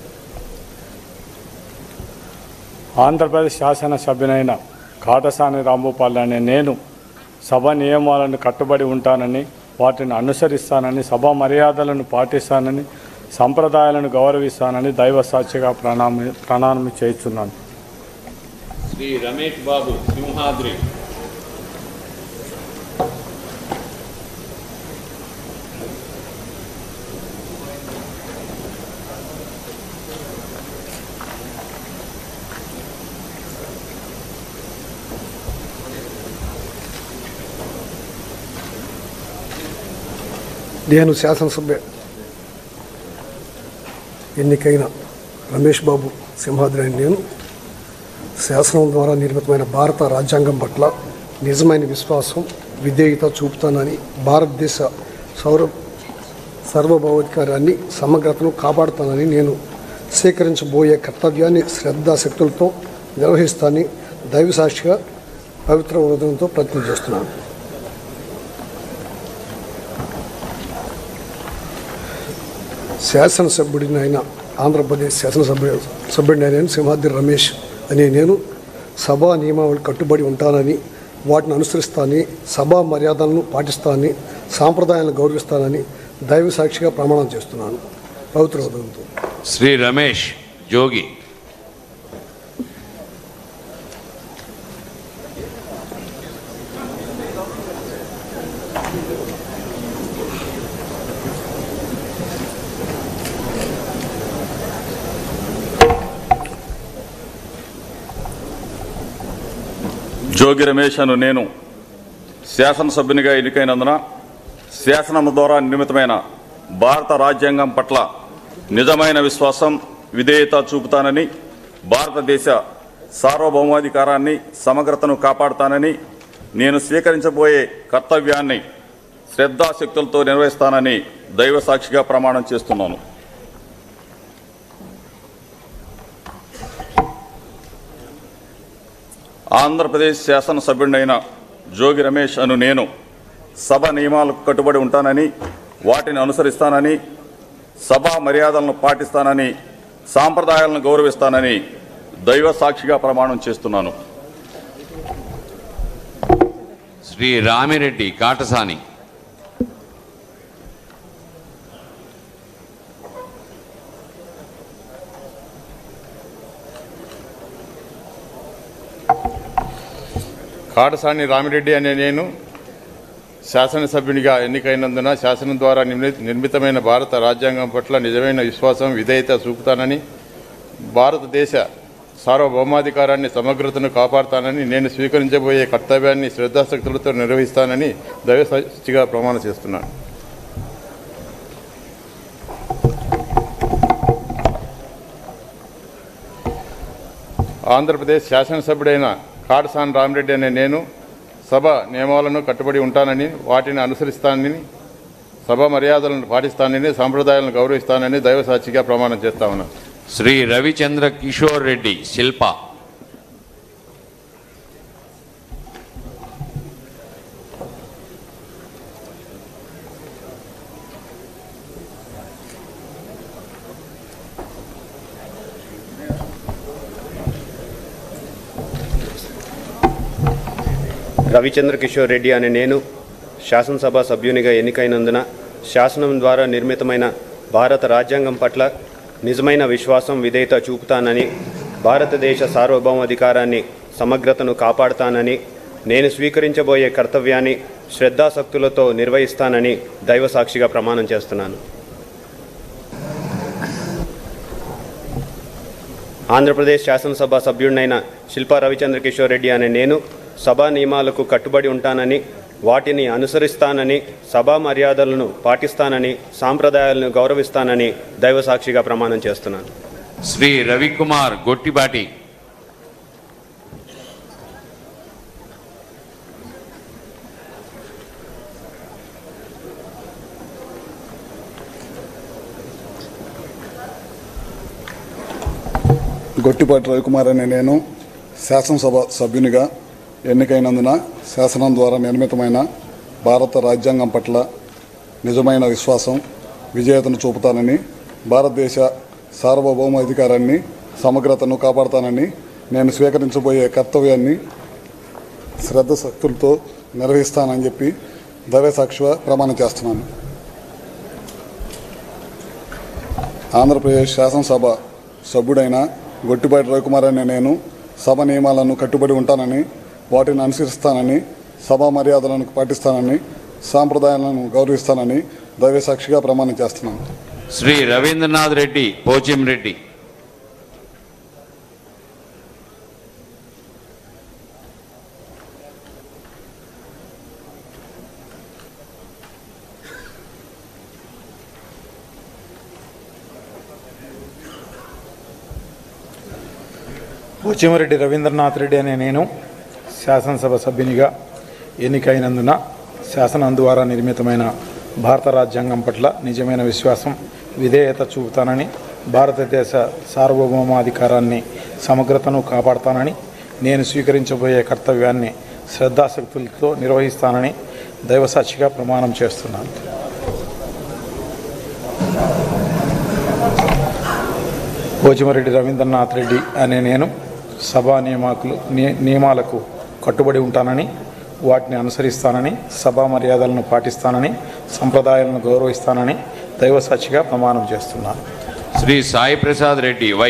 ఆంధ్రప్రదేశ్ శాసనసభ్యునైన కాటసాని రాంభూపాల్ అనే నేను సభ నియమాలను కట్టుబడి ఉంటానని వాటిని అనుసరిస్తానని సభ మర్యాదలను పాటిస్తానని సంప్రదాయాలను గౌరవిస్తానని దైవ సాక్షిగా ప్రణామ ప్రణామం చేస్తున్నాను శ్రీ రమేష్ బాబు సింహాద్రి నేను శాసనసభ్య ఎన్నికైన రమేష్ బాబు సింహాద్రి అని నేను శాసనం ద్వారా నిర్మితమైన భారత రాజ్యాంగం పట్ల నిజమైన విశ్వాసం విధేయత చూపుతానని భారతదేశ సౌర సార్వభౌమాధికారాన్ని సమగ్రతను కాపాడుతానని నేను స్వీకరించబోయే కర్తవ్యాన్ని శ్రద్ధాశక్తులతో నిర్వహిస్తానని దైవసాక్షిగా పవిత్ర హృదయంతో ప్రతిజ్ఞ చేస్తున్నాను శాసనసభ్యుడినైన ఆంధ్రప్రదేశ్ శాసనసభ్యు సభ్యుడినైన సింహాద్రి రమేష్ అనే నేను సభా నియమావళి కట్టుబడి ఉంటానని వాటిని అనుసరిస్తానని సభా మర్యాదలను పాటిస్తానని సాంప్రదాయాలను గౌరవిస్తానని దైవ సాక్షిగా ప్రమాణం చేస్తున్నాను పవిత్ర హృదయంతో శ్రీ రమేష్ జోగి జోగి రమేష్ అను నేను శాసనసభ్యునిగా ఎన్నికైనందున శాసనం ద్వారా నిర్మితమైన భారత రాజ్యాంగం పట్ల నిజమైన విశ్వాసం విధేయత చూపుతానని భారతదేశ సార్వభౌమాధికారాన్ని సమగ్రతను కాపాడుతానని నేను స్వీకరించబోయే కర్తవ్యాన్ని శ్రద్ధాశక్తులతో నిర్వహిస్తానని దైవ సాక్షిగా ప్రమాణం చేస్తున్నాను ఆంధ్రప్రదేశ్ శాసనసభ్యుడైన జోగి రమేష్ అను నేను సభ నియమాలకు కట్టుబడి ఉంటానని వాటిని అనుసరిస్తానని సభా మర్యాదలను పాటిస్తానని సాంప్రదాయాలను గౌరవిస్తానని దైవ సాక్షిగా ప్రమాణం చేస్తున్నాను శ్రీ రామిరెడ్డి కాటసాని కాటసాని రామిరెడ్డి అనే నేను శాసనసభ్యునిగా ఎన్నికైనందున శాసనం ద్వారా నిర్మి- నిర్మితమైన భారత రాజ్యాంగం పట్ల నిజమైన విశ్వాసం విధేయత చూపుతానని భారతదేశ సార్వభౌమాధికారాన్ని సమగ్రతను కాపాడుతానని నేను స్వీకరించబోయే కర్తవ్యాన్ని శ్రద్ధాశక్తులతో నిర్వహిస్తానని దైవసాక్షిగా ప్రమాణం చేస్తున్నాను ఆంధ్రప్రదేశ్ శాసనసభ్యుడైన కాటసాని రామిరెడ్డి అనే నేను సభ నియమాలను కట్టుబడి ఉంటానని వాటిని అనుసరిస్తానని సభ మర్యాదలను పాటిస్తానని సాంప్రదాయాలను గౌరవిస్తానని దైవ సాక్షిగా ప్రమాణం చేస్తా ఉన్నాను శ్రీ రవిచంద్ర కిషోర్ రెడ్డి శిల్ప రవిచంద్ర కిషోర్ రెడ్డి అనే నేను శాసనసభ సభ్యునిగా ఎన్నికైనందున శాసనం ద్వారా నిర్మితమైన భారత రాజ్యాంగం పట్ల నిజమైన విశ్వాసం విధేయత చూపుతానని భారతదేశ సార్వభౌమాధికారాన్ని సమగ్రతను కాపాడుతానని నేను స్వీకరించబోయే కర్తవ్యాన్ని శ్రద్ధాసక్తులతో నిర్వహిస్తానని దైవ సాక్షిగా ప్రమాణం చేస్తున్నాను ఆంధ్రప్రదేశ్ శాసనసభ సభ్యుడినైన శిల్పా రవిచంద్ర కిషోర్ రెడ్డి అనే నేను సభా నియమాలకు కట్టుబడి ఉంటానని వాటిని అనుసరిస్తానని సభా మర్యాదలను పాటిస్తానని సాంప్రదాయాలను గౌరవిస్తానని దైవ సాక్షిగా ప్రమాణం చేస్తున్నాను శ్రీ రవికుమార్ గొట్టిబాటి గొట్టిపాటి రవికుమార్ అనే నేను శాసనసభ సభ్యునిగా ఎన్నికైనందున శాసనం ద్వారా నిర్మితమైన భారత రాజ్యాంగం పట్ల నిజమైన విశ్వాసం విజేతను చూపుతానని భారతదేశ సార్వభౌమాధికారాన్ని సమగ్రతను కాపాడుతానని నేను స్వీకరించబోయే కర్తవ్యాన్ని శ్రద్ధ శక్తులతో నిర్వహిస్తానని చెప్పి దైవసాక్షిగా ప్రమాణం చేస్తున్నాను ఆంధ్రప్రదేశ్ శాసనసభ సభ్యుడైన గొట్టిపాటి రవికుమార్ అనే నేను సభ నియమాలను కట్టుబడి ఉంటానని వాటిని అనుసరిస్తానని సభా మర్యాదలను పాటిస్తానని సాంప్రదాయాలను గౌరవిస్తానని దైవ సాక్షిగా ప్రమాణం చేస్తున్నాను శ్రీ రవీంద్రనాథ్ రెడ్డి పోచిం రెడ్డి పోచిమరెడ్డి రవీంద్రనాథ్ రెడ్డి అనే నేను శాసనసభ సభ్యునిగా ఎన్నికైనందున శాసనం ద్వారా నిర్మితమైన భారత రాజ్యాంగం పట్ల నిజమైన విశ్వాసం విధేయత చూపుతానని భారతదేశ సార్వభౌమాధికారాన్ని సమగ్రతను కాపాడుతానని నేను స్వీకరించబోయే కర్తవ్యాన్ని శ్రద్ధాశక్తులతో నిర్వహిస్తానని దైవసాక్షిగా ప్రమాణం చేస్తున్నాను పోచిమరెడ్డి రవీంద్రనాథ్ రెడ్డి అనే నేను సభా నియమాకులు ని- నియమాలకు కట్టుబడి ఉంటానని వాటిని అనుసరిస్తానని సభా మర్యాదలను పాటిస్తానని సంప్రదాయాలను గౌరవిస్తానని దైవ సాక్షిగా ప్రమాణం చేస్తున్నాను శ్రీ సాయి ప్రసాద్ రెడ్డి వై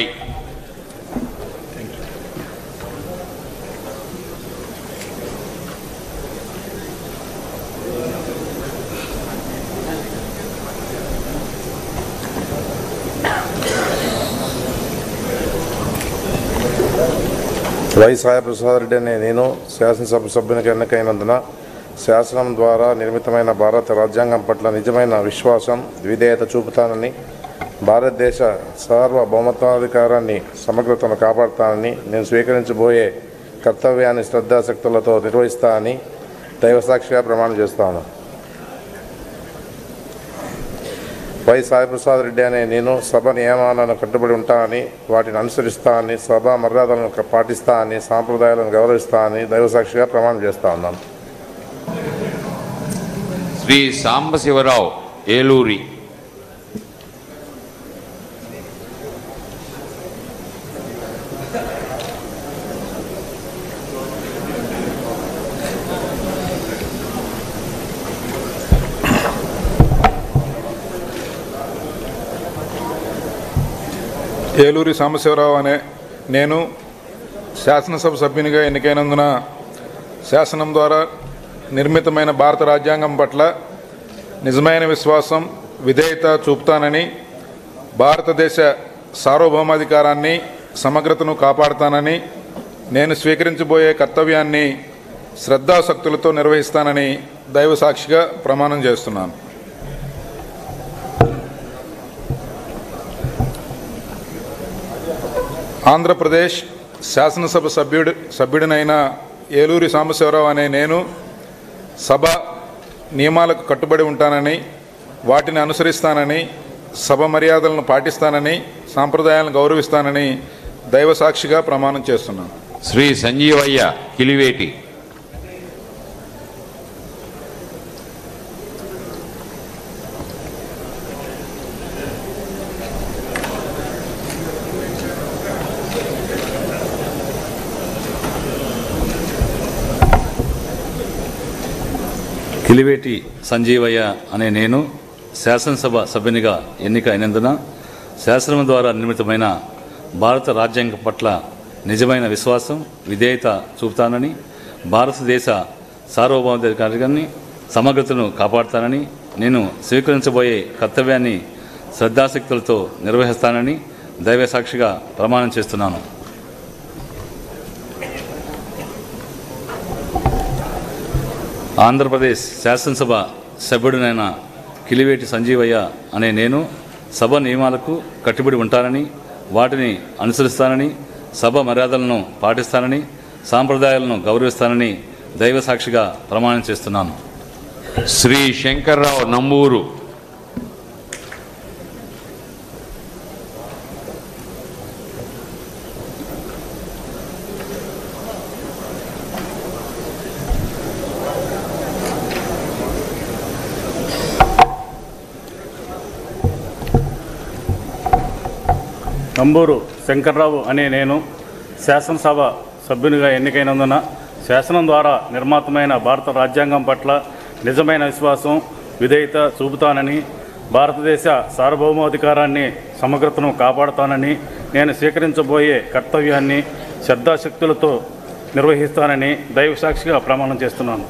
వై సాయిప్రసాద్ రెడ్డి అనే నేను శాసనసభ సభ్యునికి ఎన్నికైనందున శాసనం ద్వారా నిర్మితమైన భారత రాజ్యాంగం పట్ల నిజమైన విశ్వాసం విధేయత చూపుతానని భారతదేశ సార్వభౌమత్వాధికారాన్ని సమగ్రతను కాపాడుతానని నేను స్వీకరించబోయే కర్తవ్యాన్ని శ్రద్ధాశక్తులతో నిర్వహిస్తానని దైవసాక్షిగా ప్రమాణం చేస్తాను వై సాయిప్రసాద్ రెడ్డి అనే నేను సభ నియమాలను కట్టుబడి ఉంటానని వాటిని అనుసరిస్తానని సభ మర్యాదలను క- పాటిస్తానని సాంప్రదాయాలను గౌరవిస్తానని దైవసాక్షిగా ప్రమాణం చేస్తా ఉన్నాను శ్రీ సాంబశివరావు ఏలూరి ఏలూరి సాంబశివరావు అనే నేను శాసనసభ సభ్యునిగా ఎన్నికైనందున శాసనం ద్వారా నిర్మితమైన భారత రాజ్యాంగం పట్ల నిజమైన విశ్వాసం విధేయత చూపుతానని భారతదేశ సార్వభౌమాధికారాన్ని సమగ్రతను కాపాడుతానని నేను స్వీకరించబోయే కర్తవ్యాన్ని శ్రద్ధాశక్తులతో నిర్వహిస్తానని దైవ సాక్షిగా ప్రమాణం చేస్తున్నాను ఆంధ్రప్రదేశ్ శాసనసభ సభ్యుడు సభ్యుడినైన ఏలూరి సాంబశివరావు అనే నేను సభ నియమాలకు కట్టుబడి ఉంటానని వాటిని అనుసరిస్తానని సభ మర్యాదలను పాటిస్తానని సాంప్రదాయాలను గౌరవిస్తానని దైవ సాక్షిగా ప్రమాణం చేస్తున్నాను శ్రీ సంజీవయ్య కిలివేటి కిలివేటి సంజీవయ్య అనే నేను శాసనసభ సభ్యునిగా ఎన్నిక అయినందున శాసనం ద్వారా నిర్మితమైన భారత రాజ్యాంగం పట్ల నిజమైన విశ్వాసం విధేయత చూపుతానని భారతదేశ సార్వభౌమాధికారాన్ని సమగ్రతను కాపాడుతానని నేను స్వీకరించబోయే కర్తవ్యాన్ని శ్రద్ధాశక్తులతో నిర్వహిస్తానని దైవ సాక్షిగా ప్రమాణం చేస్తున్నాను ఆంధ్రప్రదేశ్ శాసనసభ సభ్యుడినైన కిలివేటి సంజీవయ్య అనే నేను సభ నియమాలకు కట్టుబడి ఉంటానని వాటిని అనుసరిస్తానని సభ మర్యాదలను పాటిస్తానని సాంప్రదాయాలను గౌరవిస్తానని దైవ సాక్షిగా ప్రమాణం చేస్తున్నాను శ్రీ శంకర్రావు నంబూరు నంబూరు శంకర్రావు అనే నేను శాసనసభ సభ్యునిగా ఎన్నికైనందున శాసనం ద్వారా నిర్మాతమైన భారత రాజ్యాంగం పట్ల నిజమైన విశ్వాసం విధేయత చూపుతానని భారతదేశ సార్వభౌమాధికారాన్ని సమగ్రతను కాపాడుతానని నేను స్వీకరించబోయే కర్తవ్యాన్ని శ్రద్ధాశక్తులతో నిర్వహిస్తానని దైవ సాక్షిగా ప్రమాణం చేస్తున్నాను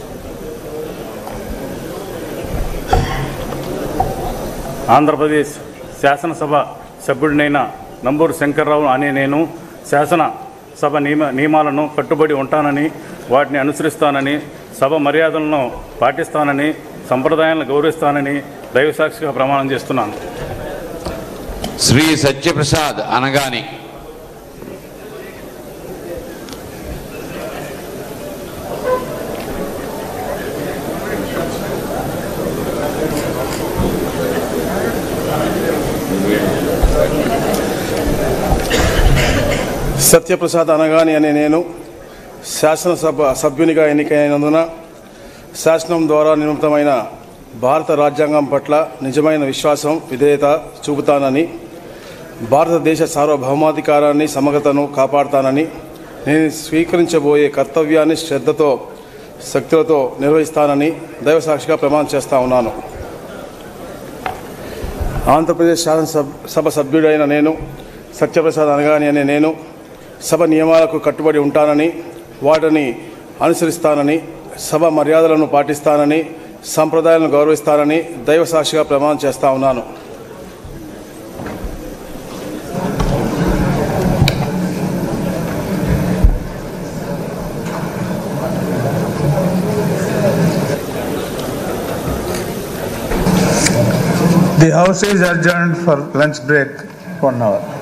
ఆంధ్రప్రదేశ్ శాసనసభ సభ్యుడినైన నంబూరు శంకర్రావు అనే నేను శాసన సభ నియమ నియమాలను కట్టుబడి ఉంటానని వాటిని అనుసరిస్తానని సభ మర్యాదలను పాటిస్తానని సంప్రదాయాలను గౌరవిస్తానని దైవసాక్షిగా ప్రమాణం చేస్తున్నాను శ్రీ సత్యప్రసాద్ అనగాని సత్యప్రసాద్ అనగాని అనే నేను శాసనసభ సభ్యునిగా ఎన్నికైనందున శాసనం ద్వారా నిర్మితమైన భారత రాజ్యాంగం పట్ల నిజమైన విశ్వాసం విధేయత చూపుతానని భారతదేశ సార్వభౌమాధికారాన్ని సమగ్రతను కాపాడుతానని నేను స్వీకరించబోయే కర్తవ్యాన్ని శ్రద్ధతో శక్తులతో నిర్వహిస్తానని దైవసాక్షిగా ప్రమాణం చేస్తా ఉన్నాను ఆంధ్రప్రదేశ్ శాసనసభ సభ సభ్యుడైన నేను సత్యప్రసాద్ అనగాని అనే నేను సభ నియమాలకు కట్టుబడి ఉంటానని వాటిని అనుసరిస్తానని సభ మర్యాదలను పాటిస్తానని సంప్రదాయాలను గౌరవిస్తానని దైవ సాక్షిగా ప్రమాణం చేస్తా ఉన్నాను The House is adjourned for lunch break, one hour.